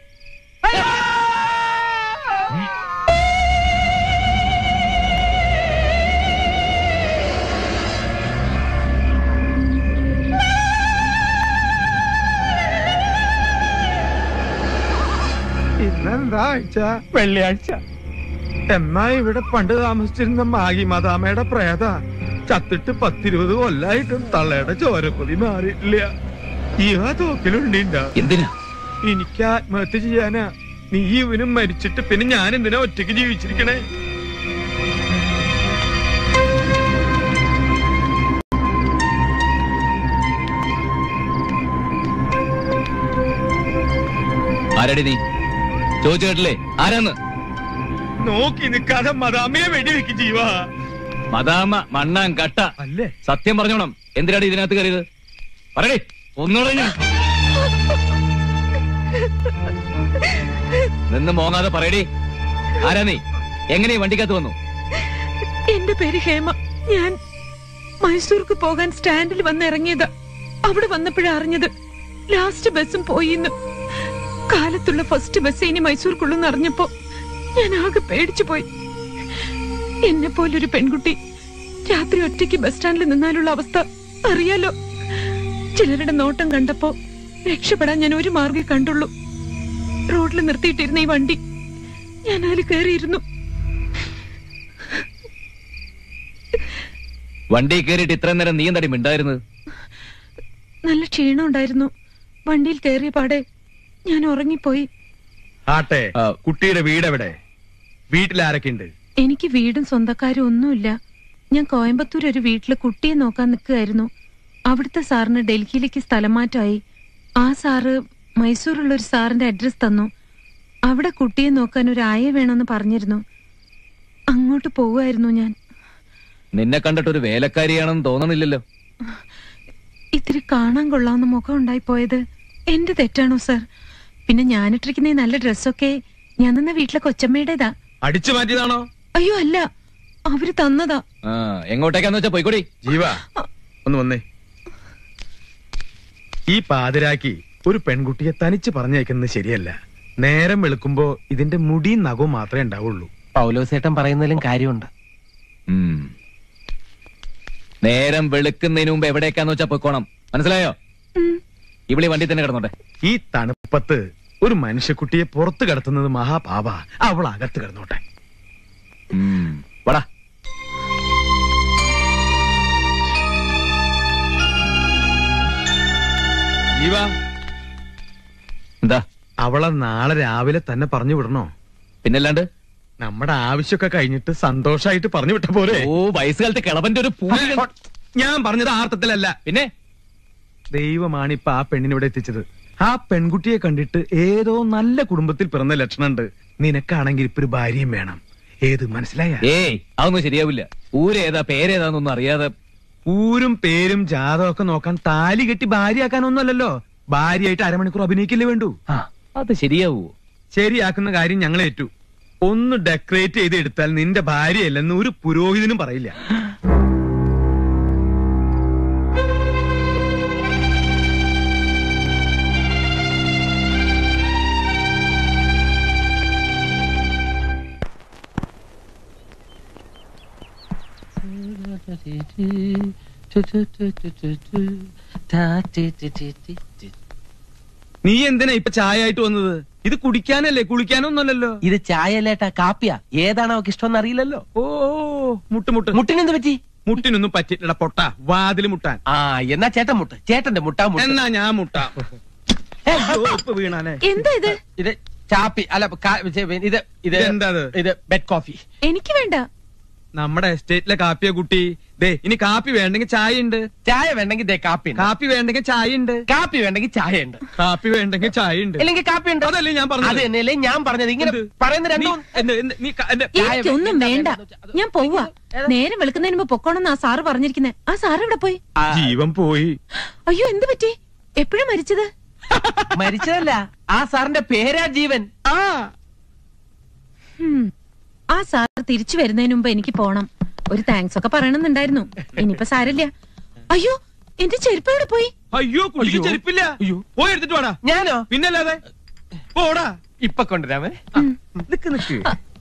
ഇന്നെന്താ ആഴ്ച വെള്ളിയാഴ്ച എന്നാ ഇവിടെ പണ്ട് താമസിച്ചിരുന്ന മാഗി മദാമയുടെ പ്രേത ചത്തിട്ട് പത്തിരുപത് കൊല്ലായിട്ടും തള്ളയുടെ ചോരക്കൊതി മാറിയിട്ടില്ല ഇവ തോക്കിലുണ്ടിണ്ട എന്തിനാ എനിക്ക് ആത്മഹത്യ ചെയ്യാനാ നീ ഇവനും മരിച്ചിട്ട് പിന്നെ ഞാൻ എന്തിനാ ഒറ്റയ്ക്ക് ജീവിച്ചിരിക്കണേ ആരടി നീ ചോദിച്ചു കേട്ടില്ലേ ആരാന്ന് നോക്കി നിൽക്കാതെ മദാമയെ വെടിവെക്ക് ജീവ മദാമ മണ്ണാൻ കട്ട അല്ലേ സത്യം പറഞ്ഞോണം എന്തിനാണ് ഇതിനകത്ത് കയറിയത് പറയേ ഒന്നുകൂടെ ഞാൻ നിന്ന് മോങ്ങാതെ പറയടി ആരാ നീ എങ്ങനെ ഈ വണ്ടിക്കകത്ത് വന്നു എന്റെ പേര് ഹേമ ഞാൻ മൈസൂർക്ക് പോകാൻ സ്റ്റാൻഡിൽ വന്ന് ഇറങ്ങിയതാ അവിടെ വന്നപ്പോഴാ അറിഞ്ഞത് ലാസ്റ്റ് ബസ്സും പോയിന്ന് കാലത്തുള്ള ഫസ്റ്റ് ബസ് ഇനി മൈസൂർക്കുള്ളെന്ന് അറിഞ്ഞപ്പോ ഞാൻ ആകെ പേടിച്ചു പോയി എന്നെ പോലൊരു പെൺകുട്ടി രാത്രി ഒറ്റയ്ക്ക് ബസ് സ്റ്റാൻഡിൽ നിന്നാലുള്ള അവസ്ഥ അറിയാലോ ചിലരുടെ നോട്ടം കണ്ടപ്പോ രക്ഷപ്പെടാൻ ഞാൻ ഒരു മാർഗേ കണ്ടുള്ളൂ റോഡിൽ നിർത്തിയിട്ടിരുന്ന ഈ വണ്ടി ഞാൻ അതിൽ കയറിയിരുന്നു വണ്ടി കയറിയിട്ട് ഇത്രയും നേരം നീ എന്താടി മിണ്ടായിരുന്നത് നല്ല ക്ഷീണം ഉണ്ടായിരുന്നു വണ്ടിയിൽ കയറിയ പാടെ ഞാൻ ഉറങ്ങിപ്പോയി ആട്ടെ കുട്ടിയുടെ വീട് എവിടെ വീട്ടിൽ ആരൊക്കെ ഉണ്ട് എനിക്ക് വീടും സ്വന്തക്കാരും ഒന്നുമില്ല ഞാൻ കോയമ്പത്തൂർ ഒരു വീട്ടില് കുട്ടിയെ നോക്കാൻ നിൽക്കുകയായിരുന്നു അവിടുത്തെ സാറിന് ഡൽഹിയിലേക്ക് സ്ഥലം മാറ്റമായി ആ സാറ് മൈസൂരുള്ള ഒരു സാറിന്റെ അഡ്രസ് തന്നു അവിടെ കുട്ടിയെ നോക്കാൻ ഒരു ആയ വേണമെന്ന് പറഞ്ഞിരുന്നു അങ്ങോട്ട് പോവുമായിരുന്നു ഞാൻ നിന്നെ കണ്ടിട്ട് ഒരു വേലക്കാരിയാണെന്ന് തോന്നണില്ലല്ലോ ഇത്തിരി കാണാൻ കൊള്ളാവുന്ന മുഖം ഉണ്ടായി പോയത് എന്റെ തെറ്റാണോ സാർ പിന്നെ ഞാനിട്ടിരിക്കുന്ന ഈ നല്ല ഡ്രസ്സൊക്കെ ഞാൻ നിന്ന വീട്ടിലെ കൊച്ചമ്മയുടേതാ അടിച്ചു മാറ്റിയതാണോ അയ്യോ അല്ല അവര് തന്നതാ ആ എങ്ങോട്ടേക്കാന്ന് വെച്ചാ പോയിക്കോടി ജീവ ഒന്ന് വന്നേ ഈ പാതിരാക്കി ഒരു പെൺകുട്ടിയെ തനിച്ച് പറഞ്ഞയക്കുന്നത് ശരിയല്ല നേരം വെളുക്കുമ്പോ ഇതിന്റെ മുടിയും നഖവും മാത്രമേ ഉണ്ടാവുള്ളൂ പൗലോസേട്ടൻ പറയുന്നതിലും കാര്യമുണ്ട് ഉം. നേരം വെളുക്കുന്നതിന് മുമ്പ് എവിടേക്കാന്ന് വെച്ചാ പൊയ്ക്കോണം മനസ്സിലായോ ഇവിടെ വണ്ടി തന്നെ കിടന്നോട്ടെ ഈ തണുപ്പത്ത് ഒരു മനുഷ്യക്കുട്ടിയെ പുറത്തു കടത്തുന്നത് മഹാപാപ അവൾ അകത്ത് കിടന്നോട്ടെ ഉം. വാടാ ജീവ എന്താ അവളെ നാളെ രാവിലെ തന്നെ പറഞ്ഞു വിടണോ പിന്നല്ലാണ്ട് നമ്മുടെ ആവശ്യമൊക്കെ കഴിഞ്ഞിട്ട് സന്തോഷായിട്ട് പറഞ്ഞു വിട്ട പോലെ ഓ വയസ്സുകാലത്ത് കിളവന്റെ ഒരു പൂജ ഞാൻ പറഞ്ഞത് ആർത്ഥത്തിലല്ല പിന്നെ ദൈവമാണ് ഇപ്പൊ ആ പെണ്ണിനെ ഇവിടെ എത്തിച്ചത് ആ പെൺകുട്ടിയെ കണ്ടിട്ട് ഏതോ നല്ല കുടുംബത്തിൽ പിറന്ന ലക്ഷണമുണ്ട് നിനക്കാണെങ്കിൽ ഇപ്പൊ ഒരു ഭാര്യയും വേണം ഏത് മനസ്സിലായ ഏയ് അതൊന്നും ശരിയാവില്ല ഊരേതാ പേരേതാന്നൊന്നും അറിയാതെ ഊരും പേരും ജാതകം ഒക്കെ നോക്കാൻ താലി കെട്ടി ഭാര്യയാക്കാനൊന്നുമല്ലല്ലോ ഭാര്യയായിട്ട് അരമണിക്കൂർ അഭിനയിക്കില്ലേ വേണ്ടു അത് ശരിയാവൂ ശരിയാക്കുന്ന കാര്യം ഞങ്ങൾ ഏറ്റു ഒന്ന് ഡെക്കറേറ്റ് ചെയ്ത് എടുത്താൽ നിന്റെ ഭാര്യയല്ലെന്ന് ഒരു പുരോഹിതനും പറയില്ല നീ എന്തിനാ ഇപ്പൊ ചായ ആയിട്ട് വന്നത് ഇത് കുടിക്കാനല്ലേ കുളിക്കാനൊന്നുമല്ലല്ലോ ഇത് ചായല്ലേട്ടാ കാപ്പിയാ ഏതാണ് അവക്ക് ഇഷ്ടം അറിയില്ലല്ലോ ഓ മുട്ട് മുട്ട് മുട്ടിനെന്ത് പറ്റി മുട്ടിനൊന്നും പറ്റില്ല പൊട്ട വാതില് മുട്ടാൻ ആ എന്നാ ചേട്ടൻ മുട്ട് ചേട്ടന്റെ മുട്ടാ മുട്ട് എന്നാ ഞാൻ മുട്ടാ ഇപ്പൊ വീണാലേ എന്താ ഇത് ഇത് ചാപ്പി അല്ല കാ- ഇത് ഇത് ഇതെന്താ ഇത്? ഇത് ബെഡ് കോഫി എനിക്ക് വേണ്ട നമ്മുടെ എസ്റ്റേറ്റിലെ കാപ്പിയ കുട്ടി ദേ ഇനി കാപ്പി വേണ്ടെങ്കിൽ ചായ ഉണ്ട് ചായ വേണ്ടെങ്കിൽ ദേ കാപ്പി ഉണ്ട്. കാപ്പി വേണ്ടെങ്കിൽ ചായ ഉണ്ട് കാപ്പി വേണ്ടെങ്കിൽ ചായ ഉണ്ട് കാപ്പി വേണ്ടെങ്കിൽ ചായ ഉണ്ട് അല്ലെങ്കിൽ കാപ്പി ഉണ്ട് അതല്ലേ ഞാൻ പറഞ്ഞത് അത് തന്നെയല്ലേ ഞാൻ പറഞ്ഞത് ഇങ്ങനെ എന്ത്? പറയുന്ന നീ- രണ്ടും എന്ത്- എന്ത്- നീ ക- എന്റെ- എനിക്കൊന്നും വേണ്ട ഞാൻ പോവാ നേരം വെളുക്കുന്നതിന് മുമ്പ് പൊക്കോണെന്ന് ആ സാറ് പറഞ്ഞിരിക്കുന്നെ ആ സാറ് ഇവിടെ പോയി ജീവൻ പോയി അയ്യോ എന്ത് പറ്റി എപ്പോഴും മരിച്ചത് മരിച്ചതല്ല ആ സാറിന്റെ പേരാ ജീവൻ ആ ഹും. ആ സാർ തിരിച്ചു വരുന്നതിന് മുമ്പ് എനിക്ക് പോണം ഒരു താങ്ക്സ് ഒക്കെ പറയണമെന്നുണ്ടായിരുന്നു ഇനിയിപ്പോ സാരല്ല അയ്യോ എന്റെ ചെരുപ്പ് എവിടെ പോയി അയ്യോ കുട്ടിക്ക് അയ്യോ. ചെരുപ്പില്ല അയ്യോ. പോയി എടുത്തിട്ട് വാടാ ഞാനോ പിന്നല്ലാതെ പോടാ ഇപ്പൊ കൊണ്ടുവരാമേ നിക്ക് നിക്ക്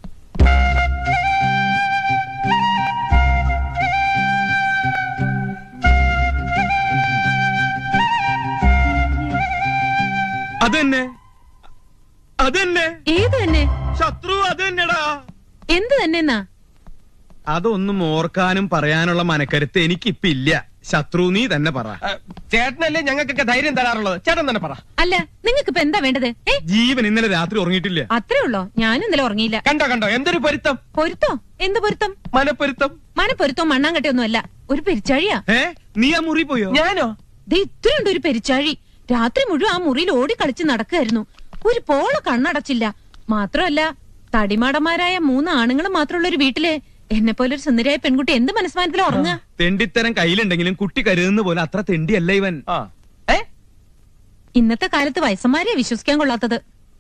അതന്നെ അതന്നെ ഏത് തന്നെ ശത്രു അതന്നെടാ എന്ത് തന്നെ എന്നാ അതൊന്നും ഓർക്കാനും പറയാനുള്ള മനക്കരുത്ത് എനിക്കിപ്പില്ല ശത്രു നീ തന്നെ പറ ചേട്ടനല്ലേ ഞങ്ങൾക്കൊക്കെ ധൈര്യം തരാറുള്ളത് ചേട്ടൻ തന്നെ പറ അല്ല നിങ്ങൾക്ക് ഇപ്പൊ എന്താ വേണ്ടത് ഏ ജീവൻ ഇന്നലെ രാത്രി ഉറങ്ങിയിട്ടില്ല അത്രേ ഉള്ളോ ഞാനും ഇന്നലെ ഉറങ്ങിയില്ല കണ്ടോ കണ്ടോ എന്തൊരു പൊരുത്തം പൊരുത്തോ എന്ത് പൊരുത്തം മനപ്പൊരുത്തം മനപ്പൊരുത്തോ മണ്ണാങ്കട്ടയൊന്നും അല്ല ഒരു പെരിച്ചാഴിയാ ഏ നീ ആ മുറി പോയോ ഞാനോ ദേ ഇത്രയുണ്ട് ഒരു പെരിച്ചാഴി രാത്രി മുഴുവൻ ആ മുറിയിൽ ഓടി കളിച്ച് നടക്കുകയായിരുന്നു ഒരു പോള കണ്ണടച്ചില്ല മാത്രമല്ല തടിമാടന്മാരായ മൂന്ന് ആണുങ്ങൾ മാത്രമുള്ള ഒരു വീട്ടില് എന്നെ പോലെ ഒരു സുന്ദരിയായ പെൺകുട്ടി എന്ത് മനസ്മാനത്തിലും ഉറങ്ങുക തെണ്ടിത്തരം കയ്യിലുണ്ടെങ്കിലും കുട്ടി കരുതുന്ന പോലെ അത്ര തെണ്ടിയല്ല ഇവൻ ഇന്നത്തെ കാലത്ത് വയസ്സന്മാരെ വിശ്വസിക്കാൻ കൊള്ളാത്തത്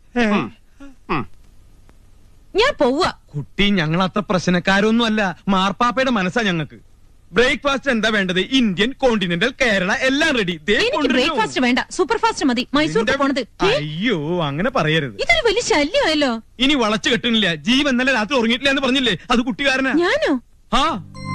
ഞാൻ പോവുക കുട്ടി ഞങ്ങൾ അത്ര പ്രശ്നക്കാരൊന്നും അല്ല മാർപ്പാപ്പയുടെ മനസ്സാ ഞങ്ങൾക്ക് ബ്രേക്ക്ഫാസ്റ്റ് എന്താ വേണ്ടത് ഇന്ത്യൻ കോണ്ടിനെന്റൽ കേരള എല്ലാം റെഡി എനിക്ക് ബ്രേക്ക്ഫാസ്റ്റ് വേണ്ട സൂപ്പർ ഫാസ്റ്റ് മതി മൈസൂർക്ക് പോണത് ഏ, അയ്യോ അങ്ങനെ പറയരുത് ഇതൊരു വലിയ ശല്യമായല്ലോ ഇനി വളച്ചു കെട്ടുന്നില്ല ജീവൻ ഇന്നലെ രാത്രി ഉറങ്ങിയിട്ടില്ല എന്ന് പറഞ്ഞില്ലേ അത് കുട്ടിക്കാരനാ ഞാനോ ആ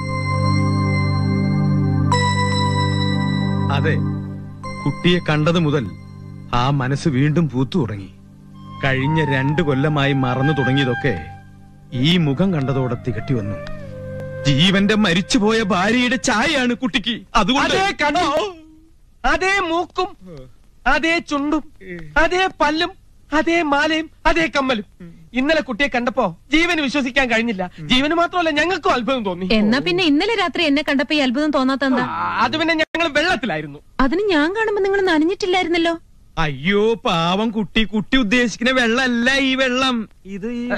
അതെ കുട്ടിയെ കണ്ടത് മുതൽ ആ മനസ്സ് വീണ്ടും പൂത്തു തുടങ്ങി കഴിഞ്ഞ രണ്ടു കൊല്ലമായി മറന്നു തുടങ്ങിയതൊക്കെ ഈ മുഖം കണ്ടതോടെ തികട്ടി വന്നു ജീവന്റെ മരിച്ചുപോയ ഭാര്യയുടെ ചായയാണ് കുട്ടിക്ക് അതുകൊണ്ട് അതേ കണ്ണും അതേ മൂക്കും അതേ ചുണ്ടും അതേ പല്ലും അതേ മാലയും അതേ കമ്മലും ഇന്നലെ കുട്ടിയെ കണ്ടപ്പോ ജീവന് വിശ്വസിക്കാൻ കഴിഞ്ഞില്ല ജീവന് മാത്രമല്ല ഞങ്ങൾക്കും അത്ഭുതം തോന്നി എന്നാ പിന്നെ ഇന്നലെ രാത്രി എന്നെ കണ്ടപ്പോ ഈ അത്ഭുതം തോന്നാത്ത എന്താ അത് പിന്നെ ഞങ്ങൾ വെള്ളത്തിലായിരുന്നു അതിന് ഞാൻ കാണുമ്പോ നിങ്ങൾ നനഞ്ഞിട്ടില്ലായിരുന്നല്ലോ അയ്യോ പാവം കുട്ടി കുട്ടി ഉദ്ദേശിക്കുന്ന വെള്ളമല്ല ഈ വെള്ളം ഇത് ഈ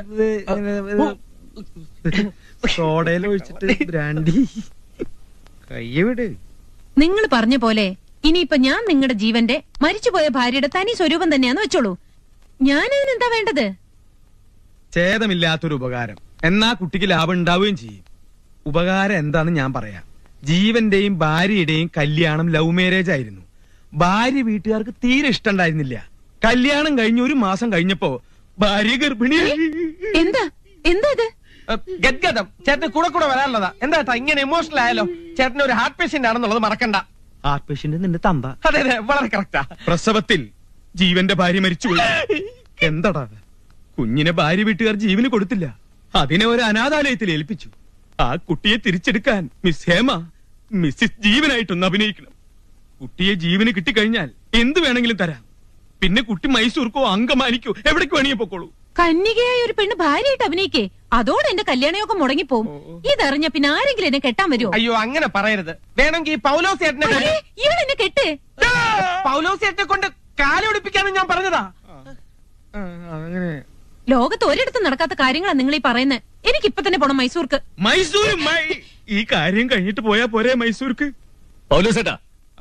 സോഡയിൽ ഒഴിച്ചിട്ട് ബ്രാൻഡി കയ്യ വിട് നിങ്ങൾ പറഞ്ഞ പോലെ ഇനിയിപ്പൊ ഞാൻ നിങ്ങളുടെ ജീവന്റെ മരിച്ചുപോയ ഭാര്യയുടെ തനി സ്വരൂപം തന്നെയാന്ന് വെച്ചോളൂ ഞാൻ അതിനെന്താ വേണ്ടത് ഛേദമില്ലാത്തൊരു ഉപകാരം എന്നാ കുട്ടിക്ക് ലാഭം ഉണ്ടാവുകയും ചെയ്യും ഉപകാരം എന്താന്ന് ഞാൻ പറയാം ജീവന്റെയും ഭാര്യയുടെയും കല്യാണം ലവ് മാരേജ് ആയിരുന്നു ഭാര്യ വീട്ടുകാർക്ക് തീരെ ഇഷ്ടണ്ടായിരുന്നില്ല കല്യാണം കഴിഞ്ഞ് ഒരു മാസം കഴിഞ്ഞപ്പോ ഭാര്യ ഗർഭിണിയായി എന്താ എന്താ ഇത് ഗദ്ഗതം ചേട്ടന് കൂടെ കൂടെ വരാനുള്ളതാ എന്താ ഏട്ടാ ഇങ്ങനെ ഇമോഷണൽ ആയാലോ ചേട്ടന് ഒരു ഹാർട്ട് പേഷ്യന്റ് ആണെന്നുള്ളത് മറക്കണ്ട ഹാർട്ട് പേഷ്യന്റ് നിന്റെ തന്ത അതെ അതെ വളരെ കറക്റ്റാ പ്രസവത്തിൽ ജീവന്റെ ഭാര്യ മരിച്ചുപോയി എന്താടാ കുഞ്ഞിനെ ഭാര്യ വീട്ടുകാർ ജീവന് കൊടുത്തില്ല അതിനെ ഒരു അനാഥാലയത്തിൽ ഏൽപ്പിച്ചു ആ കുട്ടിയെ തിരിച്ചെടുക്കാൻ മിസ് ഹേമ മിസ്സിസ് ജീവനായിട്ടൊന്ന് അഭിനയിക്കണം കുട്ടിയെ ജീവന് കിട്ടിക്കഴിഞ്ഞാൽ എന്ത് വേണമെങ്കിലും തരാം പിന്നെ കുട്ടി മൈസൂർക്കോ അങ്കമാനിക്കോ എവിടേക്ക് വേണമെങ്കിൽ പൊക്കോളൂ കന്യകയായ ഒരു പെണ്ണ് ഭാര്യയായിട്ട് അഭിനയിക്കേ അതോടെ എന്റെ കല്യാണമൊക്കെ മുടങ്ങിപ്പോവും ഇതറിഞ്ഞ പിന്നെ ആരെങ്കിലും എന്നെ കെട്ടാൻ വരുമോ അയ്യോ അങ്ങനെ പറയരുത് വേണമെങ്കിൽ ഈ പൗലോസ് ചേട്ടനെ കൊണ്ട് ഇവൾ എന്നെ കെട്ട് പൗലോസ് ചേട്ടനെ കൊണ്ട് കാലൊടിപ്പിക്കാനും ഞാൻ പറഞ്ഞതാ അങ്ങനെ ലോകത്ത് ഒരിടത്തും നടക്കാത്ത കാര്യങ്ങളാ നിങ്ങൾ ഈ പറയുന്നത് എനിക്ക് ഇപ്പൊ തന്നെ പോണം മൈസൂർക്ക് മൈസൂർ മൈ- ഈ കാര്യം കഴിഞ്ഞിട്ട് പോയാ പോരെ മൈസൂർക്ക് പൗലോസേട്ടാ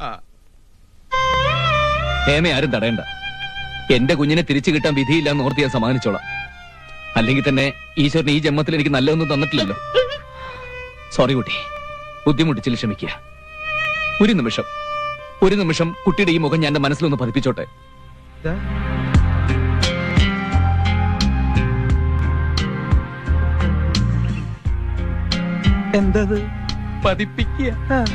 ഹേമ ആരും തടയണ്ട എന്റെ കുഞ്ഞിനെ തിരിച്ചു കിട്ടാൻ വിധിയില്ല എന്ന് ഓർത്ത് ഞാൻ സമാധാനിച്ചോളാം അല്ലെങ്കിൽ തന്നെ ഈശ്വരൻ ഈ ജന്മത്തിൽ എനിക്ക് നല്ലതൊന്നും തന്നിട്ടില്ലല്ലോ സോറി കുട്ടി ബുദ്ധിമുട്ടിച്ചിൽ ക്ഷമിക്കുക ഒരു നിമിഷം ഒരു നിമിഷം കുട്ടിയുടെ ഈ മുഖം ഞാൻ എന്റെ മനസ്സിലൊന്ന് പതിപ്പിച്ചോട്ടെ എന്തത് പതിപ്പിക്കുക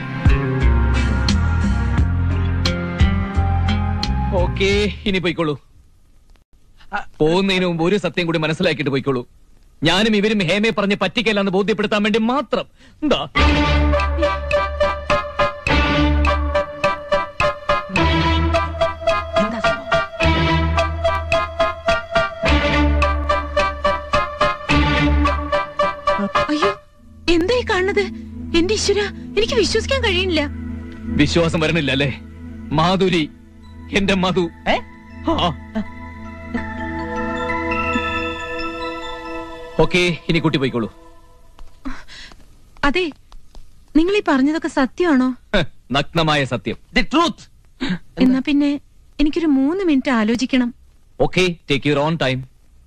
ഓക്കേ ഇനി പോയിക്കോളൂ പോകുന്നതിന് മുമ്പ് ഒരു സത്യം കൂടി മനസ്സിലാക്കിയിട്ട് പോയിക്കോളൂ ഞാനും ഇവരും ഹേമയെ പറഞ്ഞ് പറ്റിക്കല്ലെന്ന് ബോധ്യപ്പെടുത്താൻ വേണ്ടി മാത്രം എന്താ അയ്യോ എന്താ ഈ കാണുന്നത് എന്റെ ഈശ്വര എനിക്ക് വിശ്വസിക്കാൻ കഴിയണില്ല വിശ്വാസം വരണില്ല അല്ലേ മാധുരി എന്റെ മധു ആ. ഓക്കേ ഇനി കുട്ടി പോയിക്കോളൂ അതെ നിങ്ങൾ ഈ പറഞ്ഞതൊക്കെ സത്യമാണോ ഹ്, നഗ്നമായ സത്യം ദി ട്രൂത്ത് എന്നാ പിന്നെ എനിക്കൊരു മൂന്ന് മിനിറ്റ് ആലോചിക്കണം okay take your own time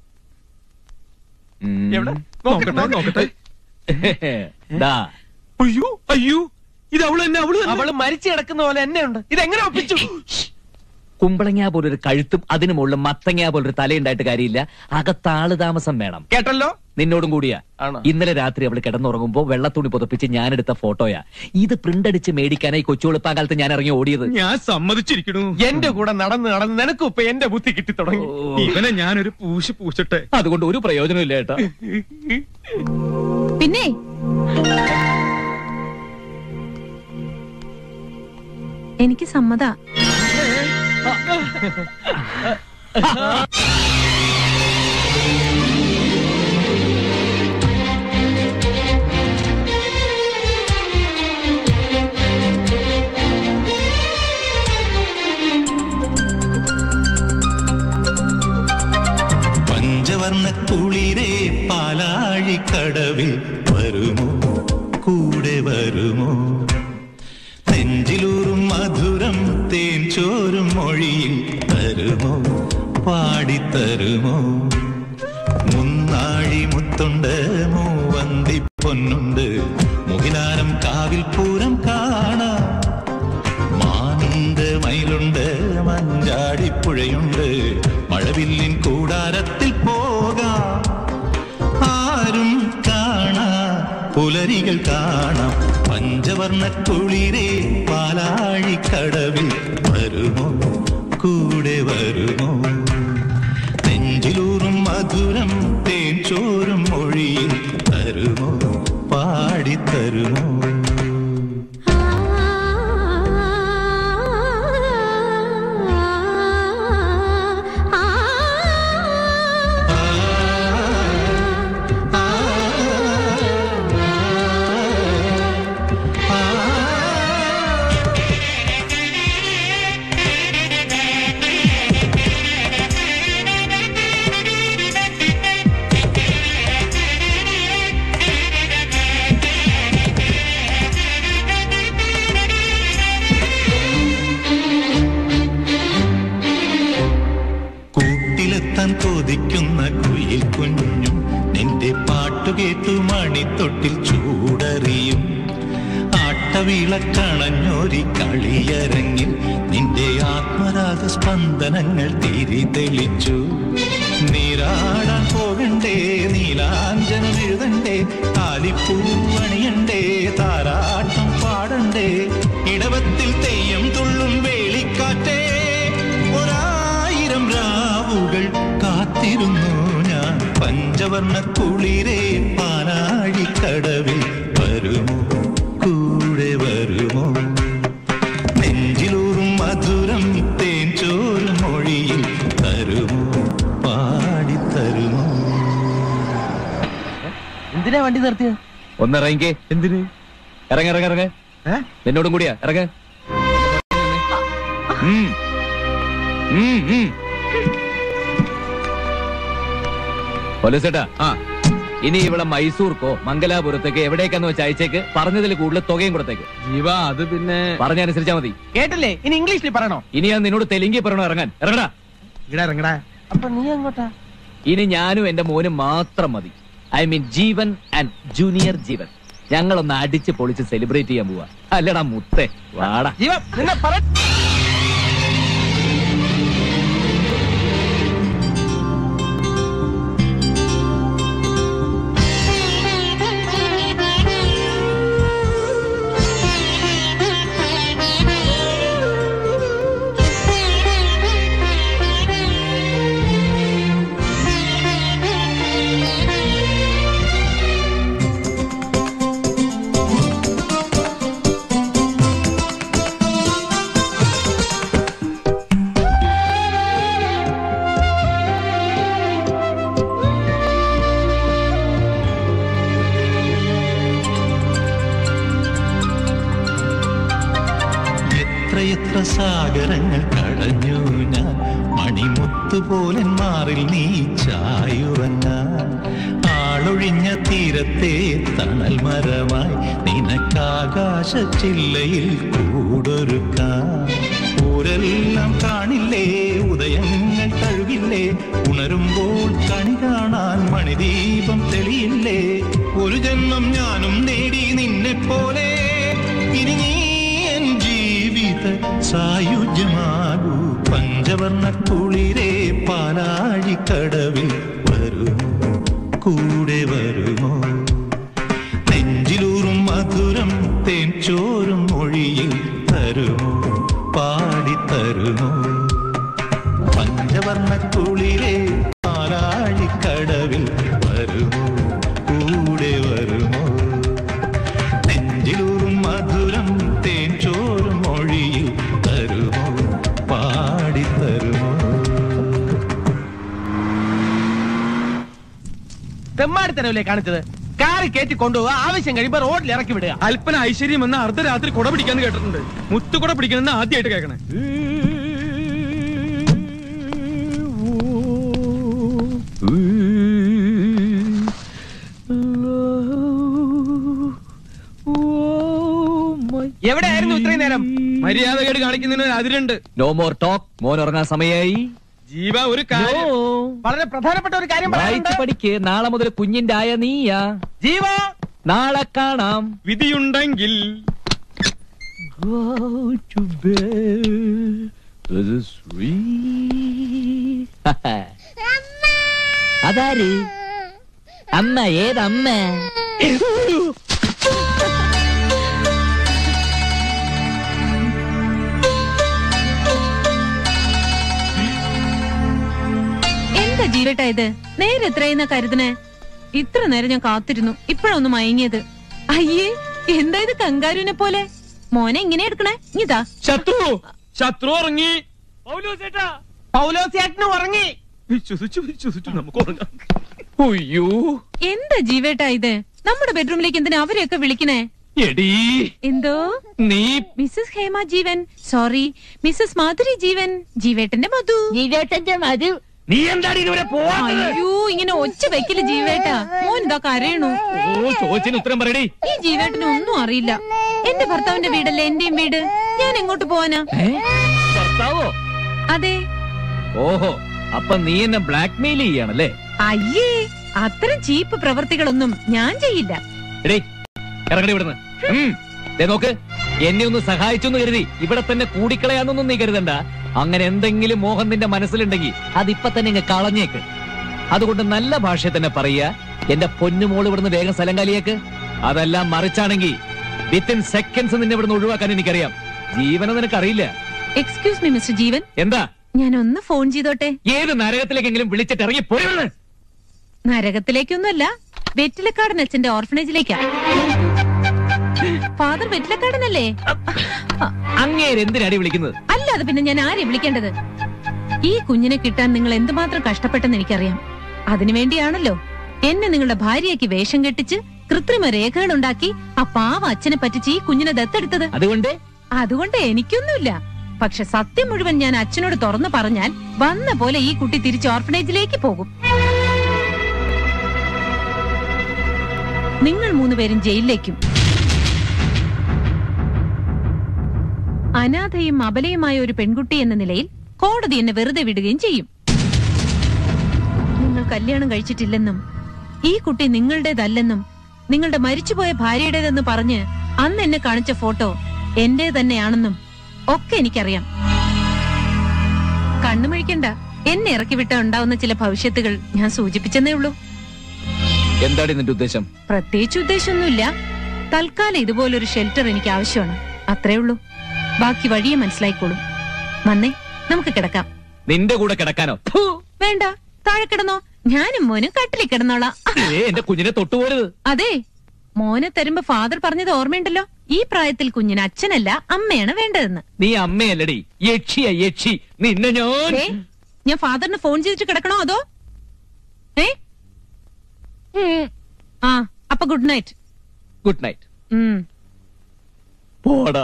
എവിടെ നോക്കട്ടെ നോക്കട്ടെ ദാ അയ്യോ അയ്യോ ഇത് അവള് തന്നെ അവള് തന്നെ. അവള് മരിച്ചു കിടക്കുന്ന പോലെ എന്നെ ഉണ്ട് ഇതെങ്ങനെ ഒപ്പിച്ചു കുമ്പളങ്ങ പോലൊരു കഴുത്തും അതിനു മുകളിൽ മത്തങ്ങ പോലൊരു തലയുണ്ടായിട്ട് കാര്യമില്ല അകത്താള് താമസം വേണം കേട്ടല്ലോ നിന്നോടും കൂടിയാ ആണോ? ഇന്നലെ രാത്രി അവൾ കിടന്നുറങ്ങുമ്പോ വെള്ളത്തുണി പുതപ്പിച്ച് ഞാനെടുത്ത ഫോട്ടോയാ ഇത് പ്രിന്റ് അടിച്ച് മേടിക്കാനായി കൊച്ചുവെളുപ്പാൻ കാലത്ത് ഞാൻ ഇറങ്ങി ഓടിയത് ഞാൻ സമ്മതിച്ചിരിക്കണു എന്റെ കൂടെ നടന്ന് നടന്ന് നിനക്കും ഇപ്പൊ എന്റെ ബുദ്ധി കിട്ടി തുടങ്ങി ഇവനെ ഞാനൊരു പൂശി പൂശട്ടെ അതുകൊണ്ട് ഒരു പ്രയോജനമില്ല ഏട്ടാ പിന്നെ എനിക്ക് സമ്മത പഞ്ചവർണ്ണ കുളിരേ പാലാഴിക്ക പാലാഴിക്കടവിൽ വരുമോ കൂടെ വരുമോ നെഞ്ചിലൂറും മധുരം തേൻ ചോരും മൊഴിയിൽ തരുമോ പാടിത്തരുമോ മുന്നാഴി മുത്തുണ്ട് മൂവന്തി പൊന്നുണ്ട് മുകിലാരം കാവിൽ പൂരം കാണാം മാനുണ്ട് മയിലുണ്ട് മഞ്ചാടിപ്പുഴയുണ്ട് മഴവില്ലിൻ കൂടാരത്തിൽ പോകാം ആരും കാണാ പുലരികൾ കാണാം പഞ്ചവർണ്ണ കുളിരേ പാലാഴിക്കടവിൽ വരുമോ കൂടെ വരുമോ നെഞ്ചിലൂറും മധുരം തേൻ ചോറും മൊഴിയിൽ തരുമോ പാടിത്തരുമോ കൂട്ടിലെത്താൻ കൊതിക്കുന്ന കുയിൽ കുഞ്ഞും നിന്റെ പാട്ടു കേട്ടു മണിത്തൊട്ടിൽ ചൂടറിയും ആട്ടവിളക്കണഞ്ഞോരി കളിയരങ്ങിൽ നിന്റെ ആത്മരാഗ സ്പന്ദനങ്ങൾ തിരി തെളിച്ചു നീരാടാൻ പോകണ്ടേ നീലാഞ്ജനം എഴുതണ്ടേ താലിപ്പൂവണിയണ്ടേ താരാട്ടം പാടണ്ടേ ഇടവത്തിൽ തെയ്യം തുള്ളും വേളിക്കാറ്റേ ഒരായിരം രാവുകൾ കാത്തിരുന്നു ഞാൻ പഞ്ചവർണ്ണ കുളിരേ പാലാഴിക്കടവിൽ വരുമോ കൂടെ വരുമോ നെഞ്ചിലൂറും മധുരം തേൻ ചോറും മൊഴിയിൽ തരുമോ പാടിത്തരുമോ എന്തിനാ വണ്ടി നിർത്തിയത് ഒന്നിറങ്ങിക്കേ എന്തിന് ഇറങ്ങ ഇറങ്ങ ഇറങ്ങ എന്നോടും കൂടിയാ ഇറങ്ങ ഉം. ഉം, ഉം. പോലീസേട്ടാ ഇനി ഇവിടെ മൈസൂർക്കോ മംഗലാപുരത്തേക്ക് എവിടേക്കാന്ന് വെച്ച് അയച്ചേക്ക് പറഞ്ഞതിൽ കൂടുതൽ തുകയും കൊടുത്തേക്ക് ജീവ അത് പിന്നെ പറഞ്ഞനുസരിച്ചാ മതി കേട്ടില്ലേ ഇനി ഇംഗ്ലീഷിൽ പറയണോ ഇനി ഞാൻ നിന്നോട് തെലുങ്കി പറയണോ ഇറങ്ങാൻ ഇറങ്ങടാ ഇവിടെ ഇറങ്ങടാ അപ്പൊ നീ അങ്ങോട്ടാ ഇനി ഞാനും എന്റെ മോനും മാത്രം മതി I mean Jeevan and junior Jeevan ഞങ്ങളൊന്ന് അടിച്ച് പൊളിച്ച് സെലിബ്രേറ്റ് ചെയ്യാൻ പോവാ അല്ലടാ മുത്തേ വാടാ ജീവ നിന്നെ പറ എത്രയെത്ര സാഗരങ്ങൾ കടഞ്ഞു ഞാൻ മണിമുത്തുപോലെ മാറിൽ നീ ചായുറങ്ങാൻ ആളൊഴിഞ്ഞ തീരത്തെ തണൽ മരമായി നിനക്കാകാശ ചില്ലയിൽ കൂടൊരുക്കാൻ ഊരെല്ലാം കാണില്ലേ ഉദയങ്ങൾ തഴുകില്ലേ ഉണരുമ്പോൾ കണി കാണാൻ മണിദീപം തെളിയില്ലേ ഒരു ജന്മം ഞാനും നേടി നിന്നെ പോലെ ഇനി നീ എൻ ജീവിത സായുജ്യമാകൂ പഞ്ചവർണ്ണ കുളിരേ പാലാഴിക്കടവിൽ വരുമോ കൂടെ വരുമോ നെഞ്ചിലൂറും മധുരം തേൻ ചോറും മൊഴിയിൽ തരുമോ പാടിത്തരുമോ പഞ്ചവർണ്ണ കുളിരേ പാലാഴിക്കടവിൽ വരുമോ കൂടെ വരുമോ നെഞ്ചിലൂറും മധുരം തേൻ ചോറും മൊഴിയിൽ തരുമോ പാടിത്തരുമോ തെമ്മാടിത്തരവില്ലേ കാണിച്ചത് കാറി കയറ്റി കൊണ്ടുപോവുക ആവശ്യം കഴിയുമ്പോ റോഡിൽ ഇറക്കി വിടുക അല്പന ഐശ്വര്യം എന്ന അർദ്ധരാത്രി കുട പിടിക്കാന്ന് കേട്ടിട്ടുണ്ട് മുത്തു കുട പിടിക്കണമെന്ന് ആദ്യമായിട്ട് കേൾക്കണേ എവിടെയായിരുന്നു ഇത്രയും നേരം മര്യാദകേട് കാണിക്കുന്നതിന് അതിരുണ്ട് നോ മോർ ടോക്ക് മോൻ ഉറങ്ങാൻ സമയായി ജീവ ഒരു കാര്യം വളരെ പ്രധാനപ്പെട്ട ഒരു കാര്യം വായിച്ച് പഠിക്ക് നാളെ മുതൽ കുഞ്ഞിന്റെ ആയ നീയാ ജീവ നാളെ കാണാം വിധിയുണ്ടെങ്കിൽ Go to bed with a sweet. അതാര് അമ്മ ഏതമ്മ എന്താ ജീവേട്ടാ ഇത് നേരെ എത്രയെന്ന കരുതണേ ഇത്ര നേരം ഞാൻ കാത്തിരുന്നു ഇപ്പഴൊന്ന് മയങ്ങിയത് അയ്യേ എന്താ ഇത് കങ്കാരുവിനെ പോലെ മോനെ ഇങ്ങനെ എടുക്കണേ ഇതാ ശത്രു ശത്രു ഉറങ്ങി പൗലോസേട്ടന് ഉറങ്ങി വിശ്വസിച്ചു വിശ്വസിച്ചു നമുക്ക് ഉറങ്ങാം അയ്യോ എന്താ ജീവേട്ടാ ഇത് നമ്മുടെ ബെഡ്റൂമിലേക്ക് എന്തിനാ അവരെയൊക്കെ വിളിക്കണേ എടീ എന്തോ നീ Mrs Hema Jeevan sorry Mrs Madhuri Jeevan ജീവേട്ടന്റെ മധു ജീവേട്ടന്റെ മധു നീ എന്താണ് ഇതുവരെ അയ്യോ ഇങ്ങനെ ഒച്ച വെക്കില്ല ജീവേട്ടാ മോൻ ഇതാ കരയണു ഓ ചോദിച്ചതിന് ഉത്തരം പറയടി ഈ ജീവേട്ടന് ഒന്നും അറിയില്ല എന്റെ ഭർത്താവിന്റെ വീടല്ലേ എന്റെയും വീട് ഞാൻ എങ്ങോട്ട് പോവാനാ ഭർത്താവോ അതെ ഓഹോ അപ്പൊ നീ എന്നെ ബ്ലാക്ക് മെയിൽ ചെയ്യാണല്ലേ അയ്യേ അത്തരം ചീപ്പ് പ്രവർത്തികളൊന്നും ഞാൻ ചെയ്യില്ല എടേ ഇറങ്ങടി ഇവിടുന്ന് ഉം. ദേ നോക്ക് എന്നെ ഒന്ന് സഹായിച്ചു എന്ന് കരുതി ഇവിടെ തന്നെ കൂടിക്കളയാന്നൊന്നും നീ കരുതണ്ട അങ്ങനെ എന്തെങ്കിലും മോഹം നിന്റെ മനസ്സിലുണ്ടെങ്കിൽ അതിപ്പൊ തന്നെ ഇങ്ങ് കളഞ്ഞേക്ക് അതുകൊണ്ട് നല്ല ഭാഷയെ തന്നെ പറയുക എന്റെ പൊന്നുമോള് ഇവിടുന്ന് വേഗം സ്ഥലം കാലിയേക്ക് അതെല്ലാം മറിച്ചാണെങ്കിൽ വിത്തിൻ സെക്കൻഡ്സ് നിന്നെ ഇവിടുന്ന് ഒഴിവാക്കാൻ എനിക്കറിയാം ജീവനം നിനക്കറിയില്ല എക്സ്ക്യൂസ് മീ മിസ്റ്റർ ജീവൻ എന്താ ഞാൻ ഒന്ന് ഫോൺ ചെയ്തോട്ടെ ഏത് നരകത്തിലേക്കെങ്കിലും വിളിച്ചിട്ട് ഇറങ്ങി പോരുന്നത് നരകത്തിലേക്കൊന്നുമല്ല വെറ്റിലക്കാടൻ അച്ഛന്റെ ഓർഫനേജിലേക്കാ ഫാദർ വെറ്റിലക്കാടനല്ലേ അങ്ങേര് എന്തിനടി വിളിക്കുന്നത് അല്ലാതെ പിന്നെ ഞാൻ ആരെ വിളിക്കേണ്ടത് ഈ കുഞ്ഞിനെ കിട്ടാൻ നിങ്ങൾ എന്തുമാത്രം കഷ്ടപ്പെട്ടെന്ന് എനിക്കറിയാം അതിനുവേണ്ടിയാണല്ലോ എന്നെ നിങ്ങളുടെ ഭാര്യയ്ക്ക് വേഷം കെട്ടിച്ച് കൃത്രിമ രേഖകൾ ഉണ്ടാക്കി ആ പാവ അച്ഛനെ പറ്റിച്ച് ഈ കുഞ്ഞിനെ ദത്തെടുത്തത് അതുകൊണ്ട് അതുകൊണ്ട് എനിക്കൊന്നുമില്ല പക്ഷെ സത്യം മുഴുവൻ ഞാൻ അച്ഛനോട് തുറന്നു പറഞ്ഞാൽ വന്ന പോലെ ഈ കുട്ടി തിരിച്ച് ഓർഫനേജിലേക്ക് പോകും നിങ്ങൾ മൂന്നുപേരും ജയിലിലേക്കും അനാഥയും അബലയുമായ ഒരു പെൺകുട്ടി എന്ന നിലയിൽ കോടതി എന്നെ വെറുതെ വിടുകയും ചെയ്യും നിങ്ങൾ കല്യാണം കഴിച്ചിട്ടില്ലെന്നും ഈ കുട്ടി നിങ്ങളുടേതല്ലെന്നും നിങ്ങളുടെ മരിച്ചുപോയ ഭാര്യയുടേതെന്ന് പറഞ്ഞ് അന്ന് എന്നെ കാണിച്ച ഫോട്ടോ എന്റെ തന്നെയാണെന്നും ഒക്കെ എനിക്കറിയാം കണ്ണുമഴിക്കണ്ട എന്നെ ഇറക്കി വിട്ട ഉണ്ടാവുന്ന ചില ഭവിഷ്യത്തുകൾ ഞാൻ സൂചിപ്പിച്ചെന്നേ ഉള്ളൂ എന്താണ് നിന്റെ ഉദ്ദേശം പ്രത്യേകിച്ച് ഉദ്ദേശമൊന്നുമില്ല തൽക്കാലം ഇതുപോലൊരു ഷെൽട്ടർ എനിക്ക് ആവശ്യമാണ് അത്രേ ഉള്ളൂ ബാക്കി വഴിയെ മനസ്സിലായിക്കോളും വന്നേ നമുക്ക് കിടക്കാം നിന്റെ കൂടെ കിടക്കാനോ ഫു, വേണ്ട താഴെ കിടന്നോ ഞാനും മോനും കട്ടിലിൽ കിടന്നോളാം ഏ, എന്റെ കുഞ്ഞിനെ തൊട്ടുപോരുത് അതെ മോനെ തരുമ്പോ ഫാദർ പറഞ്ഞത് ഓർമ്മയുണ്ടല്ലോ ഈ പ്രായത്തിൽ കുഞ്ഞിന് അച്ഛനല്ല അമ്മയാണ് വേണ്ടതെന്ന് നീ അമ്മയല്ലടി യക്ഷിയ യക്ഷി നിന്നെ ഞാൻ ദേ, ഞാൻ ഫാദറിന് ഫോൺ ചെയ്തിട്ട് കിടക്കണോ അതോ ഏ ഉം. ആ അപ്പൊ ഗുഡ് നൈറ്റ് ഗുഡ് നൈറ്റ് ഉം പോടാ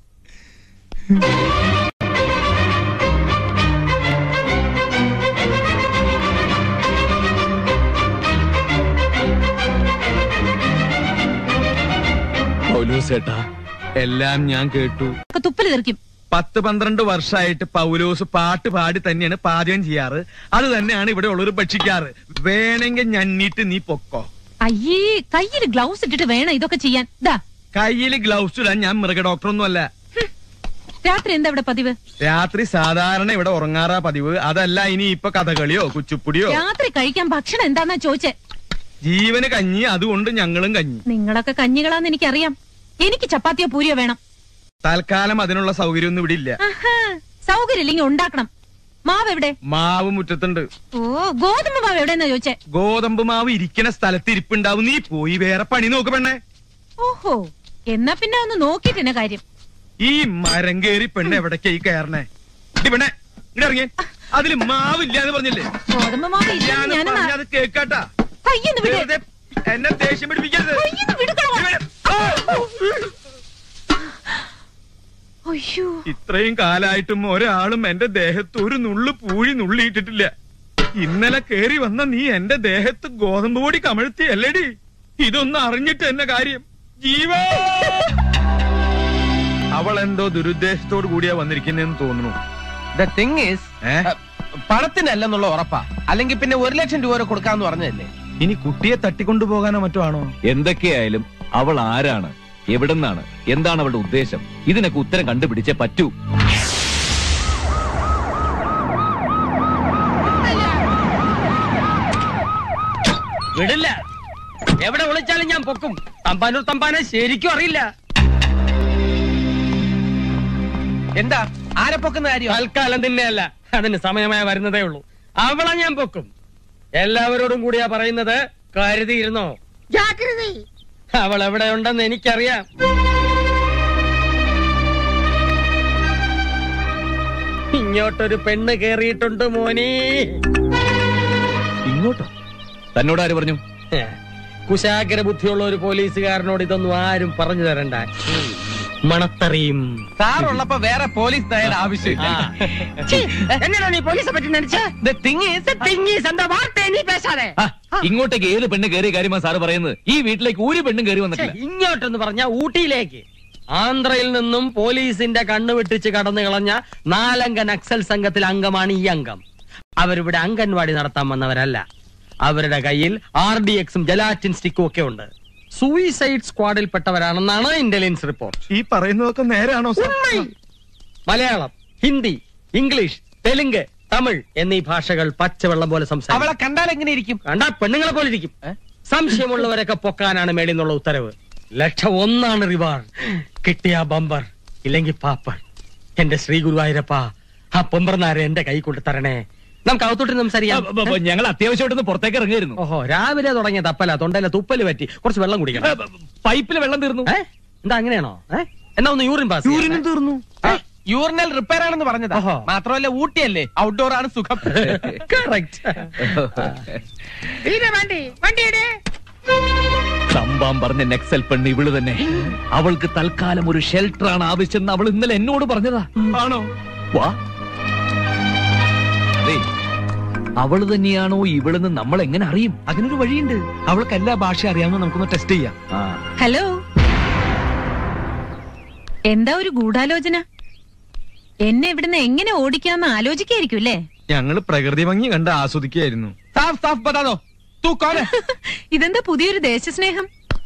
പൗലോസേട്ടാ എല്ലാം ഞാൻ കേട്ടു ഒക്കെ തുപ്പല് തെറിക്കും പത്ത് പന്ത്രണ്ട് വർഷമായിട്ട് പൗലോസ് പാട്ട് പാടി തന്നെയാണ് പാചകം ചെയ്യാറ് അത് തന്നെയാണ് ഇവിടെ ഉള്ളവർ ഭക്ഷിക്കാറ് വേണമെങ്കിൽ ഞന്നിട്ട് നീ പൊക്കോ അയ്യേ കയ്യിൽ ഗ്ലൗസ് ഇട്ടിട്ട് വേണം ഇതൊക്കെ ചെയ്യാൻ ദാ കയ്യിൽ ഗ്ലൗസ് ഇടാൻ ഞാൻ മൃഗ ഡോക്ടറൊന്നും അല്ല രാത്രി എന്താ ഇവിടെ പതിവ് രാത്രി സാധാരണ ഇവിടെ ഉറങ്ങാറാ പതിവ് അതല്ല ഇനി ഇപ്പൊ കഥകളിയോ കുച്ചുപ്പുടിയോ രാത്രി കഴിക്കാൻ ഭക്ഷണം എന്താന്നാ ചോദിച്ചേ ജീവന് കഞ്ഞി അതുകൊണ്ട് ഞങ്ങളും കഞ്ഞി നിങ്ങളൊക്കെ കഞ്ഞികളാന്ന് എനിക്കറിയാം എനിക്ക് ചപ്പാത്തിയോ പൂരിയോ വേണം തൽക്കാലം അതിനുള്ള സൗകര്യമൊന്നും ഇവിടെ ഇല്ല ആഹാ, സൗകര്യം ഇല്ലെങ്കിൽ ഉണ്ടാക്കണം മാവ് എവിടെ മാവ് മുറ്റത്തുണ്ട് ഓ ഗോതമ്പ് മാവ് എവിടെന്നാ ചോദിച്ചേ ഗോതമ്പ് മാവ് ഇരിക്കണ സ്ഥലത്ത് ഇരിപ്പുണ്ടാവും നീ പോയി വേറെ പണി നോക്ക് പെണ്ണേ ഓഹോ എന്നാ പിന്നെ ഒന്ന് നോക്കിട്ട് എന്നെ കാര്യം ഈ മരം കേറി പെണ്ണ് എവിടേക്കാ ഈ കയറണേ ഇടി പെണ്ണെ ഇങ്ങട് ഇറങ്ങിയേ അതില് മാവില്ല എന്ന് പറഞ്ഞില്ലേ ഗോതമ്പ് മാവ് ഇല്ല ഞാൻ ഞാൻ പറഞ്ഞത് കേക്കാട്ടാ കയ്യൊന്ന് വിട് വെറുതെ എന്നെ ദേഷ്യം പിടിപ്പിക്കരുത് കയ്യൊന്ന് വിടുകളോ അയ്യോ ഇത്രയും കാലായിട്ടും ഒരാളും എന്റെ ദേഹത്ത് ഒരു നുള്ളു പൂഴി നുള്ളിയിട്ടിട്ടില്ല ഇന്നലെ കേറി വന്ന നീ എന്റെ ദേഹത്ത് ഗോതമ്പ് പൊടി കമഴ്ത്തി അല്ലേടി ഇതൊന്നും അറിഞ്ഞിട്ട് എന്നെ കാര്യം ജീവ അവൾ എന്തോ ദുരുദ്ദേശത്തോട് കൂടിയാ വന്നിരിക്കുന്നതെന്ന് തോന്നുന്നു ദ തിങ് ഈസ് പണത്തിനല്ലെന്നുള്ള ഉറപ്പാ അല്ലെങ്കിൽ പിന്നെ ഒരു ലക്ഷം രൂപ വരെ കൊടുക്കാന്ന് പറഞ്ഞതല്ലേ ഇനി കുട്ടിയെ തട്ടിക്കൊണ്ടുപോകാനോ മറ്റോ ആണോ എന്തൊക്കെയായാലും അവൾ ആരാണ് എവിടെന്നാണ് എന്താണ് അവളുടെ ഉദ്ദേശം ഇതിനൊക്കെ ഉത്തരം കണ്ടുപിടിച്ചേ പറ്റൂ വിടില്ല എവിടെ വിളിച്ചാലും ഞാൻ പൊക്കും തമ്പാനൂർ തമ്പാനെ ശരിക്കും അറിയില്ല എന്താ ആരെ പൊക്കുന്ന കാര്യം തൽക്കാലം തന്നെയല്ല അതിന് സമയമായി വരുന്നതേ ഉള്ളൂ അവളെ ഞാൻ പൊക്കും എല്ലാവരോടും കൂടിയാ പറയുന്നത് കരുതിയിരുന്നോ അവൾ എവിടെ ഉണ്ടെന്ന് എനിക്കറിയാം ഇങ്ങോട്ടൊരു പെണ്ണ് കേറിയിട്ടുണ്ട് മോനി ഇങ്ങോട്ടോ തന്നോട് ആര് പറഞ്ഞു കുശാഗ്ര ബുദ്ധിയുള്ള ഒരു പോലീസുകാരനോട് ഇതൊന്നും ആരും പറഞ്ഞു തരണ്ട മണത്തറിയും സാറുള്ളപ്പോ വേറെ പോലീസ് നയയുടെ ആവശ്യമില്ല എങ്ങനെയാണ് നീ പോലീസെ പറ്റി The thing is- ഇങ്ങോട്ടേക്ക് ഏത് പെണ്ണ് കയറിയ കാര്യമാണ് സാറ് പറയുന്നത് ഈ വീട്ടിലേക്ക് ഒരു പെണ്ണും കയറി വന്നിട്ടില്ല ഇങ്ങോട്ടെന്ന് പറഞ്ഞ ഊട്ടിയിലേക്ക് ആന്ധ്രയിൽ നിന്നും പോലീസിന്റെ കണ്ണു വെട്ടിച്ച് കടന്നു കളഞ്ഞ നാലംഗ നക്സൽ സംഘത്തിൽ അംഗമാണ് ഈ അംഗം അവരിവിടെ അംഗൻവാടി നടത്താൻ വന്നവരല്ല അവരുടെ കയ്യിൽ ആർ ഡി എക്സും ജലാറ്റിൻ സ്റ്റിക്കും ഒക്കെ ഉണ്ട് സൂയിസൈഡ് സ്ക്വാഡിൽപ്പെട്ടവരാണെന്നാണ് ഇന്റലിജൻസ് റിപ്പോർട്ട് ഈ പറയുന്നതൊക്കെ നേരാണോ സാർ മലയാളം ഹിന്ദി ഇംഗ്ലീഷ് തെലുങ്ക് തമിഴ് എന്നീ ഭാഷകൾ പച്ചവെള്ളം പോലെ അവളെ സംസാരിക്കും കണ്ടാൽ എങ്ങനെ ഇരിക്കും കണ്ടാ പെണ്ണുങ്ങളെ പോലെ ഇരിക്കും സംശയമുള്ളവരൊക്കെ പൊക്കാനാണ് മേളിൽ നിന്നുള്ള ഉത്തരവ് ലക്ഷം ഒന്നാണ് റിവാർഡ് കിട്ടിയ ബമ്പർ ഇല്ലെങ്കിൽ പാപ്പർ എന്റെ ശ്രീ ഗുരുവായൂരപ്പ ആ പൊമ്പർനാരെ എന്റെ കൈ കൊണ്ട് തരണേ നമുക്ക് അകത്തോട്ട് സംസാരിക്കാം ബ- ബ- ഞങ്ങൾ അത്യാവശ്യമായിട്ടൊന്ന് പുറത്തേക്ക് ഇറങ്ങിയിരുന്നു ഓഹോ രാവിലെ തുടങ്ങിയ തപ്പല തൊണ്ടയിലെ തുപ്പല് പറ്റി കുറച്ച് വെള്ളം കുടിക്കണം പൈപ്പിൽ വെള്ളം തീർന്നു ഏ? എന്താ അങ്ങനെയാണോ ഏ? എന്നാ ഒന്ന് യൂറിൻ പാസ് യൂറിനും തീർന്നു യൂറിനൽ റിപ്പയർ ആണെന്ന് പറഞ്ഞതാ ഓഹോ. മാത്രമല്ല ഊട്ടിയല്ലേ ഔട്ട്ഡോർ ആണ് സുഖം സംഭവം പറഞ്ഞ നെക്സൽ പെണ്ണ് ഇവള് തന്നെ അവൾക്ക് തൽക്കാലം ഒരു ഷെൽട്ടർ ആണ് ആവശ്യം എന്ന് അവൾ ഇന്നലെ എന്നോട് പറഞ്ഞതാ ആണോ വാ ദേ, അവള് തന്നെയാണോ ഇവളെന്ന് നമ്മൾ എങ്ങനെ അറിയും അതിനൊരു വഴിയുണ്ട് അവൾക്ക് എല്ലാ ഭാഷ അറിയാമെന്ന് നമുക്കൊന്ന് ടെസ്റ്റ് ചെയ്യാം ആ ഹലോ എന്താ ഒരു ഗൂഢാലോചന എന്നെ ഇവിടുന്ന് എങ്ങനെ ഓടിക്കാന്ന് ആലോചിക്കായിരിക്കും അല്ലേ ഞങ്ങള് പ്രകൃതി ഭംഗി കണ്ട് ആസ്വദിക്കുകയായിരുന്നു സാഫ് സാഫ് ബതാദോ തൂ കോൺ ഹൈ? ഇതെന്താ പുതിയൊരു ദേശസ്നേഹം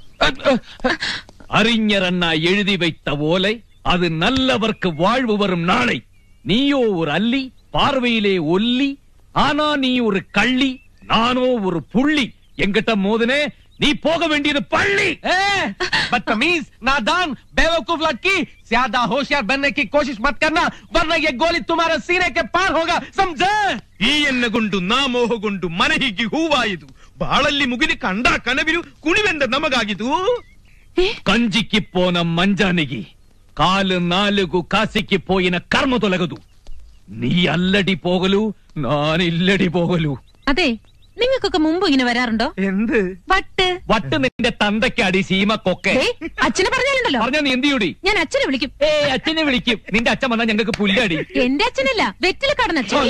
அறிஞரண்ணா எழுதி வைத்த ஓலை அது நல்லவர்க்கு வாழ்வு வரும் நாளை நீயோ ஒரு அல்லி பார்வையிலே ஒல்லி ஆனா நீ ஒரு கள்ளி நானோ ஒரு புள்ளி எங்கிட்ட மோதுனே நீ போக வேண்டியது பள்ளி ए, बदतमीज नादान बेवकूफ लड़की ज्यादा होशियार बनने की कोशिश मत करना वरना ये गोली तुम्हारे सीने के पार होगा समझे ಈ ಎನ್ನಗೊಂಡು ನಾ ಮೋಹಗೊಂಡು ಮನಹಿಗೆ ಹೂವಾಯಿತು ಬಾಳಲ್ಲಿ ಮುಗಿದು ಕಂಡ ಕನವಿರು ಕುಣಿವೆಂದ ನಮಗಾಗಿದು కంజికి పోన మంజానికి కాలు నాలుగు కాసికి పోయిన కర్మ తొలగదు നീ അല്ലടി പോകലു നാനില്ലടി പോകലു അതെ നിങ്ങൾക്കൊക്കെ മുമ്പ് ഇങ്ങനെ വരാറുണ്ടോ എന്ത് വട്ട് വട്ട് നിന്റെ തന്തയ്ക്കടി സീമക്കൊക്കെ ഏയ്, അച്ഛനെ പറഞ്ഞാലുണ്ടല്ലോ പറഞ്ഞ നീ എന്ത് ചെയ്യൂടി ഞാൻ അച്ഛനെ വിളിക്കും ഏ അച്ഛനെ വിളിക്കും നിന്റെ അച്ഛൻ വന്നാൽ ഞങ്ങൾക്ക് പുല്ലടി എന്റെ അച്ഛനല്ല വെറ്റില കടന്ന അച്ഛൻ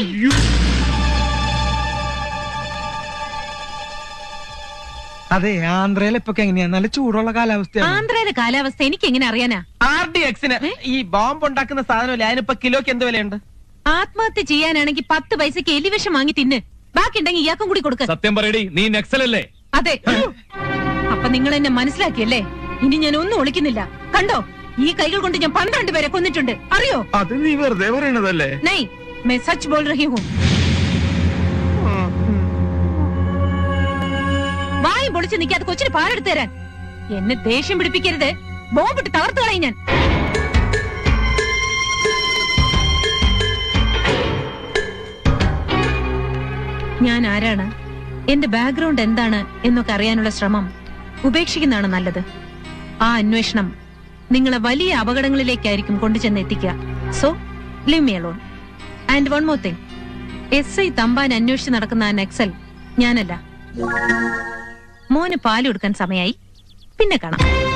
അതെ ആന്ധ്രയിൽ ഇപ്പൊ എങ്ങനെയാ നല്ല ചൂടുള്ള കാലാവസ്ഥയാണ് ആന്ധ്രയുടെ കാലാവസ്ഥ എനിക്ക് എങ്ങനെ അറിയാനാ ആർ ഡി എക്സിന് ഈ ബോംബ് ഉണ്ടാക്കുന്ന സാധനമില്ല അതിനിപ്പോ കിലോക്ക് എന്ത് വിലയുണ്ട് ആത്മഹത്യ ചെയ്യാനാണെങ്കിൽ പത്ത് പൈസക്ക് എലിവിഷം വാങ്ങി തിന്ന് ബാക്കി ഉണ്ടെങ്കിൽ ഇയാൾക്കും കൂടി കൊടുക്ക സത്യം പറയടി നീ നക്സലല്ലേ അതെ അപ്പൊ നിങ്ങൾ എന്നെ മനസ്സിലാക്കിയല്ലേ ഇനി ഞാൻ ഒന്നും ഒളിക്കുന്നില്ല കണ്ടോ ഈ കൈകൾ കൊണ്ട് ഞാൻ പന്ത്രണ്ട് പേരെ കൊന്നിട്ടുണ്ട് അറിയോ അത് നീ വെറുതെ പറയണതല്ലേ നൈ मैं सच बोल रही हूँ വായും പൊളിച്ച് നിൽക്കാതെ കൊച്ചിന് പാലെടുത്ത് തരാൻ എന്നെ ദേഷ്യം പിടിപ്പിക്കരുത് ബോംബിട്ട് തകർത്ത് കളയും ഞാൻ ഞാൻ ആരാണ് എന്റെ ബാക്ക്ഗ്രൗണ്ട് എന്താണ് എന്നൊക്കെ അറിയാനുള്ള ശ്രമം ഉപേക്ഷിക്കുന്നതാണ് നല്ലത് ആ അന്വേഷണം നിങ്ങളെ വലിയ അപകടങ്ങളിലേക്കായിരിക്കും കൊണ്ടുചെന്ന് എത്തിക്കുക so leave me alone and one more thing S I Thampan അന്വേഷിച്ച് നടക്കുന്ന ആ നക്സൽ ഞാനല്ല മോന് പാല് കൊടുക്കാൻ സമയായി പിന്നെ കാണാം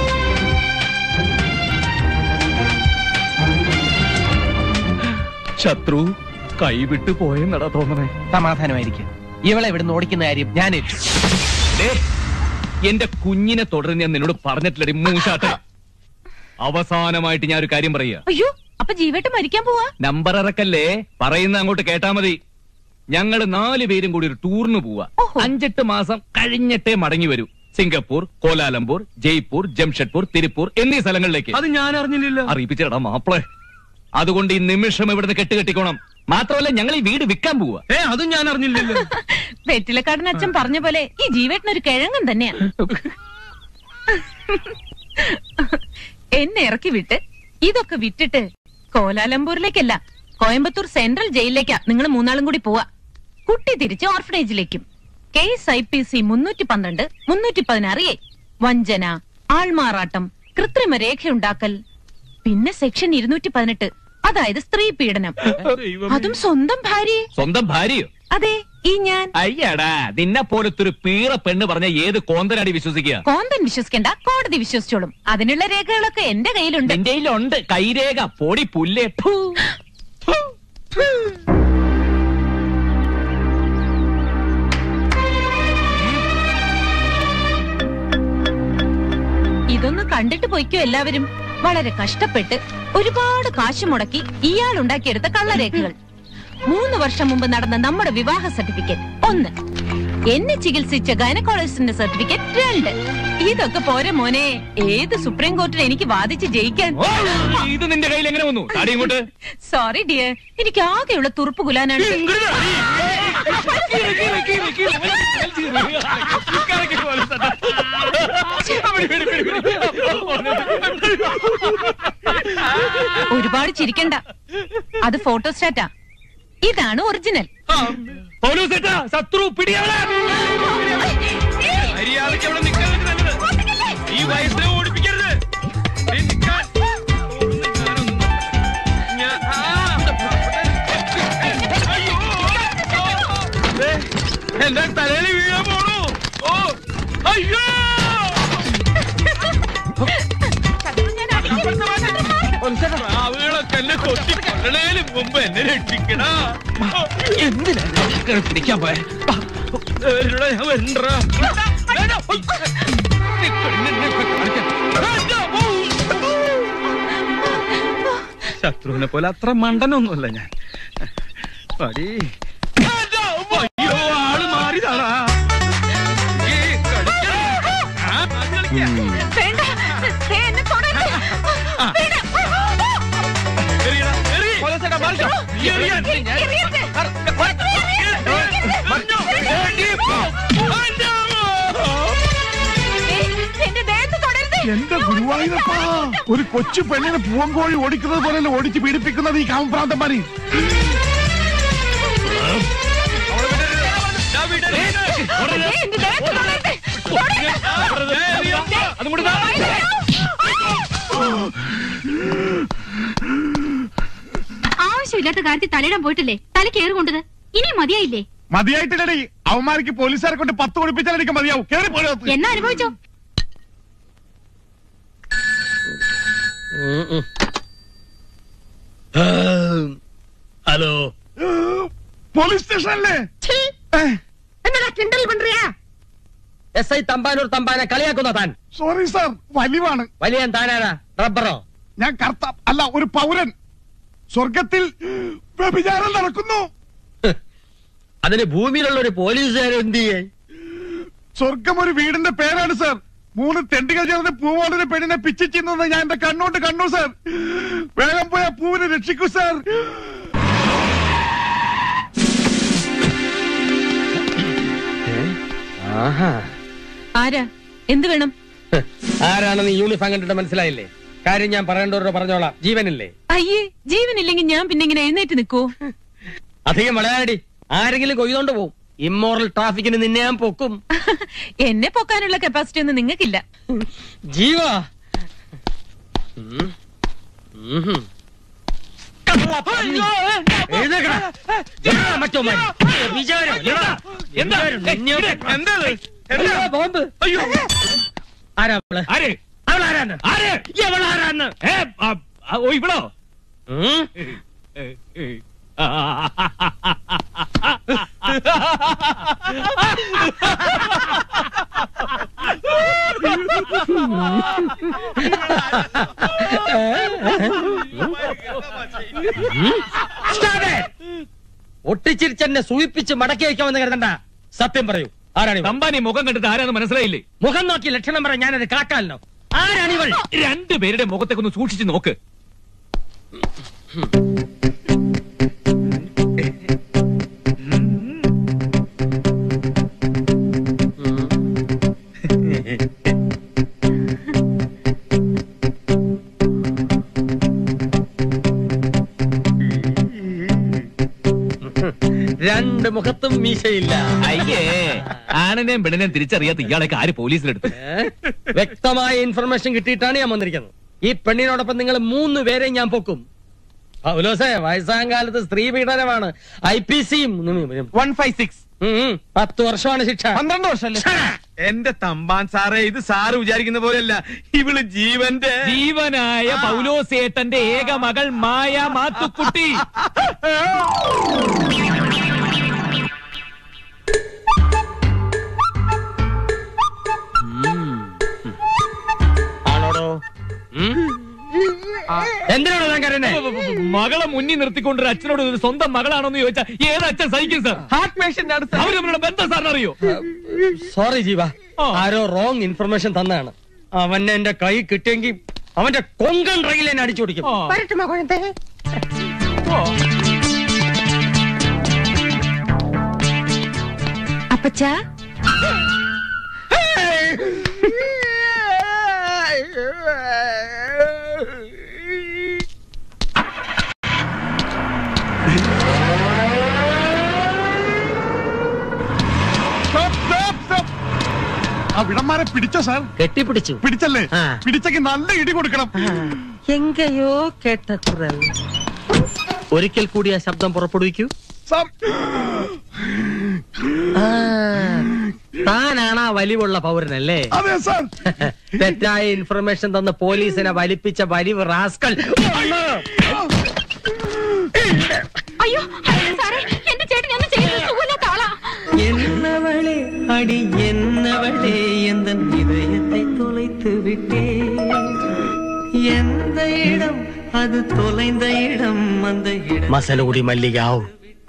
ശത്രു കൈവിട്ട് പോയെന്നടാ തോന്നണേ സമാധാനമായിരിക്കും ഇവളെ ഇവിടുന്ന് ഓടിക്കുന്ന കാര്യം ഞാൻ ഏറ്റു ദേ, എന്റെ കുഞ്ഞിനെ തുടർന്ന് ഞാൻ നിന്നോട് പറഞ്ഞിട്ടില്ലടി മൂശാട്ടെ അവസാനമായിട്ട് ഞാൻ ഒരു കാര്യം പറയുക അയ്യോ അപ്പൊ ജീവേട്ട് മരിക്കാൻ പോവാ നമ്പർ ഇറക്കല്ലേ പറയുന്ന അങ്ങോട്ട് കേട്ടാ മതി ഞങ്ങള് നാല് പേരും കൂടി ഒരു ടൂറിന് പോവാ അഞ്ചെട്ട് മാസം കഴിഞ്ഞിട്ടേ മടങ്ങി വരൂ സിംഗപ്പൂർ കോലാലംപൂർ ജയ്പൂർ ജംഷഡ്പൂർ തിരുപ്പൂർ എന്നീ സ്ഥലങ്ങളിലേക്ക് അത് ഞാൻ അറിഞ്ഞില്ലല്ലോ അറിയിപ്പിച്ചേടാ മാപ്പിളെ അതുകൊണ്ട് ഈ നിമിഷം ഇവിടുന്ന് കെട്ടുകെട്ടിക്കോണം മാത്രമല്ല ഞങ്ങൾ ഈ വീട് വിൽക്കാൻ പോവാ ഏ അതും ഞാൻ അറിഞ്ഞില്ലല്ലോ വെറ്റിലക്കാടൻ അച്ഛൻ പറഞ്ഞ പോലെ ഈ ജീവേട്ടനൊരു കിഴങ്ങൻ തന്നെയാ എന്നെ ഇറക്കി വിട്ട് ഇതൊക്കെ വിറ്റിട്ട് കോലാലംപൂരിലേക്കല്ല കോയമ്പത്തൂർ സെൻട്രൽ ജയിലിലേക്കാ നിങ്ങൾ മൂന്നാളും കൂടി പോവാ കുട്ടി തിരിച്ച് ഓർഫനേജിലേക്കും കേസ് ഐ പി സി മുന്നൂറ്റി പന്ത്രണ്ട് മുന്നൂറ്റി പതിനാറ് എ വഞ്ചന ആൾമാറാട്ടം കൃത്രിമ രേഖയുണ്ടാക്കൽ പിന്നെ സെക്ഷൻ ഇരുന്നൂറ്റി പതിനെട്ട് അതായത് സ്ത്രീ പീഡനം അതും സ്വന്തം ഭാര്യയെ സ്വന്തം ഭാര്യയോ അതെ ഈ ഞാൻ അയ്യടാ നിന്നെ പോലത്തെ ഒരു പീറ പെണ്ണ് പറഞ്ഞ ഏത് കോന്തനാടി വിശ്വസിക്കുക കോന്തൻ വിശ്വസിക്കണ്ട കോടതി വിശ്വസിച്ചോളും അതിനുള്ള രേഖകളൊക്കെ എന്റെ കയ്യിലുണ്ട് എന്റെ കയ്യിലുണ്ട് കൈരേഖ പൊടി പുല്ലേ ഫു. ഇതൊന്ന് കണ്ടിട്ട് പൊയ്ക്കോ എല്ലാവരും വളരെ കഷ്ടപ്പെട്ട് ഒരുപാട് കാശ് മുടക്കി ഇയാൾ ഉണ്ടാക്കിയെടുത്ത കള്ളരേഖകൾ മൂന്ന് വർഷം മുമ്പ് നടന്ന നമ്മുടെ വിവാഹ സർട്ടിഫിക്കറ്റ് ഒന്ന് എന്നെ ചികിത്സിച്ച ഗൈനക്കോളജിസ്റ്റിന്റെ സർട്ടിഫിക്കറ്റ് രണ്ട് ഇതൊക്കെ പോരെ മോനെ ഏത് സുപ്രീം കോർട്ടിൽ എനിക്ക് വാദിച്ച് ജയിക്കാൻ ഓ, ഇത് നിന്റെ കയ്യിൽ എങ്ങനെ വന്നു താടി ഇങ്ങോട്ട് സോറി ഡിയർ എനിക്ക് ആകെയുള്ള തുറുപ്പ് കുലാനാണ് ഒരുപാട് ചിരിക്കണ്ട അത് ഫോട്ടോസ്റ്റാറ്റാ ഇതാണ് ഒറിജിനൽ പോലീസേട്ടാ ശത്രു പിടിയാളെ മര്യാദയ്ക്ക് അവിടെ നിൽക്കുന്നത് നല്ലത് ഈ വയസ്സിനെ ഓടിപ്പിക്കരുത് ദേ നിൽക്കാൻ. ഒന്ന് ഞാനൊന്ന് ഞാൻ- ആ. അയ്യോ. ദേ, എന്റെ തലയിൽ വീഴാൻ പോണു ഓ അയ്യോ ആവുകളൊക്കെ എന്നെ കൊത്തി കൊല്ലണേലും മുമ്പ് എന്നെ രക്ഷിക്കണ എന്തിനാ പിടിക്കാൻ പോയ ഞാൻ വരണ്ടാ ശത്രുവിനെ പോലെ അത്ര മണ്ടനൊന്നുമല്ല ഞാൻ പടി അയ്യോ ആള് മാറിയതാടാ ഈ കടിക്കണ. ആ, വേണ്ട ദേ, എന്നെ തൊടരുത്. വേണ്ട. എറിയടാ, എറി. എറിയാൻ. എറിയരുത്. ദേ, എന്റെ ദേഹത്ത് തൊടരുത്. എന്റെ ഗുരുവായൂരപ്പാ ഒരു കൊച്ചു പെണ്ണിനെ പൂവങ്കോഴി ഓടിക്കുന്നത് പോലെയല്ല ഓടിച്ച് പീഡിപ്പിക്കുന്നത് ഈ കാമപ്രാന്തന്മാരി ദേ, എന്റെ ദേഹത്ത് തൊടരുത്. അതും കൂടെ താ. ആവശ്യമില്ലാത്ത കാര്യത്തിൽ തലയിടാൻ പോയിട്ടില്ലേ തല കയറി കൊണ്ടത് ഇനി മതിയായില്ലേ മതിയായിട്ടില്ലടി അവന്മാർക്ക് പോലീസുകാരെ കൊണ്ട് പത്ത് ഒളിപ്പിച്ചാൽ എനിക്ക് മതിയാവും കേറി പോലോ എന്നാ അനുഭവിച്ചോ ഹലോ പോലീസ് സ്റ്റേഷനല്ലേ എന്നടാ കിണ്ടൽ പண்றியா എസ് ഐ തമ്പാനൂർ തമ്പാനെ കളിയാക്കുന്ന താൻ സോറി സാർ വലിവാണ് വലിയ താനാരാ റബ്ബറോ ഞാൻ കർത്ത അല്ല ഒരു പൗരൻ സ്വർഗത്തിൽ വ്യഭിചാരം നടക്കുന്നു അതിന് ഭൂമിയിലുള്ള ഒരു പോലീസുകാരൻ എന്ത് ചെയ്യേ സ്വർഗം ഒരു വീടിന്റെ പേരാണ് സാർ മൂന്ന് തെണ്ടികൾ ചേർന്ന് പൂവോടിന് പെണ്ണിനെ പിച്ചിച്ചിന്നത് ഞാൻ എന്റെ കണ്ണോട്ട് കണ്ടു സാർ വേഗം പോയ പൂവിനെ രക്ഷിക്കൂ സാർ ആഹാ ആരാ എന്ത് വേണം ആരാണെന്ന് ഈ യൂണിഫോം കണ്ടിട്ട് മനസ്സിലായില്ലേ കാര്യം ഞാൻ പറയേണ്ടവരോട് പറഞ്ഞോളാം ജീവനില്ലേ അയ്യേ ജീവനില്ലെങ്കിൽ ഞാൻ പിന്നെ ഇങ്ങനെ എഴുന്നേറ്റ് നിൽക്കോ അധികം വളരാടി ആരെങ്കിലും കൊയ്തോണ്ട് പോവും ഇമ്മോറൽ ട്രാഫിക്കിന് നിന്നെ ഞാൻ പൊക്കും എന്നെ പൊക്കാനുള്ള കപ്പാസിറ്റി ഒന്നും നിങ്ങൾക്കില്ല ജീവ ഉം. ഉം. എഴുന്നേക്കടാ. എടാ, മറ്റോ മാൻ. വിചാരം, എടാ. എന്താ നിന്നെ- എന്താ എടാ, ബോംബ് അയ്യോ ആരാ അവള് ആര് അവളാരാന്ന് ആര് ഇവളാരാന്ന് ഏ, ആ, ആ, ഓ ഇവളോ ഉം? ഒട്ടിച്ചിരിച്ചെന്നെ സൂയിപ്പിച്ച് മടക്കി വയ്ക്കാമെന്ന് കരുതണ്ട സത്യം പറയൂ ആരാണ് തമ്പാനി മുഖം കണ്ടിട്ട് ആരാന്ന് മനസ്സിലായില്ലേ മുഖം നോക്കി ലക്ഷണം പറ ഞാനത് കാക്കാലോ ആരാണിവൾ രണ്ടുപേരുടെ മുഖത്തേക്ക് ഒന്ന് സൂക്ഷിച്ചു നോക്ക് രണ്ട് മുഖത്തും മീശയില്ല അയ്യേ ആണിനെയും പെണ്ണിനെയും തിരിച്ചറിയാത്ത ഇയാളൊക്കെ ആര് പോലീസിലെടുത്തു ഏ? വ്യക്തമായ ഇൻഫർമേഷൻ കിട്ടിയിട്ടാണ് ഞാൻ വന്നിരിക്കുന്നത് ഈ പെണ്ണിനോടൊപ്പം നിങ്ങൾ മൂന്ന് പേരെയും ഞാൻ പൊക്കും പൗലോസേ വയസ്സാം കാലത്ത് സ്ത്രീ പീഡനമാണ് ഐ പി സിയും വൺ ഫൈവ് സിക്സ് പത്ത് വർഷമാണ് ശിക്ഷ പന്ത്രണ്ട് വർഷമല്ലേ എന്റെ തമ്പാൻ സാറേ ഇത് സാറ് വിചാരിക്കുന്ന പോലെയല്ല ഇവള് ജീവന്റെ ജീവനായ പൗലോസേട്ടന്റെ ഏക മകൾ മായ മാത്തുക്കുട്ടി ആണോടോ എന്തിനാണോ ഞാൻ കരുതേ മകളെ മുന്നിൽ നിർത്തിക്കൊണ്ട് ഒരു അച്ഛനോട് ഒരു സ്വന്തം മകളാണോന്ന് ചോദിച്ചാൽ ഏത് അച്ഛൻ സഹിക്കും സാർ ഹാർട്ട് പേഷ്യന്റ് അടുത്ത് അവർ തമ്മിലുള്ള ബന്ധം സാറിന് അറിയോ സോറി ജീവ ആരോ റോങ് ഇൻഫർമേഷൻ തന്നാണ് അവൻ എന്റെ കൈ കിട്ടിയെങ്കിൽ അവന്റെ കൊങ്കൺ റെയിൽ എന്നെ അടിച്ചോടിക്കും അപ്പച്ചാ സ്റ്റോപ്പ്, സ്റ്റോപ്പ്, സ്റ്റോപ്പ്. ആ വിടന്മാരെ പിടിച്ചോ സാർ കെട്ടിപ്പിടിച്ചു പിടിച്ചല്ലേ ആ. പിടിച്ചെങ്കിൽ നല്ല ഇടി കൊടുക്കണം എങ്കയോ കേട്ട കുറൽ ഒരിക്കൽ കൂടി ആ ശബ്ദം പുറപ്പെടുവിക്കൂ സാർ ആ, താനാണ് ആ വലിവുള്ള പൗരനല്ലേ അതെ സാർ തെറ്റായ ഇൻഫർമേഷൻ തന്ന് പോലീസിനെ വലിപ്പിച്ച വലിവ് റാസ്കൽ അയ്യോ അയ്യോ, സാറേ എന്റെ ചേട്ടൻ ഒന്നും ചെയ്യുന്നത് സുഖമില്ലാത്ത ആളാ என்னவளே அடி என்னவளே எந்த இதயத்தை தொலைத்து விட்டே எந்த இடம் அது தொலைந்த இடம் அந்த இடம் മസനഗുടി മല്ലികാവ്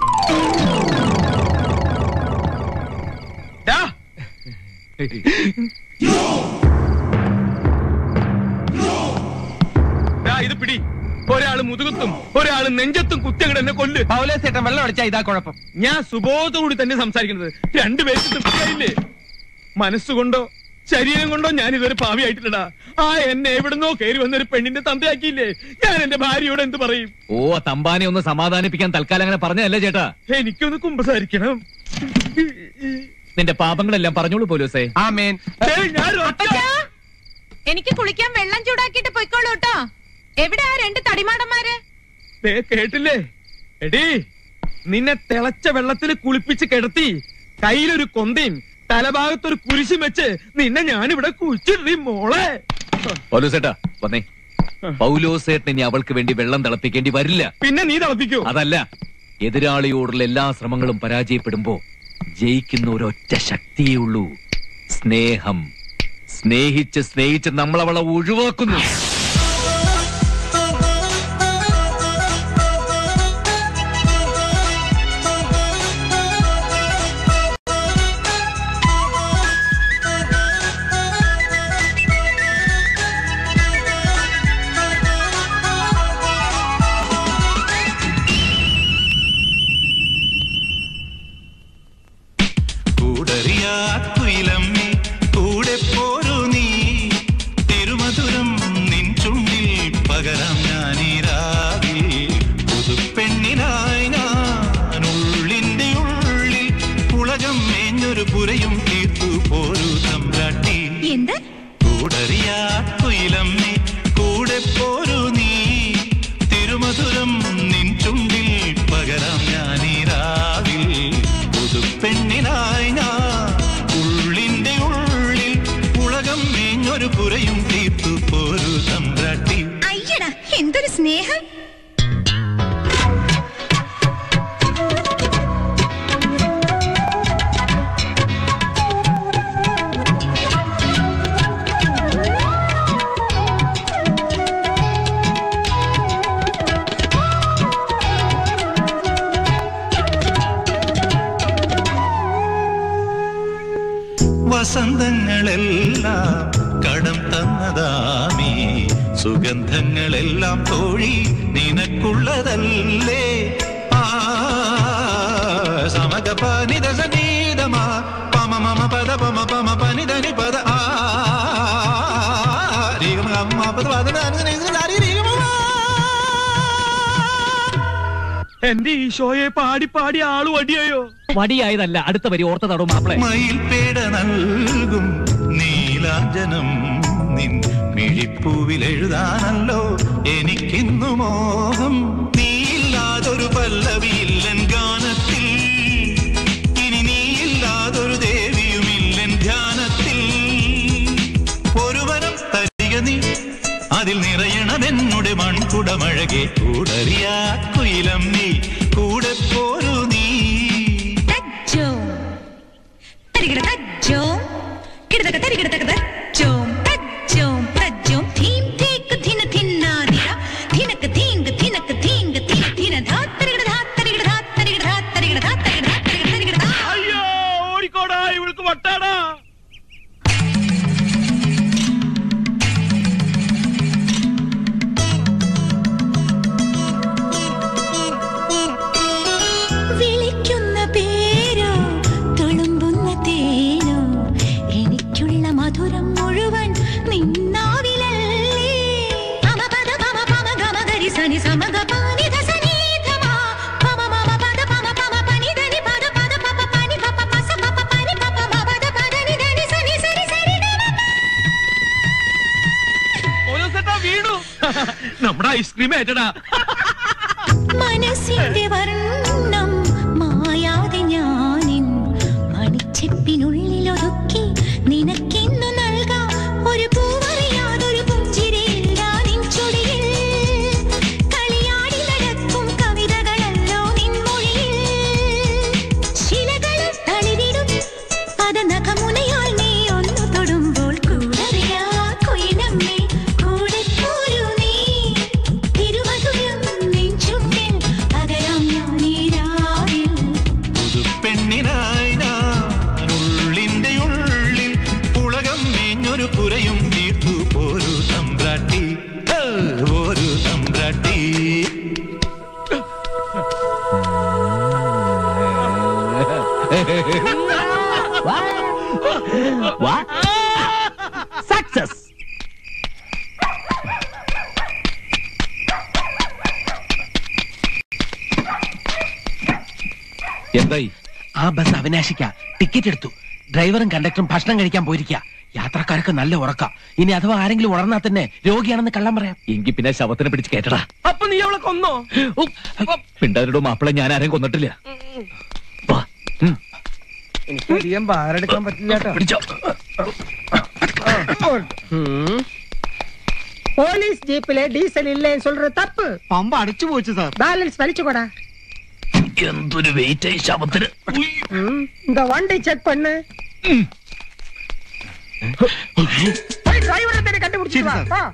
ദാ ഇത് പിടി ഒരാള് മുതുകത്തും ഒരാള് നെഞ്ചത്തും കുത്തിയങ്ങടെ എന്നെ കൊല്ല് പൗലേസേട്ടൻ വെള്ളം അടിച്ചാ ഇതാ കുഴപ്പം ഞാൻ സുബോധത്തോടുകൂടി തന്നെ സംസാരിക്കുന്നത് രണ്ടുപേർക്ക് തൃപ്തിയായില്ലേ മനസ്സുകൊണ്ടോ ശരീരം കൊണ്ടോ ഞാൻ ഇതൊരു പാവിയായിട്ടില്ലടാ ആ എന്നെ എവിടുന്നോ കയറി വന്നൊരു പെണ്ണിന്റെ തന്തയാക്കിയില്ലേ ഞാൻ എന്റെ ഭാര്യയോട് എന്ത് പറയും ഓ തമ്പാനെ ഒന്ന് സമാധാനിപ്പിക്കാൻ തൽക്കാലം അങ്ങനെ പറഞ്ഞതല്ലേ ചേട്ടാ എനിക്കൊന്ന് കുമ്പസാരിക്കണം നിന്റെ പാപങ്ങളെല്ലാം പറഞ്ഞോളൂ പോലീസേ ആമേൻ ഏയ്, ഞാൻ ഒറ്റ- എനിക്ക് കുളിക്കാൻ വെള്ളം ചൂടാക്കിയിട്ട് പൊയ്ക്കോളൂ കേട്ടോ എവിടെ ആ രണ്ട് തടിമാടന്മാര് ദേ കേട്ടില്ലേ എടീ നിന്നെ തിളച്ച വെള്ളത്തിൽ കുളിപ്പിച്ച് കിടത്തി കയ്യിലൊരു കൊന്തയും തലഭാഗത്തൊരു കുരിശും വെച്ച് നിന്നെ ഞാനിവിടെ കുഴിച്ചിടീ മോളെ പൗലോസേട്ടാ വന്നേ പൗലോസേട്ടൻ ഇനി അവൾക്ക് വേണ്ടി വെള്ളം തിളപ്പിക്കേണ്ടി വരില്ല പിന്നെ നീ തിളപ്പിക്കൂ അതല്ല എതിരാളിയോടുള്ള എല്ലാ ശ്രമങ്ങളും പരാജയപ്പെടുമ്പോ ജയിക്കുന്ന ഒരൊറ്റ ശക്തിയേ ഉള്ളൂ സ്നേഹം സ്നേഹിച്ച് സ്നേഹിച്ച് നമ്മൾ അവളെ ഒഴിവാക്കുന്നു കൂടറിയാ കുയിലമ്മേ കൂടെ പോരു നീ തിരുമധുരം നിൻ ചുണ്ടിൽ പകരാം ഞാനീരാവിൽ പുതുപ്പെണ്ണിനായി ഞാൻ ഉള്ളിന്റെ ഉള്ളിൽ പുളകം മേഞ്ഞൊരു പുരയും തീർത്തു പോരു തമ്പ്രാട്ടി എന്ത് കൂടറിയാ കുയിലമ്മേ കൂടെ പോരു നീ തിരുമധുരം നിൻ ചുണ്ടിൽ പകരാം ഞാനീരാവിൽ പുതുപ്പെണ്ണിനായി ഞാൻ ഉള്ളിന്റെ ഉള്ളിൽ ഉലകം മേഞ്ഞൊരു പുരയും തീർത്തു പോരു തമ്പ്രാട്ടി അയ്യടാ എന്തൊരു സ്നേഹം സുഗന്ധങ്ങളെല്ലാം തോഴി നിനക്കുള്ളതല്ലേ ആ സമക പനിത സനീതമാ പമ മമ പദ പമ പമ പനിതനി പദ ആ രീഗമ ഗമ പദ പദ ദാനി ദാനി ദാനി രീഗമ എന്റെ ഈശോയെ പാടി പാടി ആള് വടിയായോ വടിയായതല്ല അടുത്ത വരി ഓർത്ത തടവും മാപ്പിളെ മയിൽപേട നൽകും നീലാഞ്ജനം നിൻ മിഴിപ്പൂവിൽ എഴുതാനല്ലോ എനിക്കിന്നു മോഹം നീയില്ലാതൊരു പല്ലവിയില്ലൻ ഗാനത്തിൽ ഇനി നീയില്ലാതൊരു ദേവിയുമില്ലൻ ധ്യാനത്തിൽ ഒരു വരം തരിക നീ അതിൽ നിറയണമെന്നുടെ മൺകുടമഴകെ കൂടറിയാ കുയിലം നീ കൂടെ പോരു നീ തജ്ജോം തരികിട തജ്ജോം കിടതക തരികിടതക തജ്ജോം തജ്ജോം തജ്ജോം ധീം തേക്ക് ധിന ധിന്നാദിര ധിനക്ക് ധീങ്ക് ധിനക്ക് ധീങ്ക് ധിന ധിന ധാ തരികിട ധാ തരികിട ധാ തരികിട ധാ തരികിട ധാ തരികിട ധാ തരികിട തരികിട ധാ അയ്യോ ഓടിക്കോടാ ഇവൾക്ക് വട്ടാടാ വിളിക്കുന്ന പേരോ തുളുമ്പുന്ന തേനോ എനിക്കുള്ള മധുരം മുഴുവൻ നിന്നാവിലല്ലേ പമ പദ പമ പമ ഗമ ഗരി സനി സമ ഗ പാനി ധ സനി ധ മ പമ മമ പദ പമ പമ പനി ധനി പദ പദ പപ പനി പപ പസ പപ പനി പപ മ പദ പദ നി ധനി സനി സരി സരി ഗ മ ഓരോസേട്ടാ വീണു നമ്മുടെ ഐസ്ക്രീം ഏറ്റടാ മനസ്സിന്റെ വർണ്ണം മായാതെ ഞാനിൻ മണിച്ചെപ്പിനുള്ളിൽ ഒതുക്കി നിനക്കിന്നു നൽകാം ഒരു പൂവറിയാതൊരു പുഞ്ചിരിയില്ല നിൻ ചുടിയിൽ കളിയാടി നടക്കും കവിതകളല്ലോ നിൻ മൊഴിയിൽ ശിലകളും തളിരിടും പദനഖമുനയാൽ നീ ഒന്നു തൊടുമ്പോൾ കൂടറിയാ കുയിലമ്മേ കൂടെ പോരൂ നീ തിരുമധുരം നെഞ്ചുണ്ടിൽ പകരാം ഞാൻ ഈ രാവിൽ പെണ്ണിനായി ഞാൻ ഉള്ളിന്റെ ഉള്ളിൽ പുളകം മേഞ്ഞൊരു പുരയും തീർത്തു പോരു തമ്പ്രാട്ടി ഹേ, ഒരു തമ്പ്രാട്ടി സക്സസ് എന്തായി ആ ബസ് അവിനാശിക്ക ടിക്കറ്റ് എടുത്തു ഡ്രൈവറും കണ്ടക്ടറും ഭക്ഷണം കഴിക്കാൻ പോയിരിക്കുക യാത്രക്കാർക്ക് നല്ല ഉറക്ക ഇനി അഥവാ ആരെങ്കിലും ഉണർന്നാൽ തന്നെ രോഗിയാണെന്ന് കള്ളം പറയാം എങ്കി പിന്നെ ശവത്തിനെ പിടിച്ച് കേട്ടടാ അപ്പൊ നീ അവളെ കൊന്നോ പിണ്ടാരുടെ മാപ്പിള ഞാൻ ആരെയും കൊന്നിട്ടില്ല എനിക്ക് അധികം ഭാരെടുക്കാൻ പറ്റില്ല കേട്ടോ ம். போலீஸ் ஜீப்ல டீசல் இல்லைன்னு சொல்ற தப்பு പമ്പ അടിച്ചു പോച്ചു സാർ பேலன்ஸ் வலிச்சுக்கோடா എന്തൊരു വെയിറ്റ് ശവത്തിന് ம். இந்த வண்டி செக் பண்ணு போய் டிரைவரை தேடி கண்டுபிடிச்சிட்டு வா போ.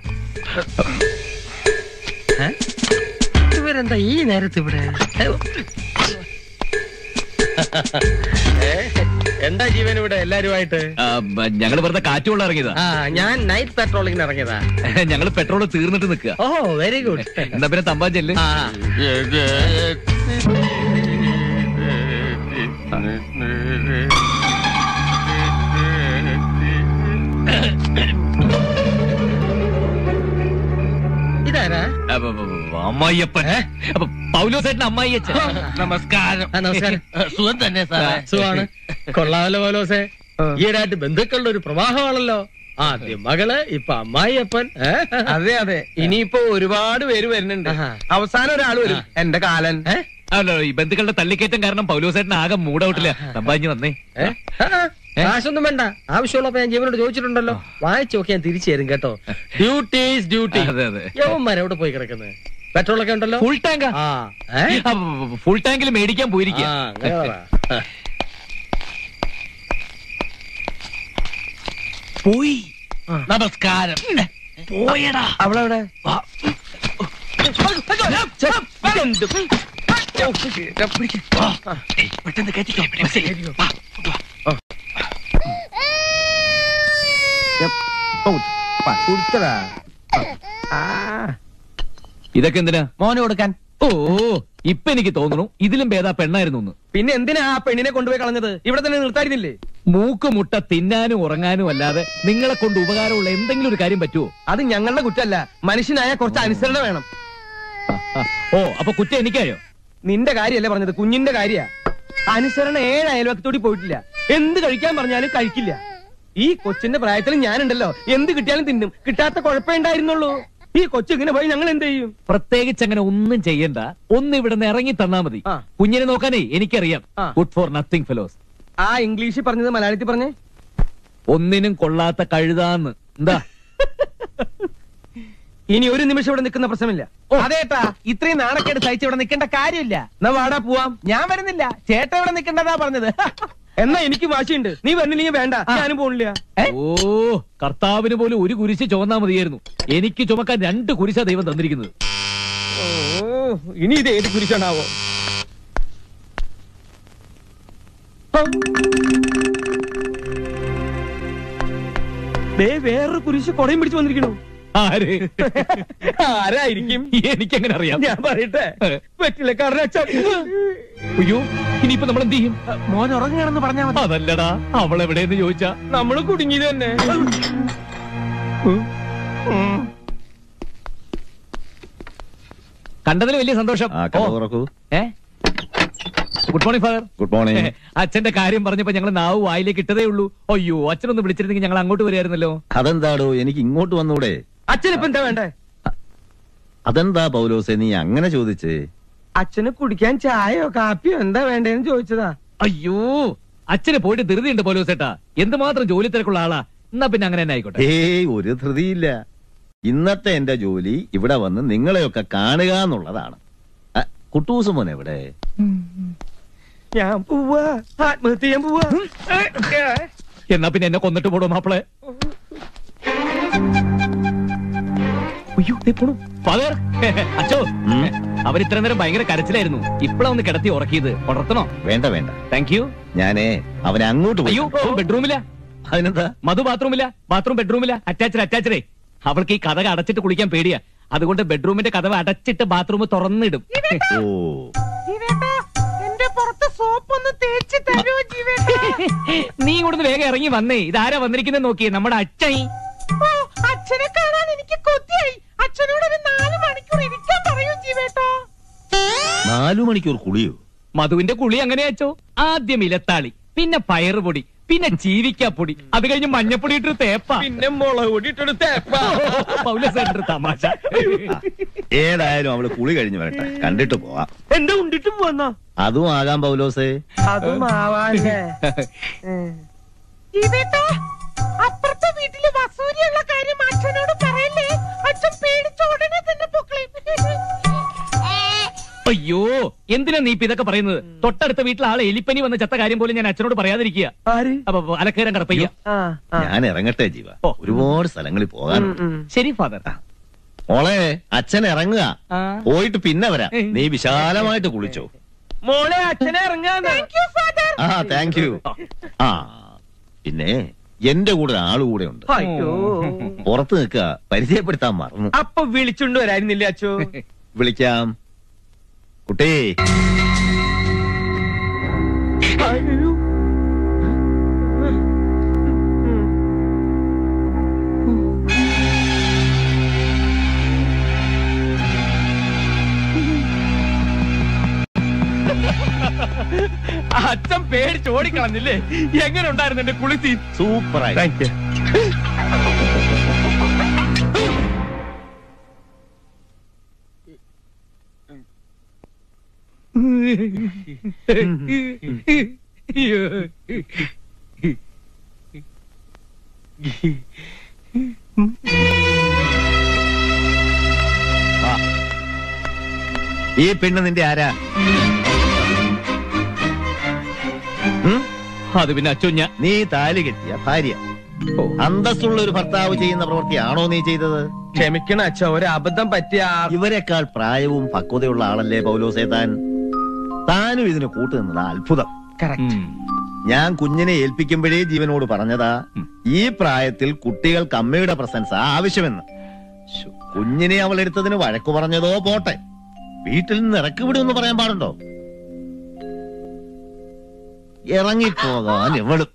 ഇവരെന്താ ഈ നേരത്ത് ഇവിടെ എന്താ ജീവൻ ഇവിടെ എല്ലാരുമായിട്ട് ഞങ്ങൾ വെറുതെ കാറ്റുള്ള ഇറങ്ങിയതാ ആ ഞാൻ നൈറ്റ് പെട്രോളിങ്ങിന് ഇറങ്ങിയതാ ഞങ്ങൾ പെട്രോൾ തീർന്നിട്ട് നിൽക്കുക ഓ വെരി ഗുഡ് എന്നാ പിന്നെ തമ്പാൻ ആ ഇതാരാ അമ്മായിയപ്പൻ അപ്പൊ പൗലോസേട്ടൻ അമ്മായിയച്ഛൻ നമസ്കാരം ആ, നമസ്കാരം സുഖം തന്നെ സാറേ സുഖമാണ് കൊള്ളാമല്ലോ പോലോസെ ഈയിടായിട്ട് ബന്ധുക്കളുടെ ഒരു പ്രവാഹമാണല്ലോ ആദ്യം മകള് ഇപ്പൊ അമ്മായിയപ്പൻ ഏ? അതെ അതെ ഇനിയിപ്പോ ഒരുപാട് പേര് വരുന്നുണ്ട് അവസാനം ഒരാൾ വരും എന്റെ കാലൻ അല്ല ഈ ബന്ധുക്കളുടെ തള്ളിക്കയറ്റം കാരണം പൗലോസേട്ടൻ ആകെ മൂടൗട്ടില്ല തമ്പാഞ്ഞ് വന്നേ ഏ? ആ, ആ, കാശൊന്നും വേണ്ട ആവശ്യമുള്ളപ്പോ ഞാൻ ജീവനോട് ചോദിച്ചിട്ടുണ്ടല്ലോ വായിച്ചു നോക്കി ഞാൻ തിരിച്ചു തരും കേട്ടോ ഡ്യൂട്ടീസ് ഡ്യൂട്ടി അതെ അതെ യവന്മാരെ എവിടെ പോയി കിടക്കുന്നത് പെട്രോൾ ഒക്കെ ഉണ്ടല്ലോ ഫുൾ ടാങ്കാ ആ ഏ? ഫുൾ ടാങ്കിൽ മേടിക്കാൻ പോയിരിക്കുക ആ, അങ്ങനെ പറ. ആ. പോയി നമസ്കാരം പോയടാ അവളെവിടെ പെട്ടെന്ന് കയറ്റിക്കോ ബസ്സിൽ. വാ. കുടുത്തടാ ഇതൊക്കെ എന്തിനാ മോന് കൊടുക്കാൻ ഓ ഇപ്പൊ എനിക്ക് തോന്നുന്നു ഇതിലും ഭേദാ പെണ്ണായിരുന്നു എന്ന് പിന്നെ എന്തിനാ ആ പെണ്ണിനെ കൊണ്ടുപോയി കളഞ്ഞത് ഇവിടെ തന്നെ നിർത്തായിരുന്നില്ലേ മൂക്ക് മുട്ട തിന്നാനും ഉറങ്ങാനും അല്ലാതെ നിങ്ങളെ കൊണ്ട് ഉപകാരമുള്ള എന്തെങ്കിലും ഒരു കാര്യം പറ്റുമോ അത് ഞങ്ങളുടെ കുറ്റല്ല മനുഷ്യനായ കുറച്ച് അനുസരണ വേണം ഓ അപ്പൊ കുറ്റം എനിക്കായോ നിന്റെ കാര്യല്ലേ പറഞ്ഞത് കുഞ്ഞിന്റെ കാര്യ അനുസരണ ഏഴ് അയൽവക്കത്തോടി പോയിട്ടില്ല എന്ത് കഴിക്കാൻ പറഞ്ഞാലും കഴിക്കില്ല ഈ കൊച്ചിന്റെ പ്രായത്തിൽ ഞാനുണ്ടല്ലോ എന്ത് കിട്ടിയാലും തിന്നും കിട്ടാത്ത കുഴപ്പമേ ഉണ്ടായിരുന്നുള്ളൂ ഈ കൊച്ചിങ്ങനെ പോയി ഞങ്ങൾ എന്ത് ചെയ്യും പ്രത്യേകിച്ച് അങ്ങനെ ഒന്നും ചെയ്യണ്ട ഒന്ന് ഇവിടെ നിന്ന് ഇറങ്ങി തന്നാ മതി ആ. കുഞ്ഞിനെ നോക്കാനേ എനിക്കറിയാം ആ. ഗുഡ് ഫോർ നത്തിങ് ഫെലോസ് ആ ഇംഗ്ലീഷിൽ പറഞ്ഞത് മലയാളത്തിൽ പറഞ്ഞേ ഒന്നിനും കൊള്ളാത്ത കഴുതാന്ന് എന്താ ഇനി ഒരു നിമിഷം ഇവിടെ നിൽക്കുന്ന പ്രശ്നമില്ല അതേട്ടാ ഇത്രയും നാണക്കേട് സഹിച്ച് ഇവിടെ നിൽക്കേണ്ട കാര്യമില്ല എന്നാ വാടാ പോവാം ഞാൻ വരുന്നില്ല ചേട്ടൻ ഇവിടെ നിൽക്കേണ്ടതാ പറഞ്ഞത് എന്നാ എനിക്ക് വാശിയുണ്ട് നീ വന്നില്ലെങ്കിൽ വേണ്ട ഞാനും പോണില്ല ഓ കർത്താവിന് പോലും ഒരു കുരിശ് ചുവന്നാ മതിയായിരുന്നു എനിക്ക് ചുമക്കാൻ രണ്ട് കുരിശാ ദൈവം തന്നിരിക്കുന്നത് ഓ ഇനി ഇത് ഏത് കുരിശാണാവോ ദേ വേറൊരു കുരിശ് കൊടയും പിടിച്ചു വന്നിരിക്കണു ആര് ആരായിരിക്കും എനിക്കെങ്ങനെ അറിയാം ഞാൻ പറയട്ടെ പറ്റില്ല കാരണം അയ്യോ ഇനിയിപ്പോ നമ്മൾ എന്ത് ചെയ്യും മോൻ ഉറങ്ങുകയാണെന്ന് പറഞ്ഞാൽ മതി അതല്ലടാ അവൾ എവിടെയെന്ന് ചോദിച്ചാ നമ്മള് കുടുങ്ങിയത് തന്നെ കണ്ടതിൽ വലിയ സന്തോഷം ആ കഥ തുറക്കൂ ഏ good morning father good morning അച്ഛന്റെ കാര്യം പറഞ്ഞപ്പോ ഞങ്ങൾ നാവ് വായിലേക്ക് ഇട്ടതേ ഉള്ളൂ അയ്യോ അച്ഛനൊന്ന് വിളിച്ചിരുന്നെങ്കിൽ ഞങ്ങൾ അങ്ങോട്ട് വരികയായിരുന്നല്ലോ അതെന്താടോ എനിക്ക് ഇങ്ങോട്ട് വന്നൂടെ അച്ഛൻ ഇപ്പൊ എന്താ വേണ്ടേ അതെന്താ പൗലോസെ നീ അങ്ങനെ ചോദിച്ചേ അച്ഛന് കുടിക്കാൻ ചായയോ കാപ്പിയോ എന്താ വേണ്ടേന്ന് ചോദിച്ചതാ അയ്യോ അച്ഛന് പോയിട്ട് ധൃതിയുണ്ട് പോലോ ചേട്ടാ എന്തുമാത്രം ജോലി തിരക്കുള്ള ആളാ എന്നാ പിന്നെ അങ്ങനെ തന്നെ ആയിക്കോട്ടെ ഏയ് ഒരു ധൃതിയില്ല ഇന്നത്തെ എന്റെ ജോലി ഇവിടെ വന്ന് നിങ്ങളെയൊക്കെ കാണുക എന്നുള്ളതാണ് ആ, കുട്ടൂസ് മോൻ എവിടെ ഞാൻ പോവാ ആത്മഹത്യ ചെയ്യാൻ പോവാ എന്നാ പിന്നെ എന്നെ കൊന്നിട്ട് പോടോ മാപ്പിളെ അയ്യോ ദേ പോണു ഫാദർ അച്ഛോ അവർ ഇത്ര നേരം ഭയങ്കര കരച്ചിലായിരുന്നു ഇപ്പഴാ ഒന്ന് കിടത്തി ഉറക്കിയത് ഉണർത്തണോ വേണ്ട വേണ്ട താങ്ക് യു ഞാനേ അവനെ അങ്ങോട്ട് പോയി അയ്യോ ബെഡ്റൂമില്ല അതിനെന്താ മധു ബാത്റൂമില്ല ബാത്റൂം ബെഡ്റൂമില്ല അറ്റാച്ചഡ് അറ്റാച്ചഡേ അവൾക്ക് ഈ കഥ അടച്ചിട്ട് കുളിക്കാൻ പേടിയാ അതുകൊണ്ട് ബെഡ്റൂമിന്റെ കഥ അടച്ചിട്ട് ബാത്റൂം തുറന്നിടും ഓ എന്റെ പുറത്ത് സോപ്പ് ഒന്ന് തേച്ച് തരുമോ ജീവേട്ട നീ ഇവിടുന്ന് വേഗം ഇറങ്ങി വന്നേ ഇതാരാ വന്നിരിക്കുന്നത് നോക്കിയേ നമ്മുടെ അച്ഛൻ ഓ, അച്ഛനെ കാണാൻ എനിക്ക് കൊതിയായി അച്ഛനോട് ഒരു നാല് മണിക്കൂർ ഇരിക്കാൻ പറയൂ ജീവേട്ടാ നാലു മണിക്കൂർ കുളിയോ മധുവിന്റെ കുളി അങ്ങനെ അച്ചോ ആദ്യം ഇലത്താളി പിന്നെ പയറുപൊടി പിന്നെ ചീവിക്കാപ്പൊടി അത് കഴിഞ്ഞ് മഞ്ഞപ്പൊടി ഇട്ടൊരു തേപ്പ പിന്നെ മുളക് പൊടി ഇട്ടൊരു തേപ്പ പൗലസേട്ടർ തമാശ ഏതായാലും അവള് കുളി കഴിഞ്ഞ് വരട്ടെ കണ്ടിട്ട് പോവാം എന്താ ഉണ്ടിട്ടും പോന്നാ അതും ആകാം പൗലോസേ അതും ആവാല്ലേ ജീവേട്ടാ അപ്പുറത്തെ വീട്ടില് വസൂരിയുള്ള കാര്യം അച്ഛനോട് പറയല്ലേ അച്ഛൻ പേടിച്ച ഉടനെ തന്നെ പൊക്കളയും അയ്യോ എന്തിനാ നീ ഇപ്പൊ ഇതൊക്കെ പറയുന്നത് തൊട്ടടുത്ത വീട്ടിൽ ആളെ എലിപ്പനി വന്ന ചത്ത കാര്യം പോലും ഞാൻ അച്ഛനോട് പറയാതിരിക്കുക ആര് അപ്പൊ അലക്കേരം കടപ്പയ്യ ആ ആ. ഞാൻ ഇറങ്ങട്ടെ ജീവ ഒരുപാട് സ്ഥലങ്ങളിൽ പോകാനുണ്ട് ഉം. ശരി ഫാദർ മോളെ അച്ഛൻ ഇറങ്ങുക ആ. പോയിട്ട് പിന്നെ വരാം നീ വിശാലമായിട്ട് കുളിച്ചോ മോളെ അച്ഛനെ ഇറങ്ങാന്ന് ആ താങ്ക് യു ആ പിന്നെ എന്റെ കൂടെ ആള് കൂടെ ഉണ്ട് അയ്യോ പുറത്ത് നിൽക്കുക പരിചയപ്പെടുത്താൻ മറന്നു അപ്പൊ വിളിച്ചുകൊണ്ട് വരായിരുന്നില്ല അച്ഛോ വിളിക്കാം കുട്ടി അയ്യോ അച്ഛൻ പേടിച്ച് ഓടിക്കളഞ്ഞില്ലേ എങ്ങനെ ഉണ്ടായിരുന്നു എന്റെ കുളിസീൻ സൂപ്പറായി താങ്ക് യു ഈ പെണ്ണ് നിന്റെ ആരാ ഉം? അത് പിന്നെ അച്ഛൻ ഞാൻ നീ താലി കെട്ടിയ ഭാര്യ അന്തസ്സുള്ള ഒരു ഭർത്താവ് ചെയ്യുന്ന പ്രവൃത്തിയാണോ നീ ചെയ്തത് ക്ഷമിക്കണം അച്ഛ ഒരു അബദ്ധം പറ്റിയ ആ- ഇവരെക്കാൾ പ്രായവും പക്വതയുള്ള ആളല്ലേ പൗലോസേ താൻ താനും ഇതിന് കൂട്ടുനിന്നതാ അത്ഭുതം ഞാൻ കുഞ്ഞിനെ ഏൽപ്പിക്കുമ്പോഴേ ജീവനോട് പറഞ്ഞതാ ഈ പ്രായത്തിൽ കുട്ടികൾക്ക് അമ്മയുടെ പ്രസൻസ് ആവശ്യമെന്ന് കുഞ്ഞിനെ അവൾ എടുത്തതിന് വഴക്കു പറഞ്ഞതോ പോട്ടെ വീട്ടിൽ നിന്ന് ഇറക്കി വിടുമെന്ന് പറയാൻ പാടുണ്ടോ ഇറങ്ങിപ്പോകാൻ എവളും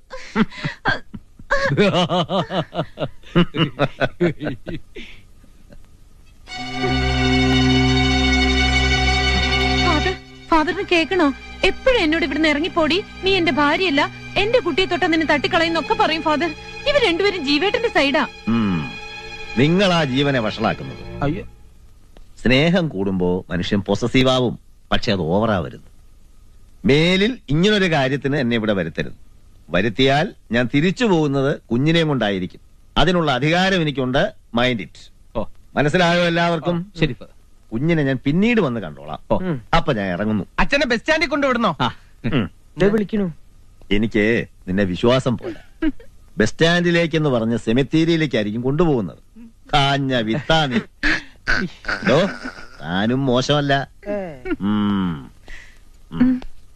ഫാദർ ഫാദറിന് കേൾക്കണോ എപ്പോഴും എന്നോട് ഇവിടുന്ന് ഇറങ്ങിപ്പോടി നീ എന്റെ ഭാര്യയല്ല എന്റെ കുട്ടിയെ തൊട്ട നിന്നെ തട്ടിക്കളയുന്നൊക്കെ പറയും ഫാദർ ഇവർ രണ്ടുപേരും ജീവേട്ടന്റെ സൈഡാ ഉം. നിങ്ങളാ ജീവനെ വഷളാക്കുന്നത് അയ്യോ സ്നേഹം കൂടുമ്പോ മനുഷ്യൻ പൊസസീവാവും പക്ഷെ അത് ഓവറാവരുത് മേലിൽ ഇങ്ങനൊരു കാര്യത്തിന് എന്നെ ഇവിടെ വരുത്തരുത് വരുത്തിയാൽ ഞാൻ തിരിച്ചു പോകുന്നത് കുഞ്ഞിനെയും കൊണ്ടായിരിക്കും അതിനുള്ള അധികാരം എനിക്കുണ്ട് മൈൻഡ് ഇറ്റ് ഓ മനസ്സിലായോ എല്ലാവർക്കും ശരി കുഞ്ഞിനെ ഞാൻ പിന്നീട് വന്ന് കണ്ടോളാം അപ്പൊ ഞാൻ ഇറങ്ങുന്നു അച്ഛനെ ബസ് സ്റ്റാൻഡിൽ കൊണ്ടുവിടണോ ഉം. എനിക്ക് നിന്നെ വിശ്വാസം പോലെ ബസ് സ്റ്റാൻഡിലേക്ക് എന്ന് പറഞ്ഞ് സെമിത്തേരിയിലേക്കായിരിക്കും കൊണ്ടുപോകുന്നത് കാഞ്ഞ വിത്താ നീ ഹലോ താനും മോശമല്ല ഉം. ഉം.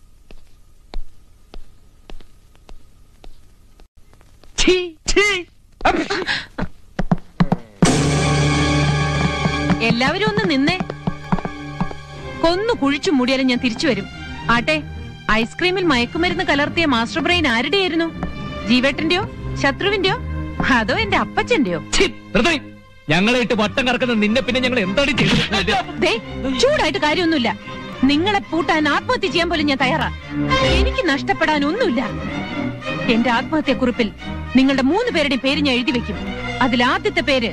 എല്ലാവരും ഒന്ന് നിന്നേ കൊന്നു കുഴിച്ചു മൂടിയാലും ഞാൻ തിരിച്ചു വരും ആട്ടെ ഐസ്ക്രീമിൽ മയക്കുമരുന്ന് കലർത്തിയ മാസ്റ്റർ ബ്രെയിൻ ആരുടെയായിരുന്നു ജീവേട്ടന്റെയോ ശത്രുവിന്റെയോ അതോ എന്റെ അപ്പച്ചന്റെയോ ഞങ്ങളെ ഇട്ട് വട്ടം കറക്കുന്ന നിന്നെ പിന്നെ ഞങ്ങൾ എന്താണ് ചെയ്തത് ദേ, ചൂടായിട്ട് കാര്യമൊന്നുമില്ല നിങ്ങളെ പൂട്ടാൻ ആത്മഹത്യ ചെയ്യാൻ പോലും ഞാൻ തയ്യാറാ എനിക്ക് നഷ്ടപ്പെടാൻ ഒന്നുമില്ല എന്റെ ആത്മഹത്യക്കുറിപ്പിൽ നിങ്ങളുടെ മൂന്ന് പേരുടെയും പേര് ഞാൻ എഴുതി വെക്കും അതിൽ ആദ്യത്തെ പേര്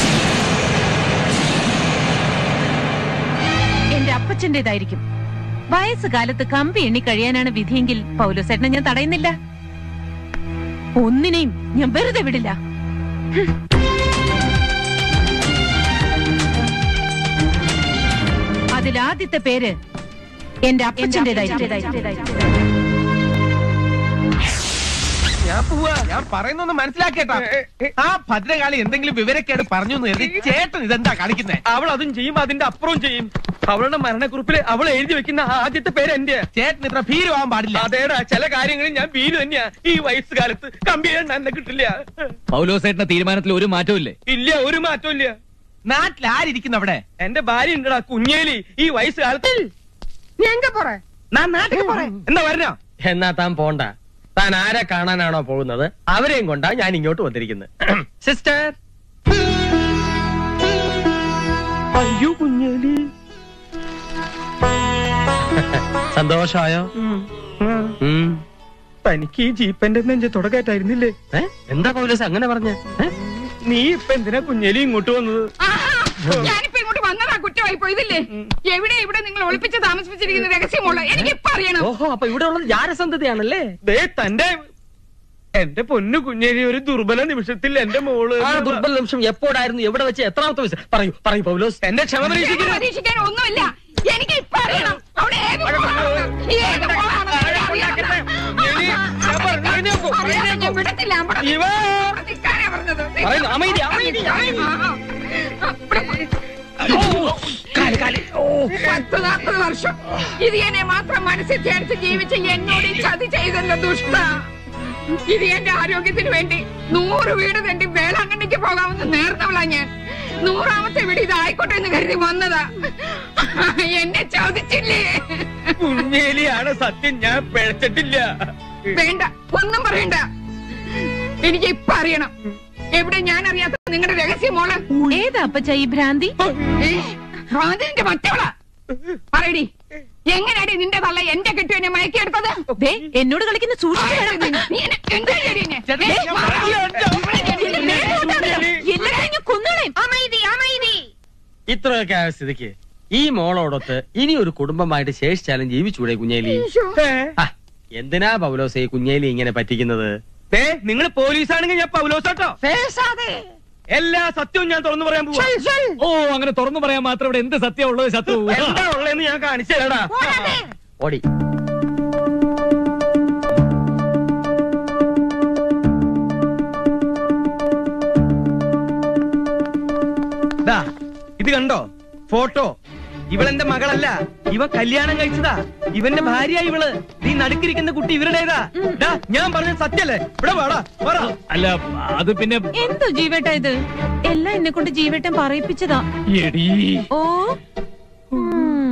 എന്റെ അപ്പച്ചന്റേതായിരിക്കും വയസ്സുകാലത്ത് കമ്പി എണ്ണി കഴിയാനാണ് വിധിയെങ്കിൽ പൗലോസേട്ടനെ ഞാൻ തടയുന്നില്ല ഒന്നിനെയും ഞാൻ വെറുതെ വിടില്ല ഹും. അതിൽ ആദ്യത്തെ പേര് എന്റെ അപ്പച്ചന്റേതായിരിക്കും ഞാൻ പോവാ ഞാൻ പറയുന്നൊന്ന് മനസ്സിലാക്കേട്ടാ ആ ഭദ്രകാളി എന്തെങ്കിലും വിവരക്കേട് പറഞ്ഞു എന്ന് കരുതി ചേട്ടൻ ഇതെന്താ കാണിക്കുന്നേ അവൾ അതും ചെയ്യും അതിന്റെ അപ്പുറവും ചെയ്യും അവളുടെ മരണക്കുറിപ്പിൽ അവൾ എഴുതി വെക്കുന്ന ആദ്യത്തെ പേര് എന്റെ ചേട്ടൻ ഇത്ര ഭീരുവാൻ പാടില്ല അതേടാ ചില കാര്യങ്ങളിൽ ഞാൻ വീര് തന്നെയാ ഈ വയസ്സുകാലത്ത് കമ്പി ചെയ്യാൻ എന്നെ കിട്ടില്ല പൗലോസേട്ടന്റെ തീരുമാനത്തിൽ ഒരു മാറ്റവും ഇല്ലേ ഇല്ല ഒരു മാറ്റവും ഇല്ല നാട്ടിൽ ആരിയ്ക്കുന്നു അവിടെ എന്റെ ഭാര്യ ഉണ്ടടാ കുഞ്ഞേലി ഈ വയസ്സുകാലത്ത് നീ എങ്ക പോറേ ഞാൻ നാട്ടിൽ പോറേ എന്നാ വരണോ എന്നാ താൻ പോണ്ട താൻ ആരെ കാണാനാണോ പോകുന്നത് അവരെയും കൊണ്ടാ ഞാൻ ഇങ്ങോട്ട് വന്നിരിക്കുന്നത് സിസ്റ്റർ അയ്യോ കുഞ്ഞേലി സന്തോഷായോ ഉം. തനിക്ക് ഈ ജീപ്പന്റെ നെഞ്ച് തുടക്കായിട്ടായിരുന്നില്ലേ എന്താ പൗലോസ് അങ്ങനെ പറഞ്ഞ നീ ഇപ്പൊ എന്തിനാ കുഞ്ഞേലി ഇങ്ങോട്ട് വന്നത് ഞാനിപ്പോ ഇങ്ങോട്ട് വന്നതാ കുറ്റമായി പോയതില്ലേ എവിടെ ഇവിടെ നിങ്ങൾ ഒളിപ്പിച്ച് താമസിപ്പിച്ചിരിക്കുന്ന രഹസ്യമുള്ള എനിക്ക് ഇപ്പൊ അറിയണം ഓഹോ അപ്പൊ ഇവിടെ ഉള്ളത് ജാരസന്ധതയാണല്ലേ ദേ തന്റെ എന്റെ പൊന്നു കുഞ്ഞേരി ഒരു ദുർബല നിമിഷത്തിൽ എന്റെ മോള് ആ ദുർബല നിമിഷം എപ്പോഴായിരുന്നു എവിടെ വെച്ച് എത്രാമത്തെ വയസ്സ് പറയൂ പറയൂ പൗലോസ് എന്റെ ക്ഷമ ക്ഷമ പരീക്ഷിക്കരുത് പരീക്ഷിക്കാൻ ഒന്നുമില്ല എനിക്ക് ഇപ്പൊ അറിയണം അവിടെ ഏത് മോളാണ്? ഏത് മോളാണെന്ന് എനിക്ക് അറിയണം. അറിയാതെ ഞാൻ വിടത്തില്ല അവിടെ നിൽക്കാനാ പറഞ്ഞത്. പറയുന്നു, അമൈദി, അമൈദി, അമൈദി. പത്ത് നാൽപ്പത് വർഷം ഇത് എന്നെ മാത്രം മനസ്സിൽ ചേർത്ത് ജീവിച്ച് എന്നോട് ഈ ചതി ചെയ്തല്ല ദുഷ്ട ഇത് എന്റെ ആരോഗ്യത്തിന് വേണ്ടി നൂറ് വീട് തണ്ടി വേളാങ്കണ്ണിക്ക് പോകാമെന്ന് നേർന്നവളാ ഞാൻ നൂറാമത്തെ വീട് ഇതായിക്കോട്ടെ എന്ന് കരുതി വന്നതാ എന്നെ ചോദിച്ചില്ലേ കുഞ്ഞേലിയാണ് സത്യം ഞാൻ പിഴച്ചിട്ടില്ല വേണ്ട ഒന്നും പറയണ്ട എനിക്ക് ഇപ്പൊ അറിയണം എവിടെ ഞാൻ അറിയാത്ത നിങ്ങളുടെ രഹസ്യ മോള് ഏതാ അപ്പച്ച ഈ ഭ്രാന്തി ഏ, ഭ്രാന്തിന്റെ മറ്റവളാ പറയടി എങ്ങനെയാടി നിന്റെ തള്ള എന്റെ കെട്ടുവിനെ മയക്കിയെടുത്തത് ദേ, എന്നോട് കളിക്കുന്ന സൂക്ഷിച്ചു വേണം. നീ എന്നെ എന്താ ചെയ്തേ എന്നെ? ദേ, ദേ, മാറാ. എല്ലാവരെയും ഞാൻ കൊന്നുകളയും. അമൈതി അമൈതി ഇത്രയൊക്കെ ആയ സ്ഥിതിക്ക് ഈ മോളോടൊത്ത് ഇനി ഒരു കുടുംബമായിട്ട് ശേഷിച്ചാലും ജീവിച്ചൂടെ കുഞ്ഞേലി ആ, എന്തിനാ പൗലോസെ ഈ കുഞ്ഞേലി ഇങ്ങനെ പറ്റിക്കുന്നത് നിങ്ങൾ പോലീസാണെങ്കിൽ ഞാൻ പൗലോസാട്ടോ എല്ലാ സത്യവും ഞാൻ തുറന്നു പറയാൻ പോവാ ഓ അങ്ങനെ തുറന്നു പറയാൻ മാത്രം ഇവിടെ എന്ത് സത്യം ഉള്ളത് ശത്രു എന്താ ഉള്ളതെന്ന് ഞാൻ കാണിച്ചു തരാടാ ഓടി ദാ, ഇത് കണ്ടോ ഫോട്ടോ ഇവളെന്റെ മകളല്ല ഇവ കല്യാണം കഴിച്ചതാ ഇവന്റെ ഭാര്യ ഇവള് നീ നടുക്കിരിക്കുന്ന കുട്ടി ഇവരുടേതാ ഡാ, ഞാൻ പറഞ്ഞ സത്യല്ലേ ഇവിടെ വാടാ പറ അല്ല അത് പിന്നെ എന്തോ ജീവേട്ട ഇത് എല്ലാം എന്നെ കൊണ്ട് ജീവേട്ടൻ പറയിപ്പിച്ചതാ എടീ ഓ ഉം.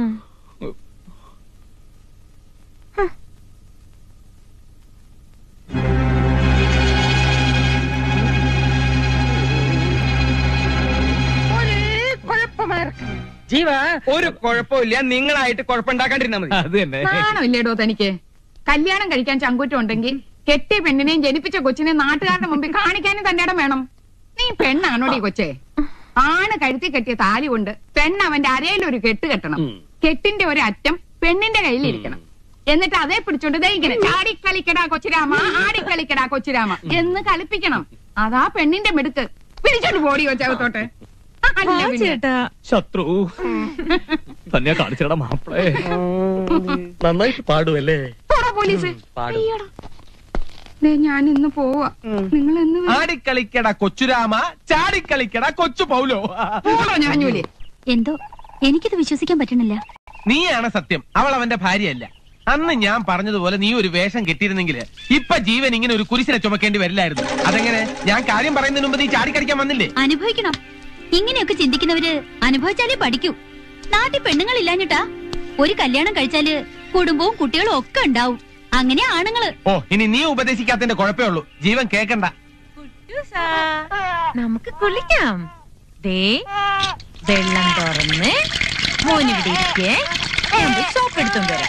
ജീവ ഒരു കുഴപ്പമില്ല നിങ്ങളായിട്ട് കുഴപ്പമുണ്ടാക്കാണ്ടിരുന്നാ മതി അത് തന്നെ നാണമില്ലേടോ തനിക്ക് കല്യാണം കഴിക്കാൻ ചങ്കൂറ്റം ഉണ്ടെങ്കിൽ കെട്ടിയ പെണ്ണിനെയും ജനിപ്പിച്ച കൊച്ചിനെ നാട്ടുകാരുടെ മുമ്പിൽ കാണിക്കാനും തന്റെ ഇടം വേണം നീ പെണ്ണാണോടി കൊച്ചേ ആണ് കഴുത്തി കെട്ടിയ താലി കൊണ്ട് പെണ്ണ് അവന്റെ അരയിലൊരു കെട്ട് കെട്ടണം കെട്ടിന്റെ ഒരു അറ്റം പെണ്ണിന്റെ കയ്യിലിരിക്കണം എന്നിട്ട് അതേ പിടിച്ചോണ്ട് ദേ ഇങ്ങനെ ചാടിക്കളിക്കടാ കൊച്ചുരാമ ആടിക്കളിക്കടാ കൊച്ചുരാമ എന്ന് കളിപ്പിക്കണം അതാ പെണ്ണിന്റെ മിടുക്ക് പിടിച്ചോണ്ട് പോടി കൊച്ചകത്തോട്ട് അല്ല ആ പിന്നെ. ചേട്ടാ ശത്രു തന്നെ കാണിച്ചടാ മാപ്പിളേ നന്നായിട്ട് പാടുമല്ലേ പോടാ പോലീസ് പാടും അയ്യടാ. ദേ ഞാൻ ഇന്ന് പോവാ നിങ്ങൾ എന്ന് വരും? ആടിക്കളിക്കട കൊച്ചുരാമ ചാടിക്കളിക്കട കൊച്ചു പൗലോ പോടോ ഞാഞ്ഞൂലേ എന്തോ എനിക്കിത് വിശ്വസിക്കാൻ പറ്റണില്ല നീയാണ് സത്യം അവൾ അവന്റെ ഭാര്യയല്ല അന്ന് ഞാൻ പറഞ്ഞതുപോലെ നീ ഒരു വേഷം കെട്ടിയിരുന്നെങ്കിൽ ഇപ്പൊ ജീവൻ ഇങ്ങനെ ഒരു കുരിശിനെ ചുമക്കേണ്ടി വരില്ലായിരുന്നു അതെങ്ങനെ ഞാൻ കാര്യം പറയുന്നതിന് മുമ്പ് നീ ചാടിക്കളിക്കാൻ വന്നില്ലേ അനുഭവിക്കണം ഇങ്ങനെയൊക്കെ ചിന്തിക്കുന്നവര് അനുഭവിച്ചാലേ പഠിക്കൂ നാട്ടിൽ പെണ്ണുങ്ങളില്ലാഞ്ഞിട്ടാ ഒരു കല്യാണം കഴിച്ചാല് കുടുംബവും കുട്ടികളും ഒക്കെ ഉണ്ടാവും അങ്ങനെ ആണുങ്ങള് ഓ ഇനി നീ ഉപദേശിക്കാത്തതിന്റെ കുഴപ്പമേ ഉള്ളൂ ജീവൻ കേക്കണ്ട കുട്ടൂസാ, നമുക്ക് കുളിക്കാം ദേ വെള്ളം തുറന്ന് മോനിവിടെ ഇരിക്കേ ഞാൻ പോയി സോപ്പ് എടുത്തോണ്ട് വരാം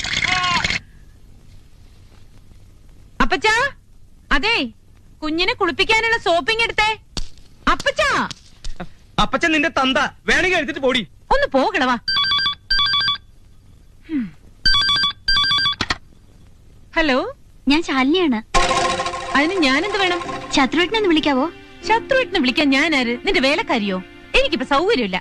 അപ്പച്ചാ അതെ കുഞ്ഞിനെ കുളിപ്പിക്കാനുള്ള സോപ്പിങ് എടുത്തേ അപ്പച്ചാ അപ്പച്ചൻ നിന്റെ തന്ത വേണമെങ്കിൽ എടുത്തിട്ട് പോടി ഒന്ന് പോകണവാ ഹലോ ഞാൻ ശാലിനിയാണ് അതിന് ഞാനെന്ത് വേണം ശത്രുവേട്ടനൊന്ന് വിളിക്കാവോ ശത്രുവിട്ടിന് വിളിക്കാൻ ഞാനാര് നിന്റെ വേലക്കാരിയോ എനിക്കിപ്പോ സൗകര്യമില്ല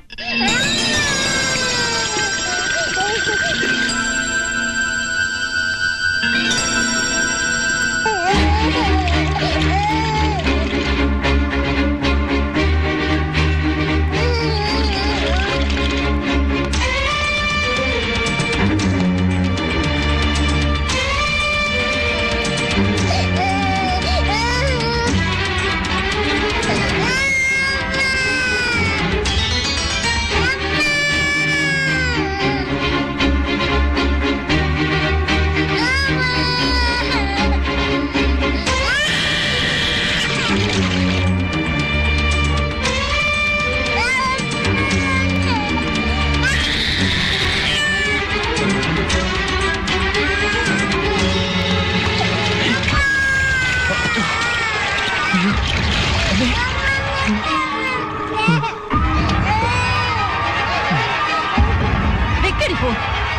വെക്കടി പോ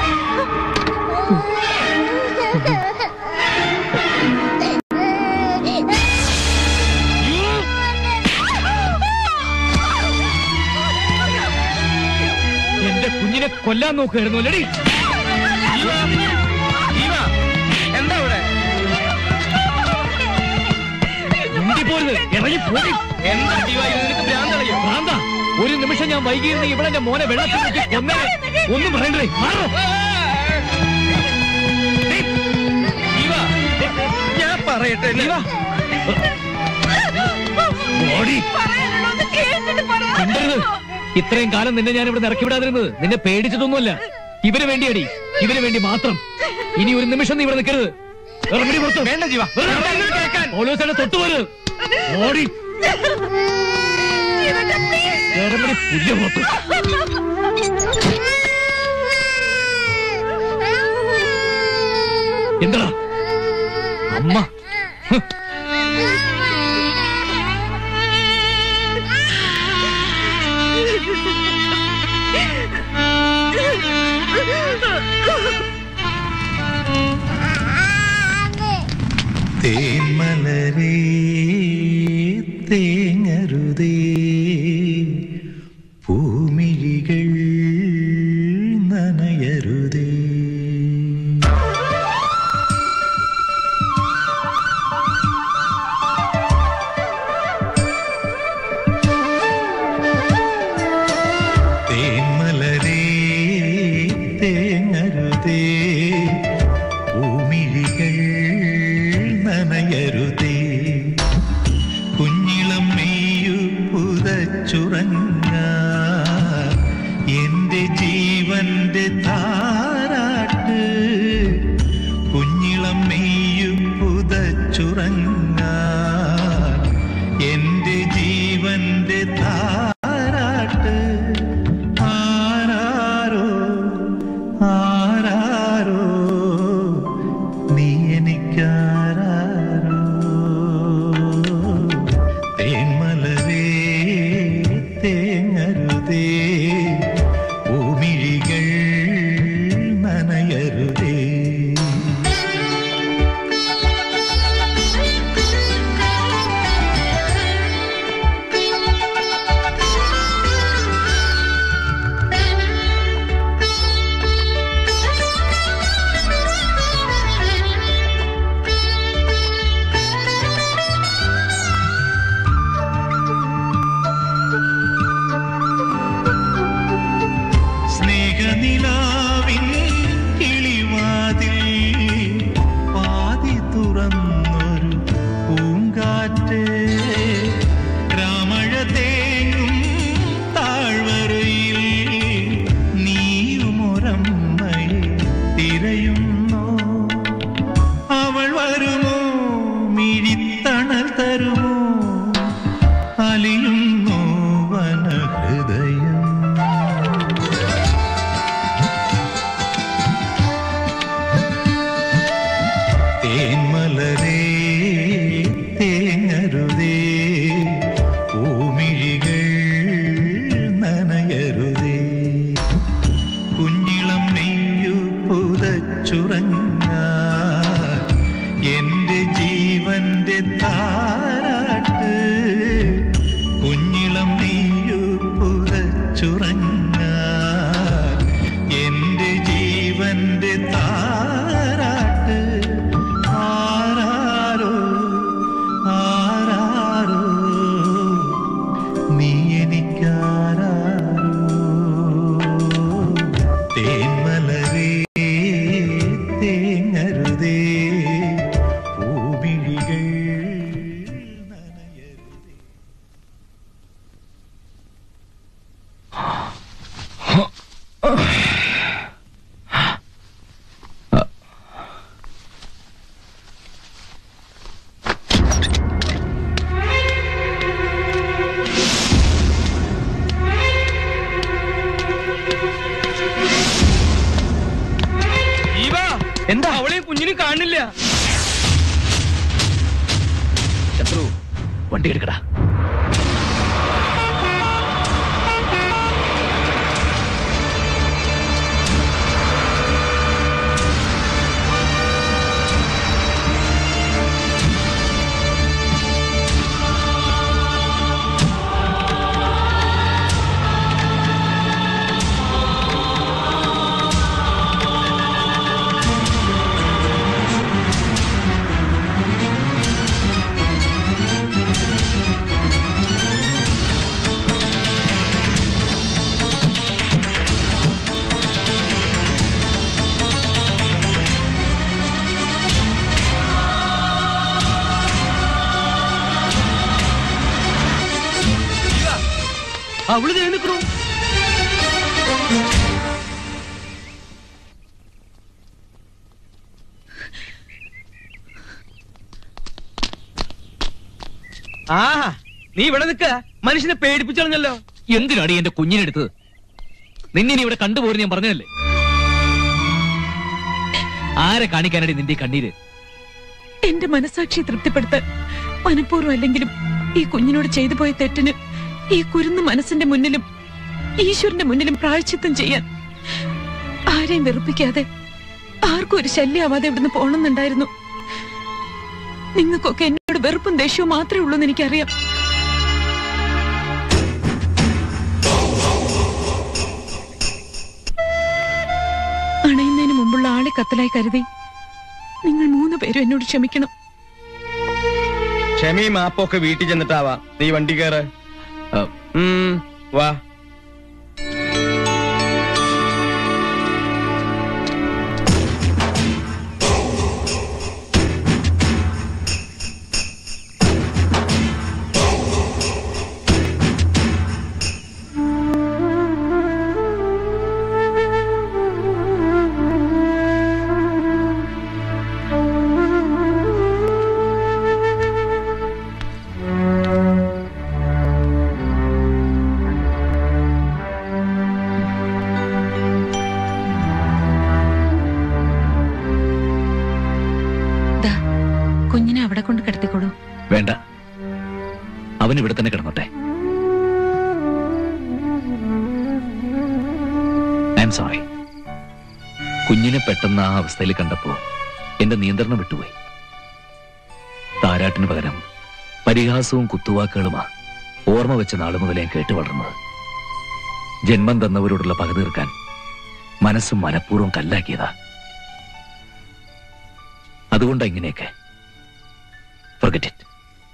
എന്റെ കുഞ്ഞിനെ കൊല്ലാൻ നോക്കുകയായിരുന്നു അല്ലടി എന്താ ഇവിടെ പോരുത് ഇറങ്ങി പോയി എന്താ ജീവ ഇത് നിനക്ക് ഭ്രാന്തളയോ ഭ്രാന്ത ഒരു നിമിഷം ഞാൻ വൈകിയിരുന്ന ഇവിടെ എന്റെ മോനെ വെള്ളത്തിൽ മുക്കി കൊന്നേ ഒന്നും പറയണ്ടേ മാറോ ജീവ ഞാൻ പറയട്ടെ ജീവ ഓടി മിണ്ടരുത്. ഇത്രയും കാലം നിന്നെ ഞാൻ ഇവിടെ ഇറക്കി വിടാതിരുന്നത് നിന്നെ പേടിച്ചിട്ടൊന്നുമല്ല ഇവന് വേണ്ടിയടി ഇവന് വേണ്ടി മാത്രം ഇനി ഒരു നിമിഷം നീ ഇവിടെ നിൽക്കരുത് ഇറങ്ങടി പുറത്ത് വേണ്ട ജീവ പോലീസുകാരെ തൊട്ടുപോര് ഓടി ഇറങ്ങടി പുതിയ പുറത്ത് എന്താ അമ്മ ഹ്. തേന്മലരേ തേങ്ങരുതേ പൂമിഴികൾ നനയരുതേ തേന്മലരേ താരാട്ട് കുഞ്ഞിളം മെയ്യു പുതച്ചുറങ്ങ എന്റെ ജീവന്റെ താരാട്ട് ആരാരോ ആരാരോ നീ എനിക്കാരാരോ തേന്മലരേ തേങ്ങരുതേ ഭൂമിഴികൾ നനയരുതേ സ്നേഹനിലാവിൻ കിളിവാതിൽ പാതി തുറന്നൊരു പൂങ്കാറ്റ് രാമഴ തേങ്ങും താഴ്വരയിൽ നീയുമൊരമ്മയെ തിരയുന്നോ അവൾ വരുമോ മിഴിത്തണൽ തരുമോ അലിയുന്നു വനഹൃദയം തേന്മലരേ തേങ്ങരുതേ പൂമിഴികൾ നനയരുതേ കുഞ്ഞിളം നെയ്യു പുതച്ചുറങ്ങ എന്റെ ജീവന്റെ താരാട്ട് കുഞ്ഞിളം നെയ്യു പുതച്ചുറങ്ങ എന്റെ ജീവന്റെ താരാട്ട് ആരാരോ ആരാരോ നീ എനിക്കാരാരോ തേന്മലരേ തേങ്ങരുതേ പൂമിഴികൾ എന്താ അവളെയും കുഞ്ഞിനും കാണില്ല ശത്രു വണ്ടി എടുക്കടാ അവള് ദേ നിക്കണു ആ നീ ഇവിടെ നിക്ക മനുഷ്യനെ പേടിപ്പിച്ചളഞ്ഞല്ലോ എന്തിനാണ് ഈ എന്റെ കുഞ്ഞിനെടുത്തത് നിന്നെ ഇനി ഇവിടെ കണ്ടുപോരും ഞാൻ പറഞ്ഞതല്ലേ ആരെ കാണിക്കാനടി നിന്റെ ഈ കണ്ണീര് എന്റെ മനസാക്ഷിയെ തൃപ്തിപ്പെടുത്താൻ മനഃപൂർവ്വം അല്ലെങ്കിലും ഈ കുഞ്ഞിനോട് ചെയ്തു പോയ തെറ്റിന് ഈ കുരുന്ന് മനസ്സിന്റെ മുന്നിലും ഈശ്വരന്റെ മുന്നിലും പ്രായച്ചിത്തം ചെയ്യാൻ ആരെയും വെറുപ്പിക്കാതെ ആർക്കും ഒരു ശല്യമാവാതെ ഇവിടുന്ന് പോണമെന്നുണ്ടായിരുന്നു നിങ്ങൾക്കൊക്കെ എന്നോട് വെറുപ്പും ദേഷ്യവും മാത്രമേ ഉള്ളൂ എന്ന് എനിക്കറിയാം അണയുന്നതിന് മുമ്പുള്ള ആളെ കത്തലായി കരുതി നിങ്ങൾ മൂന്ന് പേരും എന്നോട് ക്ഷമിക്കണം ക്ഷമയും മാപ്പൊക്കെ വീട്ടിൽ ചെന്നിട്ടാവാ നീ വണ്ടി കയറ് ഉം, വാ ഐ എം സോറി കുഞ്ഞിനെ പെട്ടെന്ന് ആ അവസ്ഥയിൽ കണ്ടപ്പോ എന്റെ നിയന്ത്രണം വിട്ടുപോയി താരാട്ടിന് പകരം പരിഹാസവും കുത്തുവാക്കുകളുമാ ഓർമ്മ വെച്ച നാളു മുതലേ ഞാൻ കേട്ടു വളർന്നത് ജന്മം തന്നവരോടുള്ള പക തീർക്കാൻ മനസ്സും മനഃപൂർവ്വം കല്ലാക്കിയതാ അതുകൊണ്ടാ ഇങ്ങനെയൊക്കെ Forget it.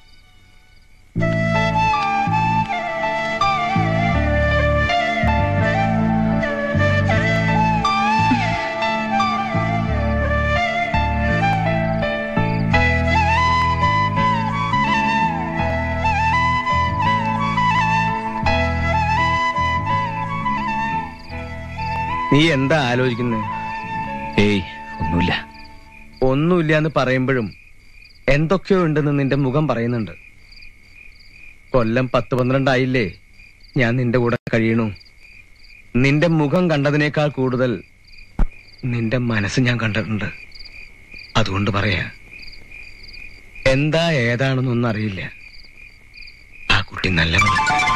നീ എന്താ ആലോചിക്കുന്നത് ഏയ് ഒന്നുമില്ല ഒന്നുമില്ല എന്ന് പറയുമ്പോഴും എന്തൊക്കെയോ ഉണ്ടെന്ന് നിന്റെ മുഖം പറയുന്നുണ്ട് കൊല്ലം പത്ത് പന്ത്രണ്ടായില്ലേ ഞാൻ നിന്റെ കൂടെ കഴിയണു നിന്റെ മുഖം കണ്ടതിനേക്കാൾ കൂടുതൽ നിന്റെ മനസ്സ് ഞാൻ കണ്ടിട്ടുണ്ട് അതുകൊണ്ട് പറയാ എന്താ ഏതാണെന്നൊന്നും അറിയില്ല ആ കുട്ടി നല്ലവൻ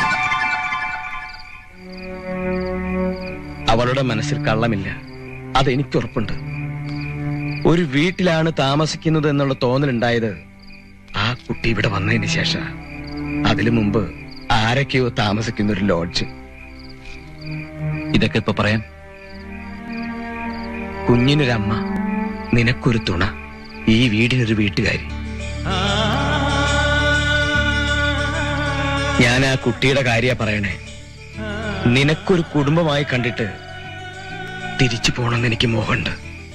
അവളുടെ മനസ്സിൽ കള്ളമില്ല അതെനിക്ക് ഉറപ്പുണ്ട് ഒരു വീട്ടിലാണ് താമസിക്കുന്നത് എന്നുള്ള തോന്നലുണ്ടായത് ആ കുട്ടി ഇവിടെ വന്നതിന് ശേഷം അതിനു മുമ്പ് ആരൊക്കെയോ താമസിക്കുന്ന ഒരു ലോഡ്ജ് ഇതൊക്കെ ഇപ്പൊ പറയാൻ കുഞ്ഞിനൊരമ്മ നിനക്കൊരു തുണ ഈ വീടിനൊരു വീട്ടുകാരി ഞാൻ ആ കുട്ടിയുടെ കാര്യ പറയണേ നിനക്കൊരു കുടുംബമായി കണ്ടിട്ട് തിരിച്ചു പോണെന്ന് എനിക്ക് മോഹമുണ്ട്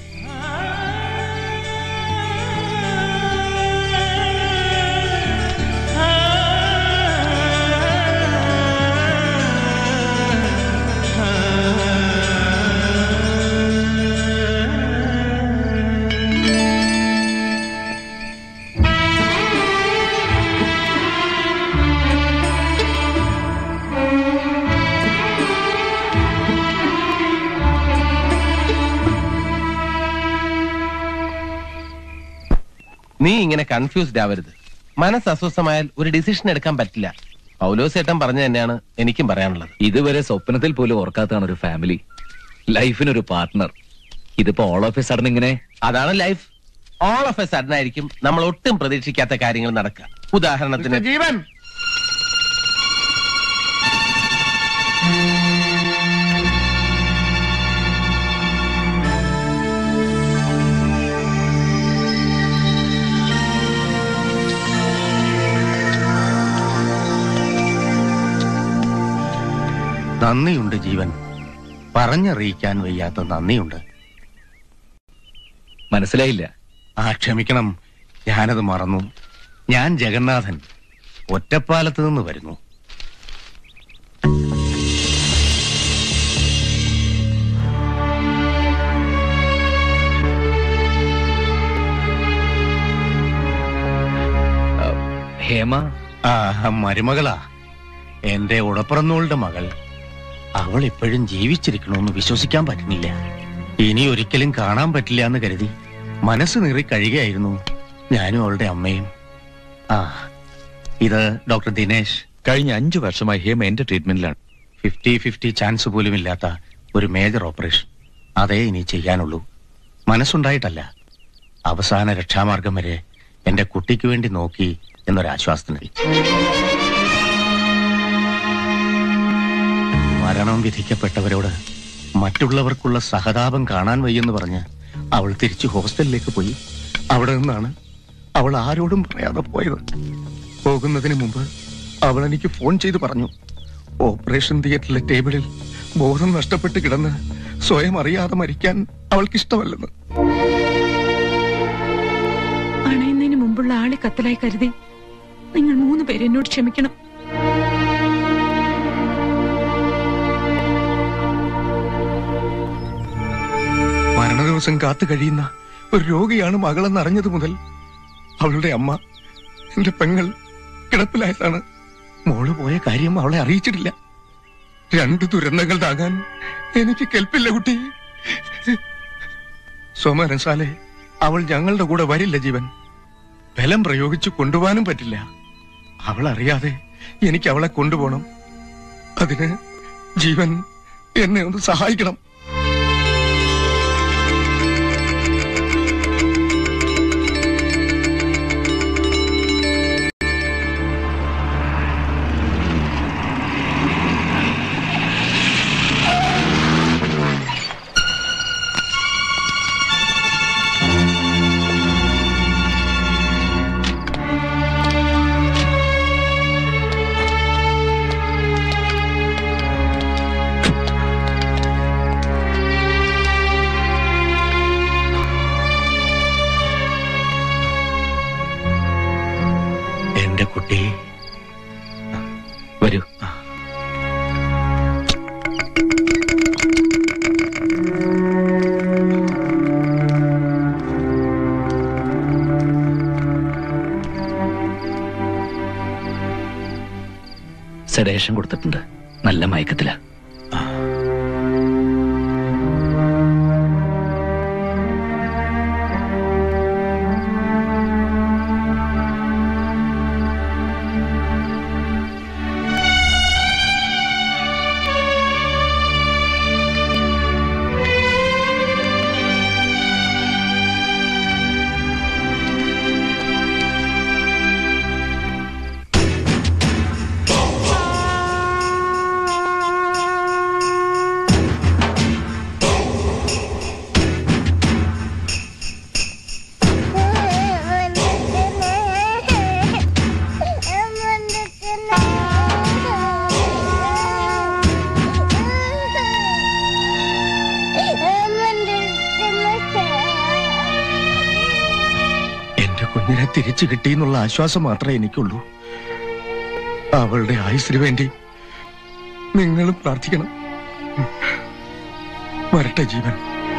നീ ഇങ്ങനെ കൺഫ്യൂസ്ഡ് ആവരുത് മനസ്സ് അസ്വസ്ഥമായാൽ ഒരു ഡിസിഷൻ എടുക്കാൻ പറ്റില്ല പൗലോസ് ഏട്ടൻ പറഞ്ഞു തന്നെയാണ് എനിക്കും പറയാനുള്ളത് ഇതുവരെ സ്വപ്നത്തിൽ പോലും ഓർക്കാത്തതാണ് ഒരു ഫാമിലി ലൈഫിനൊരു പാർട്ട്ണർ ഇതിപ്പോ ഓൾ ഓഫ് എ സഡൻ ഇങ്ങനെ അതാണ് life all of a sudden ആയിരിക്കും നമ്മൾ ഒട്ടും പ്രതീക്ഷിക്കാത്ത കാര്യങ്ങൾ നടക്കുക ഉദാഹരണത്തിന് ജീവൻ നന്ദിയുണ്ട് ജീവൻ പറഞ്ഞറിയിക്കാൻ വയ്യാത്ത നന്ദിയുണ്ട് മനസ്സിലായില്ല ആ ക്ഷമിക്കണം ഞാനത് മറന്നു ഞാൻ ജഗന്നാഥൻ ഒറ്റപ്പാലത്ത് നിന്ന് വരുന്നു ഹേമ ആ മരുമകളാ എന്റെ ഉടപ്പിറന്നോളുടെ മകൾ അവൾ ഇപ്പോഴും ജീവിച്ചിരിക്കണമെന്ന് വിശ്വസിക്കാൻ പറ്റുന്നില്ല ഇനി ഒരിക്കലും കാണാൻ പറ്റില്ല എന്ന് കരുതി മനസ്സ് നീറി കഴിയുകയായിരുന്നു ഞാനും അവളുടെ അമ്മയും ആ ഇത് ഡോക്ടർ ദിനേശ് കഴിഞ്ഞ അഞ്ചു വർഷമായി ഹേമ എന്റെ ട്രീറ്റ്മെന്റിലാണ് ഫിഫ്റ്റി ഫിഫ്റ്റി ചാൻസ് പോലും ഇല്ലാത്ത ഒരു മേജർ ഓപ്പറേഷൻ അതേ ഇനി ചെയ്യാനുള്ളൂ മനസ്സുണ്ടായിട്ടല്ല അവസാന രക്ഷാമാർഗം വരെ എന്റെ കുട്ടിക്ക് വേണ്ടി നോക്കി എന്നൊരാശ്വാസത്തിന് മരണം വിധിക്കപ്പെട്ടവരോട് മറ്റുള്ളവർക്കുള്ള സഹതാപം കാണാൻ വയ്യെന്ന് പറഞ്ഞ് അവൾ തിരിച്ചു ഹോസ്റ്റലിലേക്ക് പോയി അവിടെ നിന്നാണ് അവൾ ആരോടും പറയാതെ പോയത് പോകുന്നതിന് മുമ്പ് അവൾ എനിക്ക് ഫോൺ ചെയ്ത് പറഞ്ഞു ഓപ്പറേഷൻ തിയേറ്ററിലെ ടേബിളിൽ ബോധം നഷ്ടപ്പെട്ട് കിടന്ന് സ്വയം അറിയാതെ മരിക്കാൻ അവൾക്കിഷ്ടമല്ലെന്ന് അണയുന്നതിന് മുമ്പുള്ള ആളെ കത്തലായി കരുതി നിങ്ങൾ മൂന്ന് പേര് എന്നോട് ക്ഷമിക്കണം മരണ ദിവസം കാത്തു കഴിയുന്ന ഒരു രോഗിയാണ് മകളെന്ന് അറിഞ്ഞത് മുതൽ അവളുടെ അമ്മ എന്റെ പെങ്ങൾ കിടപ്പിലായതാണ് മോള് പോയ കാര്യം അവളെ അറിയിച്ചിട്ടില്ല രണ്ട് ദുരന്തങ്ങൾ താങ്ങാൻ എനിക്ക് കെൽപ്പില്ല കുട്ടി സോമരസാലെ അവൾ ഞങ്ങളുടെ കൂടെ വരില്ല ജീവൻ ബലം പ്രയോഗിച്ച് കൊണ്ടുപോകാനും പറ്റില്ല അവൾ അറിയാതെ എനിക്ക് അവളെ കൊണ്ടുപോകണം അതിന് ജീവൻ എന്നെ ഒന്ന് സഹായിക്കണം സെഡേഷൻ കൊടുത്തിട്ടുണ്ട് നല്ല മയക്കത്തില എന്റെ കുഞ്ഞിനെ തിരിച്ചു കിട്ടിയെന്നുള്ള ആശ്വാസം മാത്രമേ എനിക്കുള്ളൂ അവളുടെ ആയുസിന് വേണ്ടി നിങ്ങളും പ്രാർത്ഥിക്കണം വരട്ടെ ജീവൻ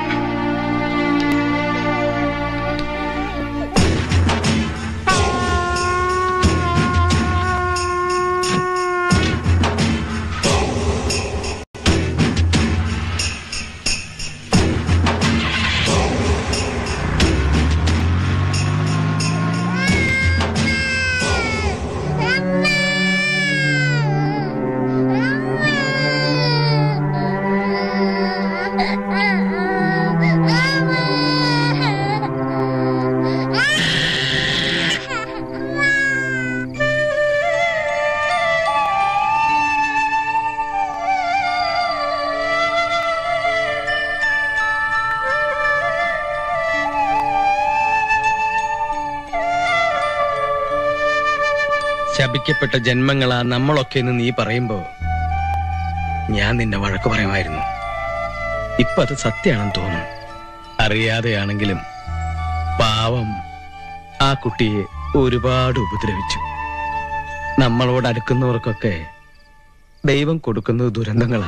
ശപിക്കപ്പെട്ട ജന്മങ്ങളാ നമ്മളൊക്കെ എന്ന് നീ പറയുമ്പോ ഞാൻ നിന്നെ വഴക്ക് പറയുമായിരുന്നു ഇപ്പൊ അത് സത്യാണെന്ന് തോന്നുന്നു അറിയാതെയാണെങ്കിലും പാവം ആ കുട്ടിയെ ഒരുപാട് ഉപദ്രവിച്ചു നമ്മളോട് അടുക്കുന്നവർക്കൊക്കെ ദൈവം കൊടുക്കുന്നത് ദുരന്തങ്ങളാ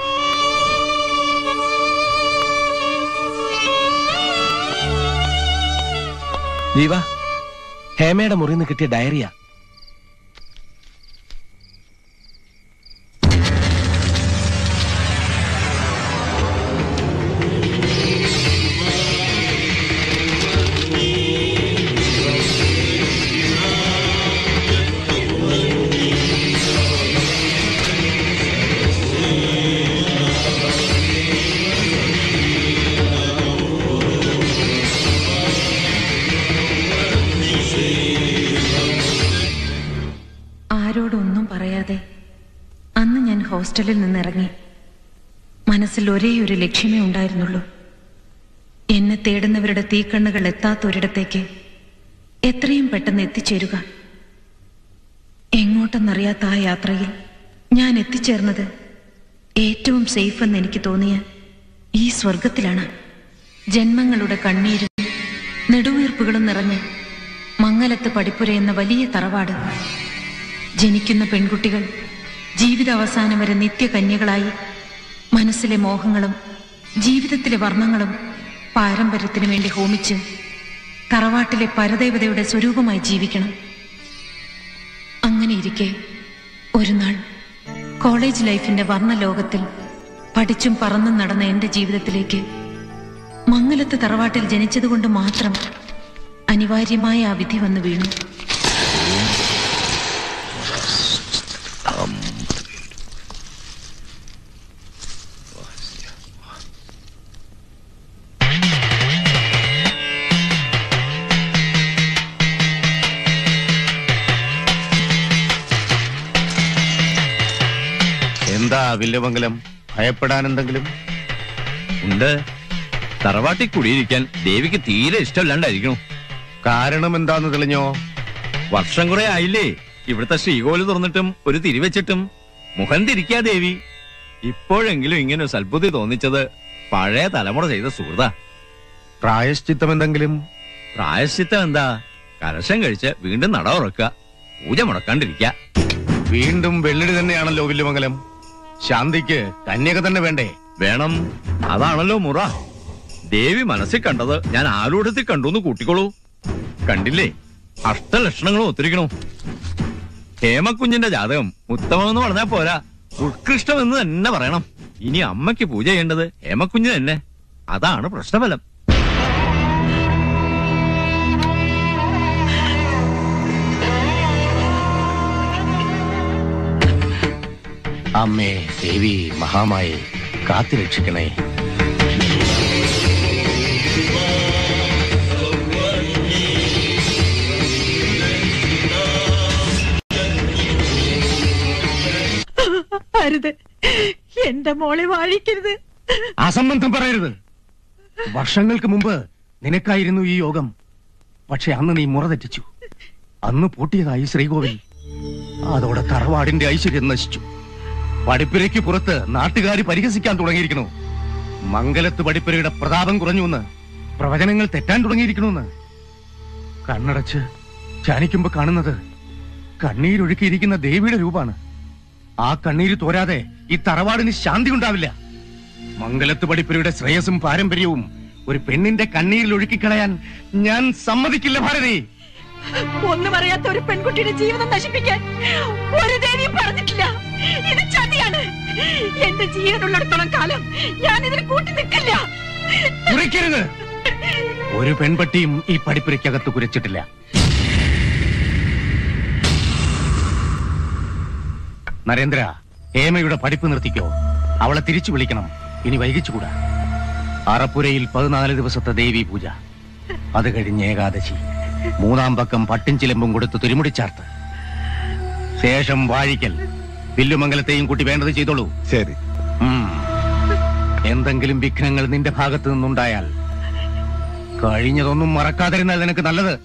ജീവ ഹേമയുടെ മുറിയിൽ നിന്ന് കിട്ടിയ ഡയറിയ ആരോടൊന്നും പറയാതെ അന്ന് ഞാൻ ഹോസ്റ്റലിൽ നിന്നിറങ്ങി മനസ്സിൽ ഒരേ ഒരു ലക്ഷ്യമേ ഉണ്ടായിരുന്നുള്ളൂ എന്നെ തേടുന്നവരുടെ തീക്കണ്ണുകൾ എത്താത്തൊരിടത്തേക്ക് എത്രയും പെട്ടെന്ന് എത്തിച്ചേരുക എങ്ങോട്ടെന്നറിയാത്ത ആ യാത്രയിൽ ഞാൻ എത്തിച്ചേർന്നത് ഏറ്റവും സേഫ് എന്ന് എനിക്ക് തോന്നിയ ഈ സ്വർഗത്തിലാണ് ജന്മങ്ങളുടെ കണ്ണീരും നെടുവീർപ്പുകളും നിറഞ്ഞ് മംഗലത്ത് പടിപ്പുര എന്ന വലിയ തറവാട് ജനിക്കുന്ന പെൺകുട്ടികൾ ജീവിതാവസാനം വരെ നിത്യകന്യകളായി മനസ്സിലെ മോഹങ്ങളും ജീവിതത്തിലെ വർണ്ണങ്ങളും പാരമ്പര്യത്തിനു വേണ്ടി ഹോമിച്ച് തറവാട്ടിലെ പരദേവതയുടെ സ്വരൂപമായി ജീവിക്കണം അങ്ങനെ ഇരിക്കെ ഒരു നാൾ കോളേജ് ലൈഫിന്റെ വർണ്ണലോകത്തിൽ പഠിച്ചും പറന്നും നടന്ന എന്റെ ജീവിതത്തിലേക്ക് മംഗലത്ത് തറവാട്ടിൽ ജനിച്ചതുകൊണ്ട് മാത്രം അനിവാര്യമായ ആ വിധി വന്നു വീണു എന്താ വില്യമംഗലം ഭയപ്പെടാൻ എന്തെങ്കിലും ഉണ്ട് തറവാട്ടിൽ കുടിയിരിക്കാൻ ദേവിക്ക് തീരെ ഇഷ്ടമല്ലാണ്ടായിരിക്കണം കാരണം എന്താന്ന് തെളിഞ്ഞോ വർഷം കുറെ ആയില്ലേ ഇവിടുത്തെ ശ്രീകോല് തുറന്നിട്ടും ഒരു തിരിവെച്ചിട്ടും മുഖം തിരിക്കാ ദേവി ഇപ്പോഴെങ്കിലും ഇങ്ങനെ ഒരു സൽബുദ്ധി തോന്നിച്ചത് പഴയ തലമുറ ചെയ്ത സുഹൃത പ്രായശ്ചിത്തം എന്തെങ്കിലും പ്രായശ്ചിത്തം എന്താ കലശം കഴിച്ച് വീണ്ടും നട ഉറക്കുക പൂജ മുടക്കാണ്ടിരിക്ക വീണ്ടും വെള്ളിടി തന്നെയാണല്ലോ വില്യമംഗലം ശാന്തിക്ക് കന്യക തന്നെ വേണ്ടേ വേണം അതാണല്ലോ മുറ ദേവി മനസ്സിൽ കണ്ടത് ഞാൻ ആരൂഢത്തിൽ കണ്ടു എന്ന് കൂട്ടിക്കോളൂ കണ്ടില്ലേ അഷ്ടലക്ഷണങ്ങളും ഒത്തിരിക്കണു ഹേമക്കുഞ്ഞിന്റെ ജാതകം ഉത്തമമെന്ന് പറഞ്ഞാൽ പോരാ ഉത്കൃഷ്ടമെന്ന് തന്നെ പറയണം ഇനി അമ്മയ്ക്ക് പൂജ ചെയ്യേണ്ടത് ഹേമക്കുഞ്ഞ് തന്നെ അതാണ് പ്രശ്നഫലം അമ്മേ ദേവി മഹാമായെ കാത്തുരക്ഷിക്കണേ അരുത് എന്റെ മോളെ വാഴിക്കരുത് അസംബന്ധം പറയരുത് വർഷങ്ങൾക്ക് മുമ്പ് നിനക്കായിരുന്നു ഈ യോഗം പക്ഷെ അന്ന് നീ മുറ തെറ്റിച്ചു അന്ന് പൂട്ടിയതായി ശ്രീകോവിൽ അതോടെ തറവാടിന്റെ ഐശ്വര്യം നശിച്ചു പടിപ്പുരയ്ക്ക് പുറത്ത് നാട്ടുകാർ പരിഹസിക്കാൻ തുടങ്ങിയിരിക്കണു മംഗലത്ത് പടിപ്പുരയുടെ പ്രതാപം കുറഞ്ഞുവെന്ന് പ്രവചനങ്ങൾ തെറ്റാൻ തുടങ്ങിയിരിക്കണമെന്ന് കണ്ണടച്ച് ധ്യാനിക്കുമ്പോ കാണുന്നത് കണ്ണീരൊഴുക്കിയിരിക്കുന്ന ദേവിയുടെ രൂപാണ് ആ കണ്ണീര് തോരാതെ ഈ തറവാടിന് ശാന്തി ഉണ്ടാവില്ല മംഗലത്ത് പടിപ്പുരയുടെ ശ്രേയസും പാരമ്പര്യവും ഒരു പെണ്ണിന്റെ കണ്ണീരിൽ ഒഴുക്കിക്കളയാൻ ഞാൻ സമ്മതിക്കില്ല ഭാരതി ഒന്നും അറിയാത്ത ഒരു പെൺകുട്ടിയുടെ ജീവിതം നശിപ്പിക്കാൻ ഒരു ദേവിയും പറഞ്ഞിട്ടില്ല ഇത് ചതിയാണ് എന്റെ ജീവനുള്ളിടത്തോളം കാലം ഞാൻ ഇതിന് കൂട്ടി നിൽക്കില്ല കുറിക്കരുത് ഒരു പെൺപട്ടിയും ഈ പടിപ്പുരയ്ക്കകത്ത് കുരച്ചിട്ടില്ല നരേന്ദ്ര ഹേമയുടെ പഠിപ്പ് നിർത്തിക്കോ അവളെ തിരിച്ചു വിളിക്കണം ഇനി വൈകിച്ചുകൂടാ അറപ്പുരയിൽ പതിനാല് ദിവസത്തെ ദേവി പൂജ അത് കഴിഞ്ഞ് ഏകാദശി മൂന്നാം പക്കം പട്ടും ചിലമ്പും കൊടുത്ത് തുരുമുടി ചാർത്ത് ശേഷം വാഴിക്കൽ വില്ലുമംഗലത്തെയും കൂട്ടി വേണ്ടത് ചെയ്തോളൂ ശരി എന്തെങ്കിലും വിഘ്നങ്ങൾ നിന്റെ ഭാഗത്ത് നിന്നുണ്ടായാൽ കഴിഞ്ഞതൊന്നും മറക്കാതിരുന്നാൽ നിനക്ക് നല്ലത്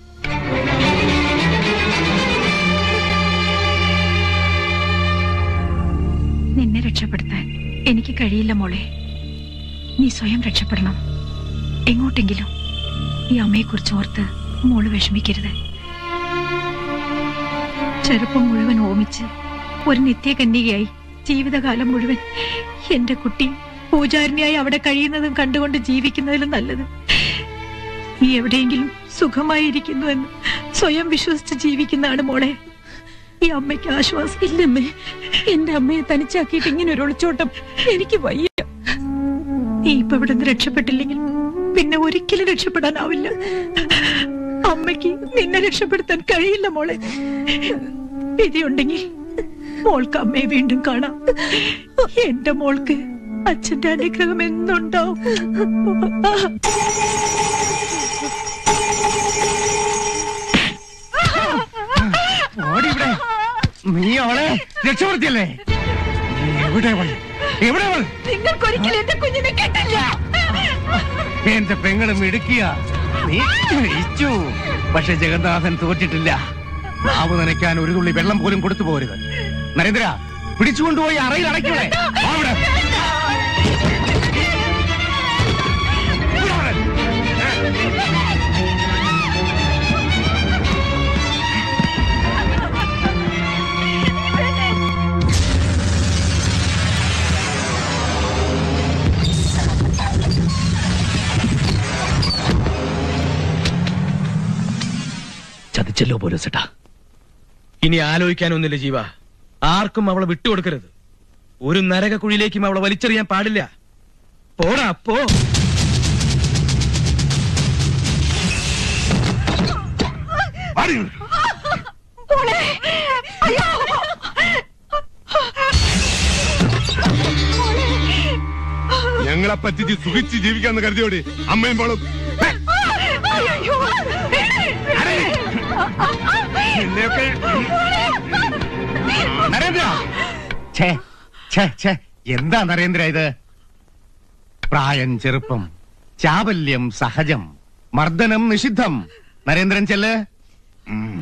നിന്നെ രക്ഷപ്പെടുത്താൻ എനിക്ക് കഴിയില്ല മോളെ നീ സ്വയം രക്ഷപ്പെടണം എങ്ങോട്ടെങ്കിലും ഈ അമ്മയെക്കുറിച്ച് ഓർത്ത് മോള് വിഷമിക്കരുത് ചെറുപ്പം മുഴുവൻ ഓമിച്ച് ഒരു നിത്യകന്യകയായി ജീവിതകാലം മുഴുവൻ എന്റെ കുട്ടി പൂജാരിണിയായി അവിടെ കഴിയുന്നതും കണ്ടുകൊണ്ട് ജീവിക്കുന്നതിലും നല്ലത് നീ എവിടെയെങ്കിലും സുഖമായിരിക്കുന്നു എന്ന് സ്വയം വിശ്വസിച്ച് ജീവിക്കുന്നതാണ് മോളെ ഈ അമ്മയ്ക്ക് ആശ്വാസം ഇല്ലമ്മേ എന്റെ അമ്മയെ തനിച്ചാക്കിയിട്ട് ഇങ്ങനെ ഒരു ഒളിച്ചോട്ടം എനിക്ക് വയ്യ നീ ഇപ്പൊ ഇവിടെ നിന്ന് രക്ഷപ്പെട്ടില്ലെങ്കിൽ പിന്നെ ഒരിക്കലും രക്ഷപ്പെടാനാവില്ല അമ്മയ്ക്ക് നിന്നെ രക്ഷപ്പെടുത്താൻ കഴിയില്ല മോളെ വിധിയുണ്ടെങ്കിൽ മോൾക്ക് അമ്മയെ വീണ്ടും കാണാം എന്റെ മോൾക്ക് അച്ഛന്റെ അനുഗ്രഹം എന്നുണ്ടാവും ഓടി ഇവിടെ നീ അവളെ രക്ഷപ്പെടുത്തിയല്ലേ എവിടെ അവൾ എവിടെ അവൾ നിങ്ങൾക്കൊരിക്കലും എന്റെ കുഞ്ഞിനെ കേട്ടില്ല എന്റെ പെങ്ങളും ഇടുക്കിയ നീ ജയിച്ചു പക്ഷെ ജഗന്നാഥൻ തോറ്റിട്ടില്ല നാവ് നനയ്ക്കാൻ ഒരു തുള്ളി വെള്ളം പോലും കൊടുത്തു പോരുത് നരേന്ദ്ര പിടിച്ചുകൊണ്ടുപോയി അറയിൽ അടയ്ക്കണേ അവിടെ ചതിച്ചല്ലോ പോലീസേട്ടാ ഇനി ആലോചിക്കാനൊന്നുമില്ല ജീവ ആർക്കും അവളെ വിട്ടുകൊടുക്കരുത് ഒരു നരകക്കുഴിയിലേക്കും അവളെ വലിച്ചെറിയാൻ പാടില്ല പോടാ പോ മോളെ അയ്യോ ഞങ്ങളെ പറ്റിച്ച് സുഖിച്ച് ജീവിക്കാന്ന് കരുതിയോടെ അമ്മയും മോളും അയ്യോ നിന്നെയൊക്കെ നരേന്ദ്ര ഛേ ഛേ ഛേ എന്താ നരേന്ദ്ര ഇത് പ്രായം ചെറുപ്പം ചാബല്യം സഹജം മർദ്ദനം നിഷിദ്ധം നരേന്ദ്രൻ ചെല്ല് ഉം.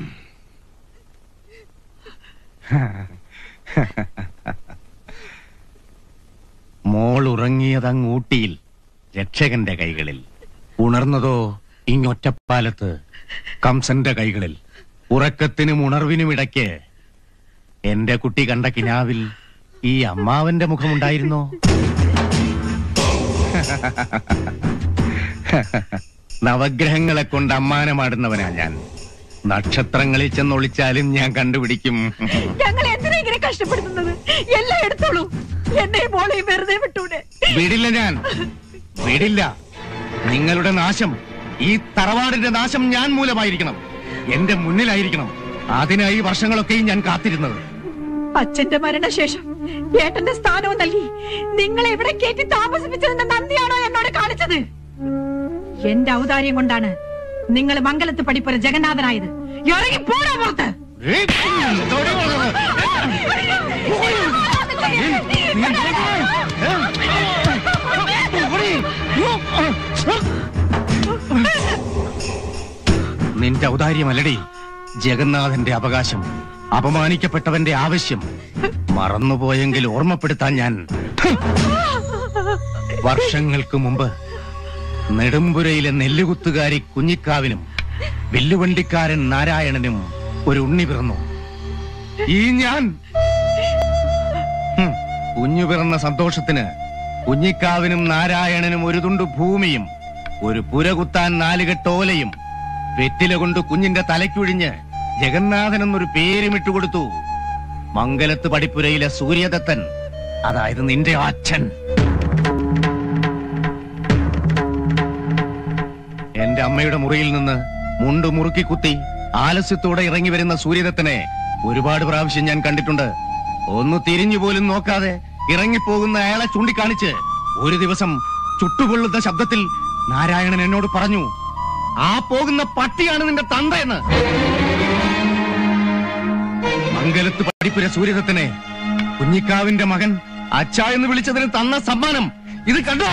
മോൾ ഉറങ്ങിയതങ്ങ് ഊട്ടിയിൽ രക്ഷകന്റെ കൈകളിൽ ഉണർന്നതോ ഇങ്ങൊറ്റപ്പാലത്ത് കംസന്റെ കൈകളിൽ ഉറക്കത്തിനും ഉണർവിനും ഇടയ്ക്ക് എന്റെ കുട്ടി കണ്ട കിനാവിൽ ഈ അമ്മാവന്റെ മുഖമുണ്ടായിരുന്നോ നവഗ്രഹങ്ങളെ കൊണ്ട് അമ്മാനമാടുന്നവനാ ഞാൻ നക്ഷത്രങ്ങളിൽ ചെന്നൊളിച്ചാലും ഞാൻ കണ്ടുപിടിക്കും ഞങ്ങൾ എന്തിനാ ഇങ്ങനെ കഷ്ടപ്പെടുത്തുന്നത് എല്ലാം എടുത്തോളൂ എന്നെയും മോളെയും വെറുതെ വിട്ടൂടെ വിടില്ല ഞാൻ വിടില്ല നിങ്ങളുടെ നാശം ഈ തറവാടിന്റെ നാശം ഞാൻ മൂലമായിരിക്കണം എന്റെ മുന്നിലായിരിക്കണം അതിനായി വർഷങ്ങളൊക്കെയും ഞാൻ കാത്തിരുന്നത് അച്ഛന്റെ മരണശേഷം ഏട്ടന്റെ സ്ഥാനവും നൽകി നിങ്ങളെ ഇവിടെ കയറ്റി താമസിപ്പിച്ചതിന്റെ നന്ദിയാണോ എന്നോട് കാണിച്ചത് എന്റെ ഔദാര്യം കൊണ്ടാണ് നിങ്ങൾ മംഗലത്ത് പഠിപ്പുര ജഗന്നാഥനായത് ഇറങ്ങി പോടാ പുറത്ത് നിന്റെ ഔദാര്യമല്ലടി ജഗന്നാഥന്റെ അവകാശം അപമാനിക്കപ്പെട്ടവന്റെ ആവശ്യം മറന്നുപോയെങ്കിൽ ഓർമ്മപ്പെടുത്താൻ ഞാൻ വർഷങ്ങൾക്ക് മുമ്പ് നെടുമ്പുരയിലെ നെല്ലുകുത്തുകാരി കുഞ്ഞിക്കാവിനും വില്ലുവണ്ടിക്കാരൻ നാരായണനും ഒരു ഉണ്ണി പിറന്നു ഈ ഞാൻ ഹും, കുഞ്ഞു പിറന്ന സന്തോഷത്തിന് കുഞ്ഞിക്കാവിനും നാരായണനും ഒരു തുണ്ട് ഭൂമിയും ഒരു പുരകുത്താൻ നാലുകെട്ടോലയും വെറ്റില കൊണ്ട് കുഞ്ഞിന്റെ തലയ്ക്കൊഴിഞ്ഞ് ജഗന്നാഥൻ എന്നൊരു പേരുമിട്ട് കൊടുത്തു മംഗലത്ത് പടിപ്പുരയിലെ സൂര്യദത്തൻ അതായത് നിന്റെ അച്ഛൻ എന്റെ അമ്മയുടെ മുറിയിൽ നിന്ന് മുണ്ട് മുറുക്കി കുത്തി ആലസ്യത്തോടെ ഇറങ്ങി വരുന്ന സൂര്യദത്തനെ ഒരുപാട് പ്രാവശ്യം ഞാൻ കണ്ടിട്ടുണ്ട് ഒന്ന് തിരിഞ്ഞു പോലും നോക്കാതെ ഇറങ്ങിപ്പോകുന്ന അയാളെ ചൂണ്ടിക്കാണിച്ച് ഒരു ദിവസം ചുട്ടുകൊള്ളുന്ന ശബ്ദത്തിൽ നാരായണൻ എന്നോട് പറഞ്ഞു ആ പോകുന്ന പട്ടിയാണ് നിന്റെ തന്തയെന്ന് മംഗലത്ത് പഠിപ്പുര സൂര്യദത്തനെ കുഞ്ഞിക്കാവിന്റെ മകൻ അച്ഛ എന്ന് വിളിച്ചതിന് തന്ന സമ്മാനം ഇത് കണ്ടോ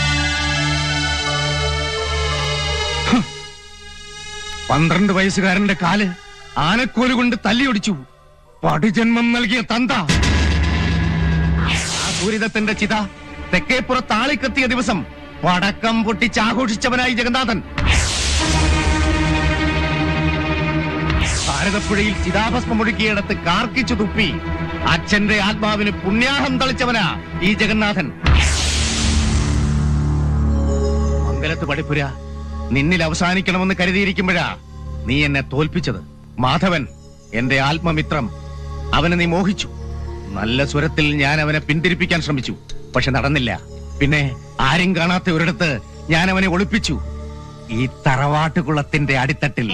ഹ്. പന്ത്രണ്ട് വയസ്സുകാരന്റെ കാല് ആനക്കോല് കൊണ്ട് തല്ലിയൊടിച്ചു പടുജന്മം നൽകിയ തന്ത ആ സൂര്യദത്തന്റെ ചിത തെക്കേപ്പുറത്ത് ആളിക്കത്തിയ ദിവസം പടക്കം പൊട്ടിച്ച് ആഘോഷിച്ചവനായി ജഗന്നാഥൻ ഭാരതപ്പുഴയിൽ ചിതാഭസ്മം ഒഴുക്കിയിടത്ത് കാർക്കിച്ചു തുപ്പി അച്ഛന്റെ ആത്മാവിന് പുണ്യാഹം തളിച്ചവനാ ഈ ജഗന്നാഥൻ മംഗലത്ത് പടിപ്പുര നിന്നിൽ അവസാനിക്കണമെന്ന് കരുതിയിരിക്കുമ്പോഴാ നീ എന്നെ തോൽപ്പിച്ചത് മാധവൻ എന്റെ ആത്മമിത്രം അവനെ നീ മോഹിച്ചു നല്ല സ്വരത്തിൽ ഞാൻ അവനെ പിന്തിരിപ്പിക്കാൻ ശ്രമിച്ചു പക്ഷെ നടന്നില്ല പിന്നെ ആരും കാണാത്ത ഒരിടത്ത് ഞാൻ അവനെ ഒളിപ്പിച്ചു ഈ തറവാട്ടുകുളത്തിന്റെ അടിത്തട്ടിൽ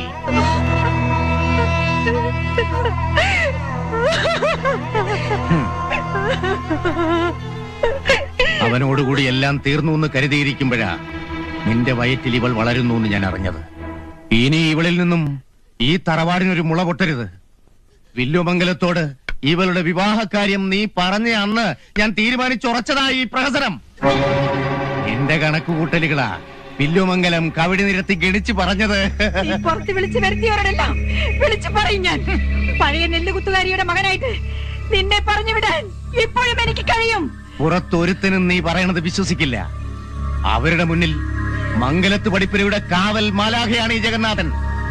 അവനോടുകൂടി എല്ലാം തീർന്നു എന്ന് കരുതിയിരിക്കുമ്പോഴാ നിന്റെ വയറ്റിൽ ഇവൾ വളരുന്നു എന്ന് ഞാൻ അറിഞ്ഞത് ഇനി ഇവളിൽ നിന്നും ഈ തറവാടിനൊരു മുള പൊട്ടരുത് വില്ലുമംഗലത്തോട് ഇവളുടെ വിവാഹകാര്യം നീ പറഞ്ഞ അന്ന് ഞാൻ തീരുമാനിച്ചുറച്ചതാ ഈ പ്രഹസനം എന്റെ കണക്കുകൂട്ടലുകളാ വില്ലുമംഗലം കവിടി നിരത്തി ഗണിച്ചു പറഞ്ഞത് നീ പുറത്ത് വിളിച്ചു വരുത്തിയവരോടെല്ലാം വിളിച്ചു പറയും ഞാൻ പഴയ നെല്ലുകുത്തുകാരിയുടെ മകനായിട്ട് നിന്നെ പറഞ്ഞു വിടാൻ ഇപ്പോഴും എനിക്ക് കഴിയും പുറത്തൊരുത്തനും നീ പറയണത് വിശ്വസിക്കില്ല അവരുടെ മുന്നിൽ മംഗലത്ത് പഠിപ്പുരയുടെ കാവൽ മാലാഖയാണ് ഈ ജഗന്നാഥൻ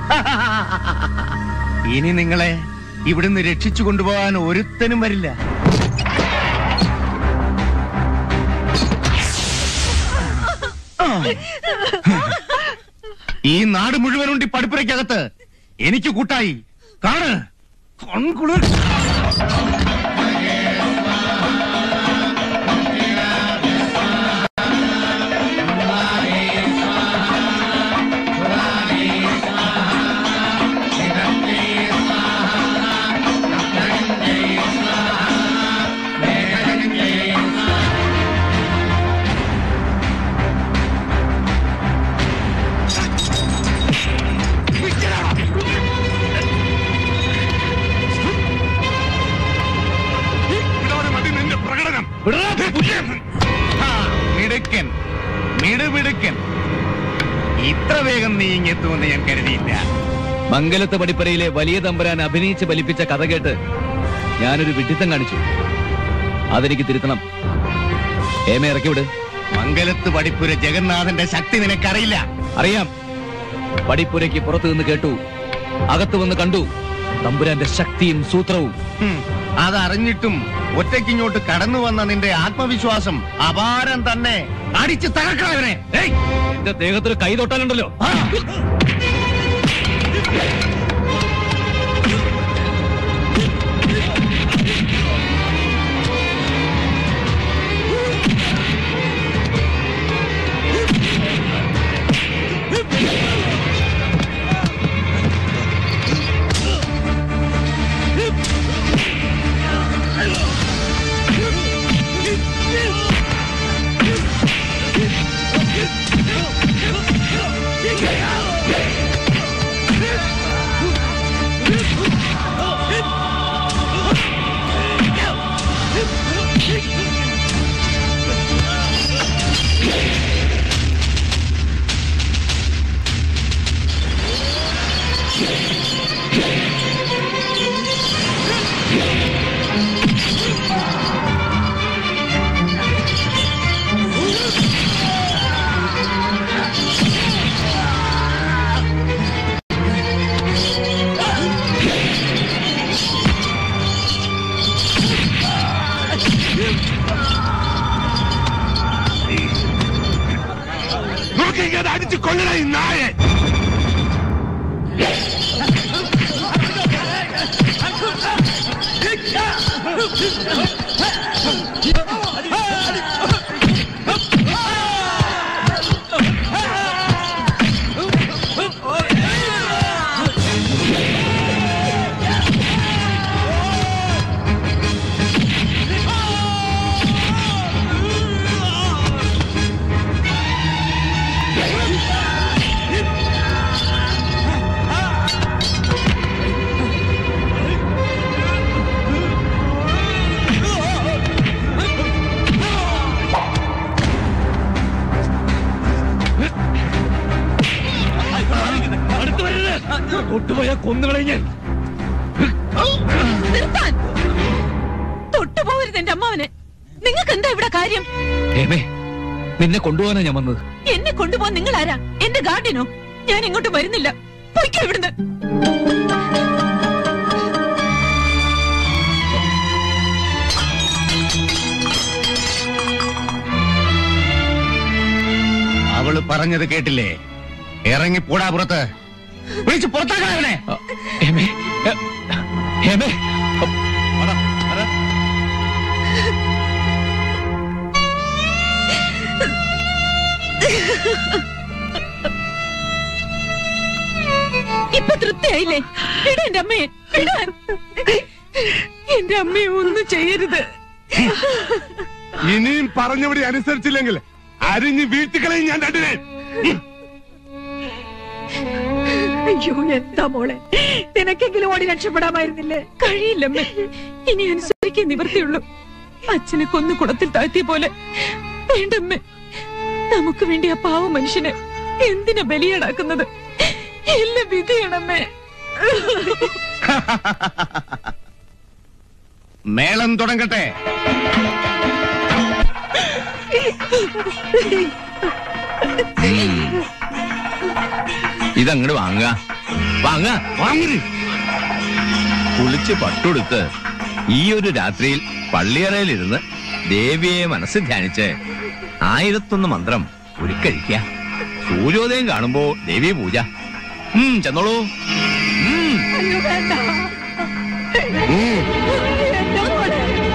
ഇനി നിങ്ങളെ ഇവിടുന്ന് രക്ഷിച്ചു കൊണ്ടുപോകാൻ ഒരുത്തനും വരില്ല ഈ നാട് മുഴുവനുണ്ട് ഈ പഠിപ്പുരയ്ക്കകത്ത് എനിക്ക് കൂട്ടായി കാണ് കൺകുളിർ ആ, മിടുക്കൻ മിടുമിടുക്കൻ ഇത്ര വേഗം നീ ഇങ്ങെത്തുമെന്ന് ഞാൻ കരുതിയില്ല മംഗലത്ത് പടിപ്പരയിലെ വലിയ തമ്പുരാൻ അഭിനയിച്ച് ബലിപ്പിച്ച കഥ കേട്ട് ഞാനൊരു വിഡിത്തം കാണിച്ചു അതെനിക്ക് തിരുത്തണം ഏമ ഇറക്കി വിട് മംഗലത്ത് പടിപ്പുര ജഗന്നാഥന്റെ ശക്തി നിനക്കറിയില്ല അറിയാം പടിപ്പുരയ്ക്ക് പുറത്തു നിന്ന് കേട്ടു അകത്ത് വന്ന് കണ്ടു തമ്പുരാന്റെ ശക്തിയും സൂത്രവും ഹും, അതറിഞ്ഞിട്ടും ഒറ്റയ്ക്കിങ്ങോട്ട് കടന്നു വന്ന നിന്റെ ആത്മവിശ്വാസം അപാരം തന്നെ അടിച്ച് തകർക്കണവനെ എന്റെ ദേഹത്തൊരു കൈ തൊട്ടാലുണ്ടല്ലോ നോക്കിങ്ങനെ അടിച്ചു കൊല്ലണ ഈ നായെ ഒട്ടുപോയാ കൊന്നുകളഞ്ഞ നിർത്താൻ തൊട്ടുപോകരുത് എന്റെ അമ്മാവനെ നിങ്ങൾക്ക് എന്താ ഇവിടെ കാര്യം ഹേമേ നിന്നെ കൊണ്ടുപോകാനാ ഞാൻ വന്നത് എന്നെ കൊണ്ടുപോകാൻ നിങ്ങൾ ആരാ എന്റെ ഗാർഡിനോ ഞാൻ ഇങ്ങോട്ട് വരുന്നില്ല പൊയ്ക്കോ ഇവിടുന്ന് അവള് പറഞ്ഞത് കേട്ടില്ലേ ഇറങ്ങി പോടാ പുറത്ത് വിളിച്ച് പുറത്താക്കണേ ഹേമേ എ, ഹേമേ ഇപ്പൊ തൃപ്തിയായില്ലേ വിടാ എന്റെ അമ്മയെ വിടാൻ എന്റെ അമ്മയെ ഒന്നും ചെയ്യരുത് ഇനിയും പറഞ്ഞവിടെ അനുസരിച്ചില്ലെങ്കിൽ അരിഞ്ഞ് വീഴ്ത്തിക്കളയും ഞാൻ രണ്ടിനെ അയ്യോ എന്താ മോളെ നിനക്കെങ്കിലും ഓടി രക്ഷപ്പെടാമായിരുന്നില്ലേ കഴിയില്ലമ്മേ ഇനി അനുസരിക്കാൻ നിവർത്തിയുള്ളൂ അച്ഛനെ കൊന്നു കുളത്തിൽ താഴ്ത്തിയ പോലെ വേണ്ടമ്മേ നമുക്ക് വേണ്ടി ആ പാവ മനുഷ്യനെ എന്തിനാ ബലിയാടാക്കുന്നത് എല്ലാം വിധിയാണമ്മേ മേളം തുടങ്ങട്ടെ ഇതങ്ങട് വാങ്ങുക വാങ്ങുക വാങ്ങരുത് കുളിച്ച് പട്ടുടുത്ത് ഈ ഒരു രാത്രിയിൽ പള്ളിയറയിലിരുന്ന് ദേവിയെ മനസ്സിൽ ധ്യാനിച്ച് ആയിരത്തൊന്ന് മന്ത്രം ഉരുക്കഴിക്ക സൂര്യോദയം കാണുമ്പോ ദേവി പൂജ ഉം ചെന്നോളൂ ഉം അയ്യോ വേണ്ട എന്റെ മോളെ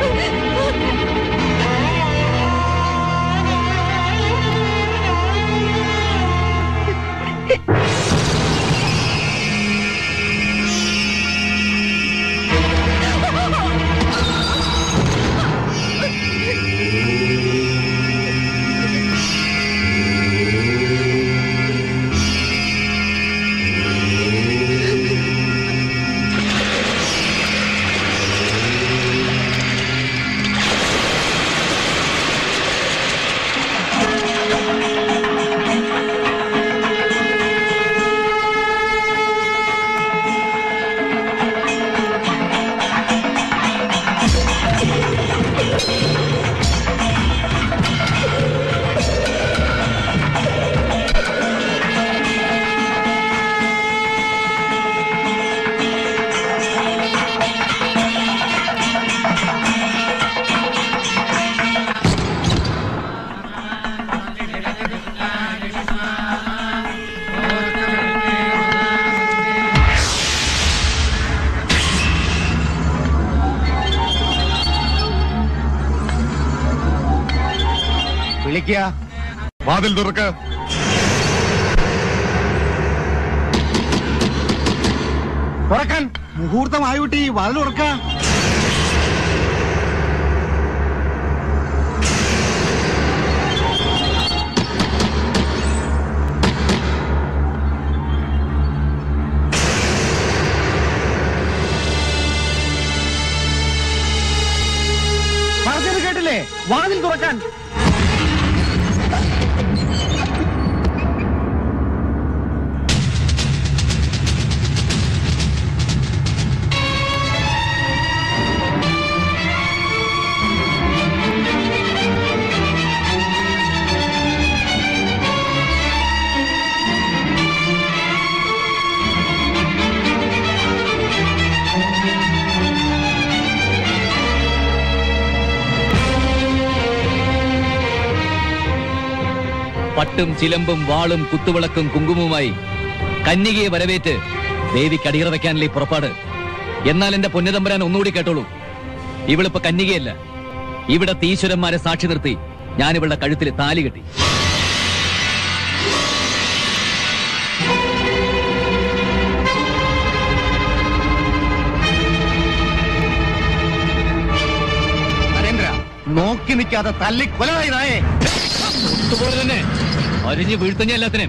വിളിക്കുക വാതിൽ തുറക്ക് തുറക്കാൻ മുഹൂർത്തമായൂട്ടി വാതിൽ തുറക്ക പറഞ്ഞത് കേട്ടില്ലേ വാതിൽ തുറക്കാൻ പട്ടും ചിലമ്പും വാളും കുത്തുവിളക്കും കുങ്കുമവുമായി കന്യകയെ വരവേറ്റ് ദേവിക്ക് അടിയറ വെക്കാനല്ലേ ഈ പുറപ്പാട് എന്നാൽ എന്റെ പൊന്നതമ്പരാൻ ഒന്നുകൂടി കേട്ടോളൂ ഇവളിപ്പോ കന്യകയല്ല ഇവിടെ ഈശ്വരന്മാരെ സാക്ഷി നിർത്തി ഞാൻ ഇവളുടെ കഴുത്തിൽ താലി കെട്ടി നരേന്ദ്ര നോക്കി നിൽക്കാതെ തല്ലി കൊലതായി നായേ അതുപോലെ തന്നെ അരിഞ്ഞു വീഴ്ത്തഞ്ഞ എല്ലാത്തിനും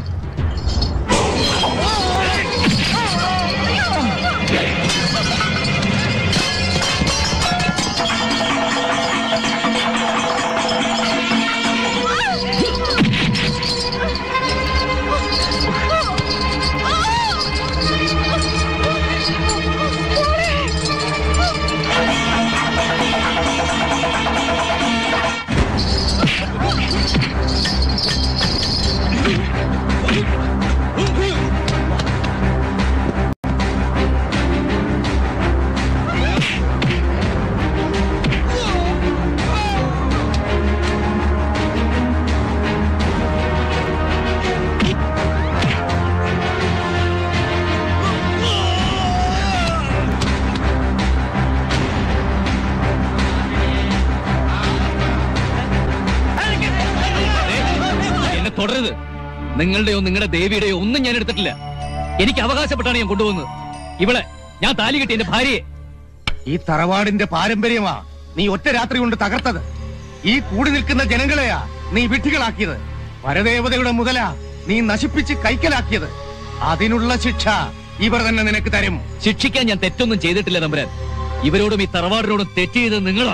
എന്നെ തുടരുത് നിങ്ങളുടെയോ നിങ്ങളുടെ ദേവിയുടെയോ ഒന്നും ഞാൻ എടുത്തിട്ടില്ല എനിക്ക് അവകാശപ്പെട്ടാണ് ഞാൻ കൊണ്ടുപോകുന്നത് ഇവളെ ഞാൻ താലി കെട്ടി എന്റെ ഭാര്യയെ ഈ തറവാടിന്റെ പാരമ്പര്യമാ നീ ഒറ്റ രാത്രി കൊണ്ട് തകർത്തത് ഈ കൂടി നിൽക്കുന്ന ജനങ്ങളെയാ നീ വിഡ്ഢികളാക്കിയത് പരദേവതയുടെ മുതലാ നീ നശിപ്പിച്ച് കൈക്കലാക്കിയത് അതിനുള്ള ശിക്ഷ ഇവർ തന്നെ നിനക്ക് തരും ശിക്ഷിക്കാൻ ഞാൻ തെറ്റൊന്നും ചെയ്തിട്ടില്ല നമ്പരാൻ ഇവരോടും ഈ തറവാടിനോടും തെറ്റ് ചെയ്തത് നിങ്ങളാ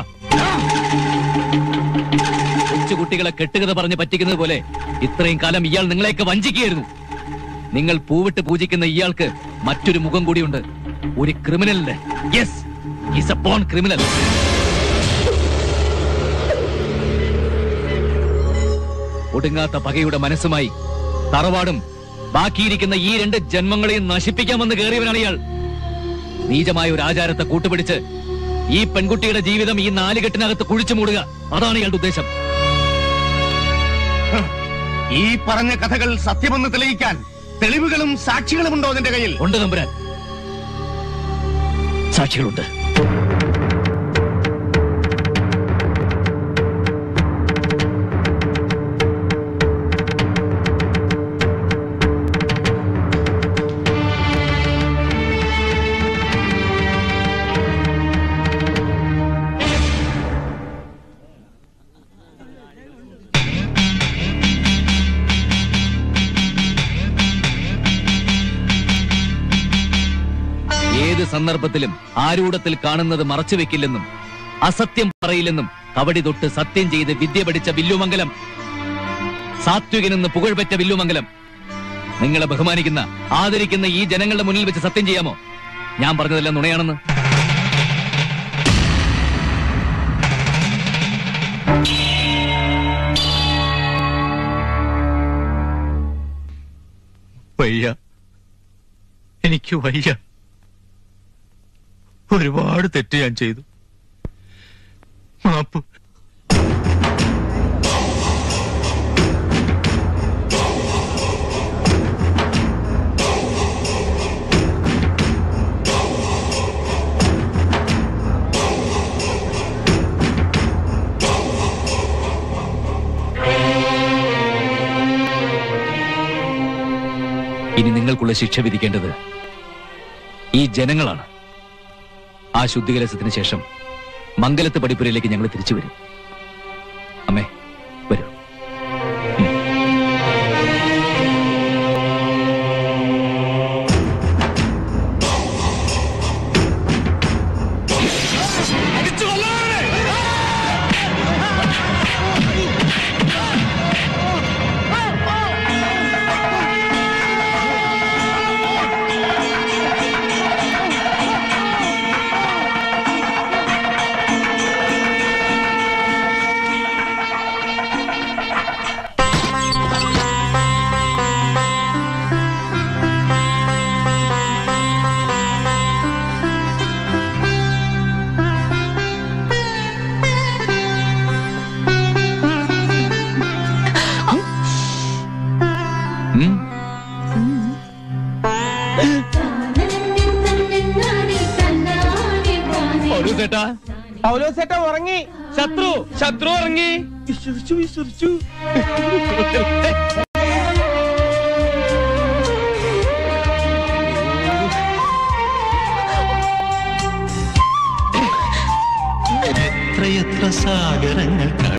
കൊച്ചുകുട്ടികളെ കെട്ടുകഥ പറഞ്ഞ് പറ്റിക്കുന്നത് പോലെ ഇത്രയും കാലം ഇയാൾ നിങ്ങളെയൊക്കെ വഞ്ചിക്കുകയായിരുന്നു നിങ്ങൾ പൂവിട്ട് പൂജിക്കുന്ന ഇയാൾക്ക് മറ്റൊരു മുഖം കൂടിയുണ്ട് ഒരു ക്രിമിനലിന്റെ yes is a born criminal ഒടുങ്ങാത്ത പകയുടെ മനസ്സുമായി തറവാടും ബാക്കിയിരിക്കുന്ന ഈ രണ്ട് ജന്മങ്ങളെയും നശിപ്പിക്കാമെന്ന് കയറിയവനാണ് ഇയാൾ നീചമായ ഒരു ആചാരത്തെ കൂട്ടുപിടിച്ച് ഈ പെൺകുട്ടിയുടെ ജീവിതം ഈ നാലുകെട്ടിനകത്ത് കുഴിച്ചു മൂടുക അതാണ് ഇയാളുടെ ഉദ്ദേശം ഈ പറഞ്ഞ കഥകൾ സത്യമെന്ന് തെളിയിക്കാൻ തെളിവുകളും സാക്ഷികളും ഉണ്ടോ നിന്റെ കയ്യിൽ ഉണ്ട് നമ്പുരാൻ സാക്ഷികളുണ്ട് ഏത് സന്ദർഭത്തിലും ആരൂഢത്തിൽ കാണുന്നത് മറച്ചു വെക്കില്ലെന്നും അസത്യം പറയില്ലെന്നും കവടി തൊട്ട് സത്യം ചെയ്ത് വിദ്യ പഠിച്ച വില്ലുമംഗലം സാത്വികനെന്ന് പുകഴ്പെറ്റ വില്ലുമംഗലം നിങ്ങളെ ബഹുമാനിക്കുന്ന ആദരിക്കുന്ന ഈ ജനങ്ങളുടെ മുന്നിൽ വെച്ച് സത്യം ചെയ്യാമോ ഞാൻ പറഞ്ഞതെല്ലാം നുണയാണെന്ന് വയ്യ എനിക്ക് വയ്യ ഒരുപാട് തെറ്റ് ഞാൻ ചെയ്തു മാപ്പ് ഇനി നിങ്ങൾക്കുള്ള ശിക്ഷ വിധിക്കേണ്ടത് ഈ ജനങ്ങളാണ് ആ ശുദ്ധികലസത്തിന് ശേഷം മംഗലത്ത് പടിപ്പുരയിലേക്ക് ഞങ്ങൾ തിരിച്ചു വരും അമ്മേ വരൂ ആ ഉം? പൗലോസേട്ടാ പൗലോസേട്ട ഉറങ്ങി ശത്രു ശത്രു ഇറങ്ങി വിശ്വസിച്ചു വിശ്വസിച്ചു എത്രയെത്ര സാഗരങ്ങൾ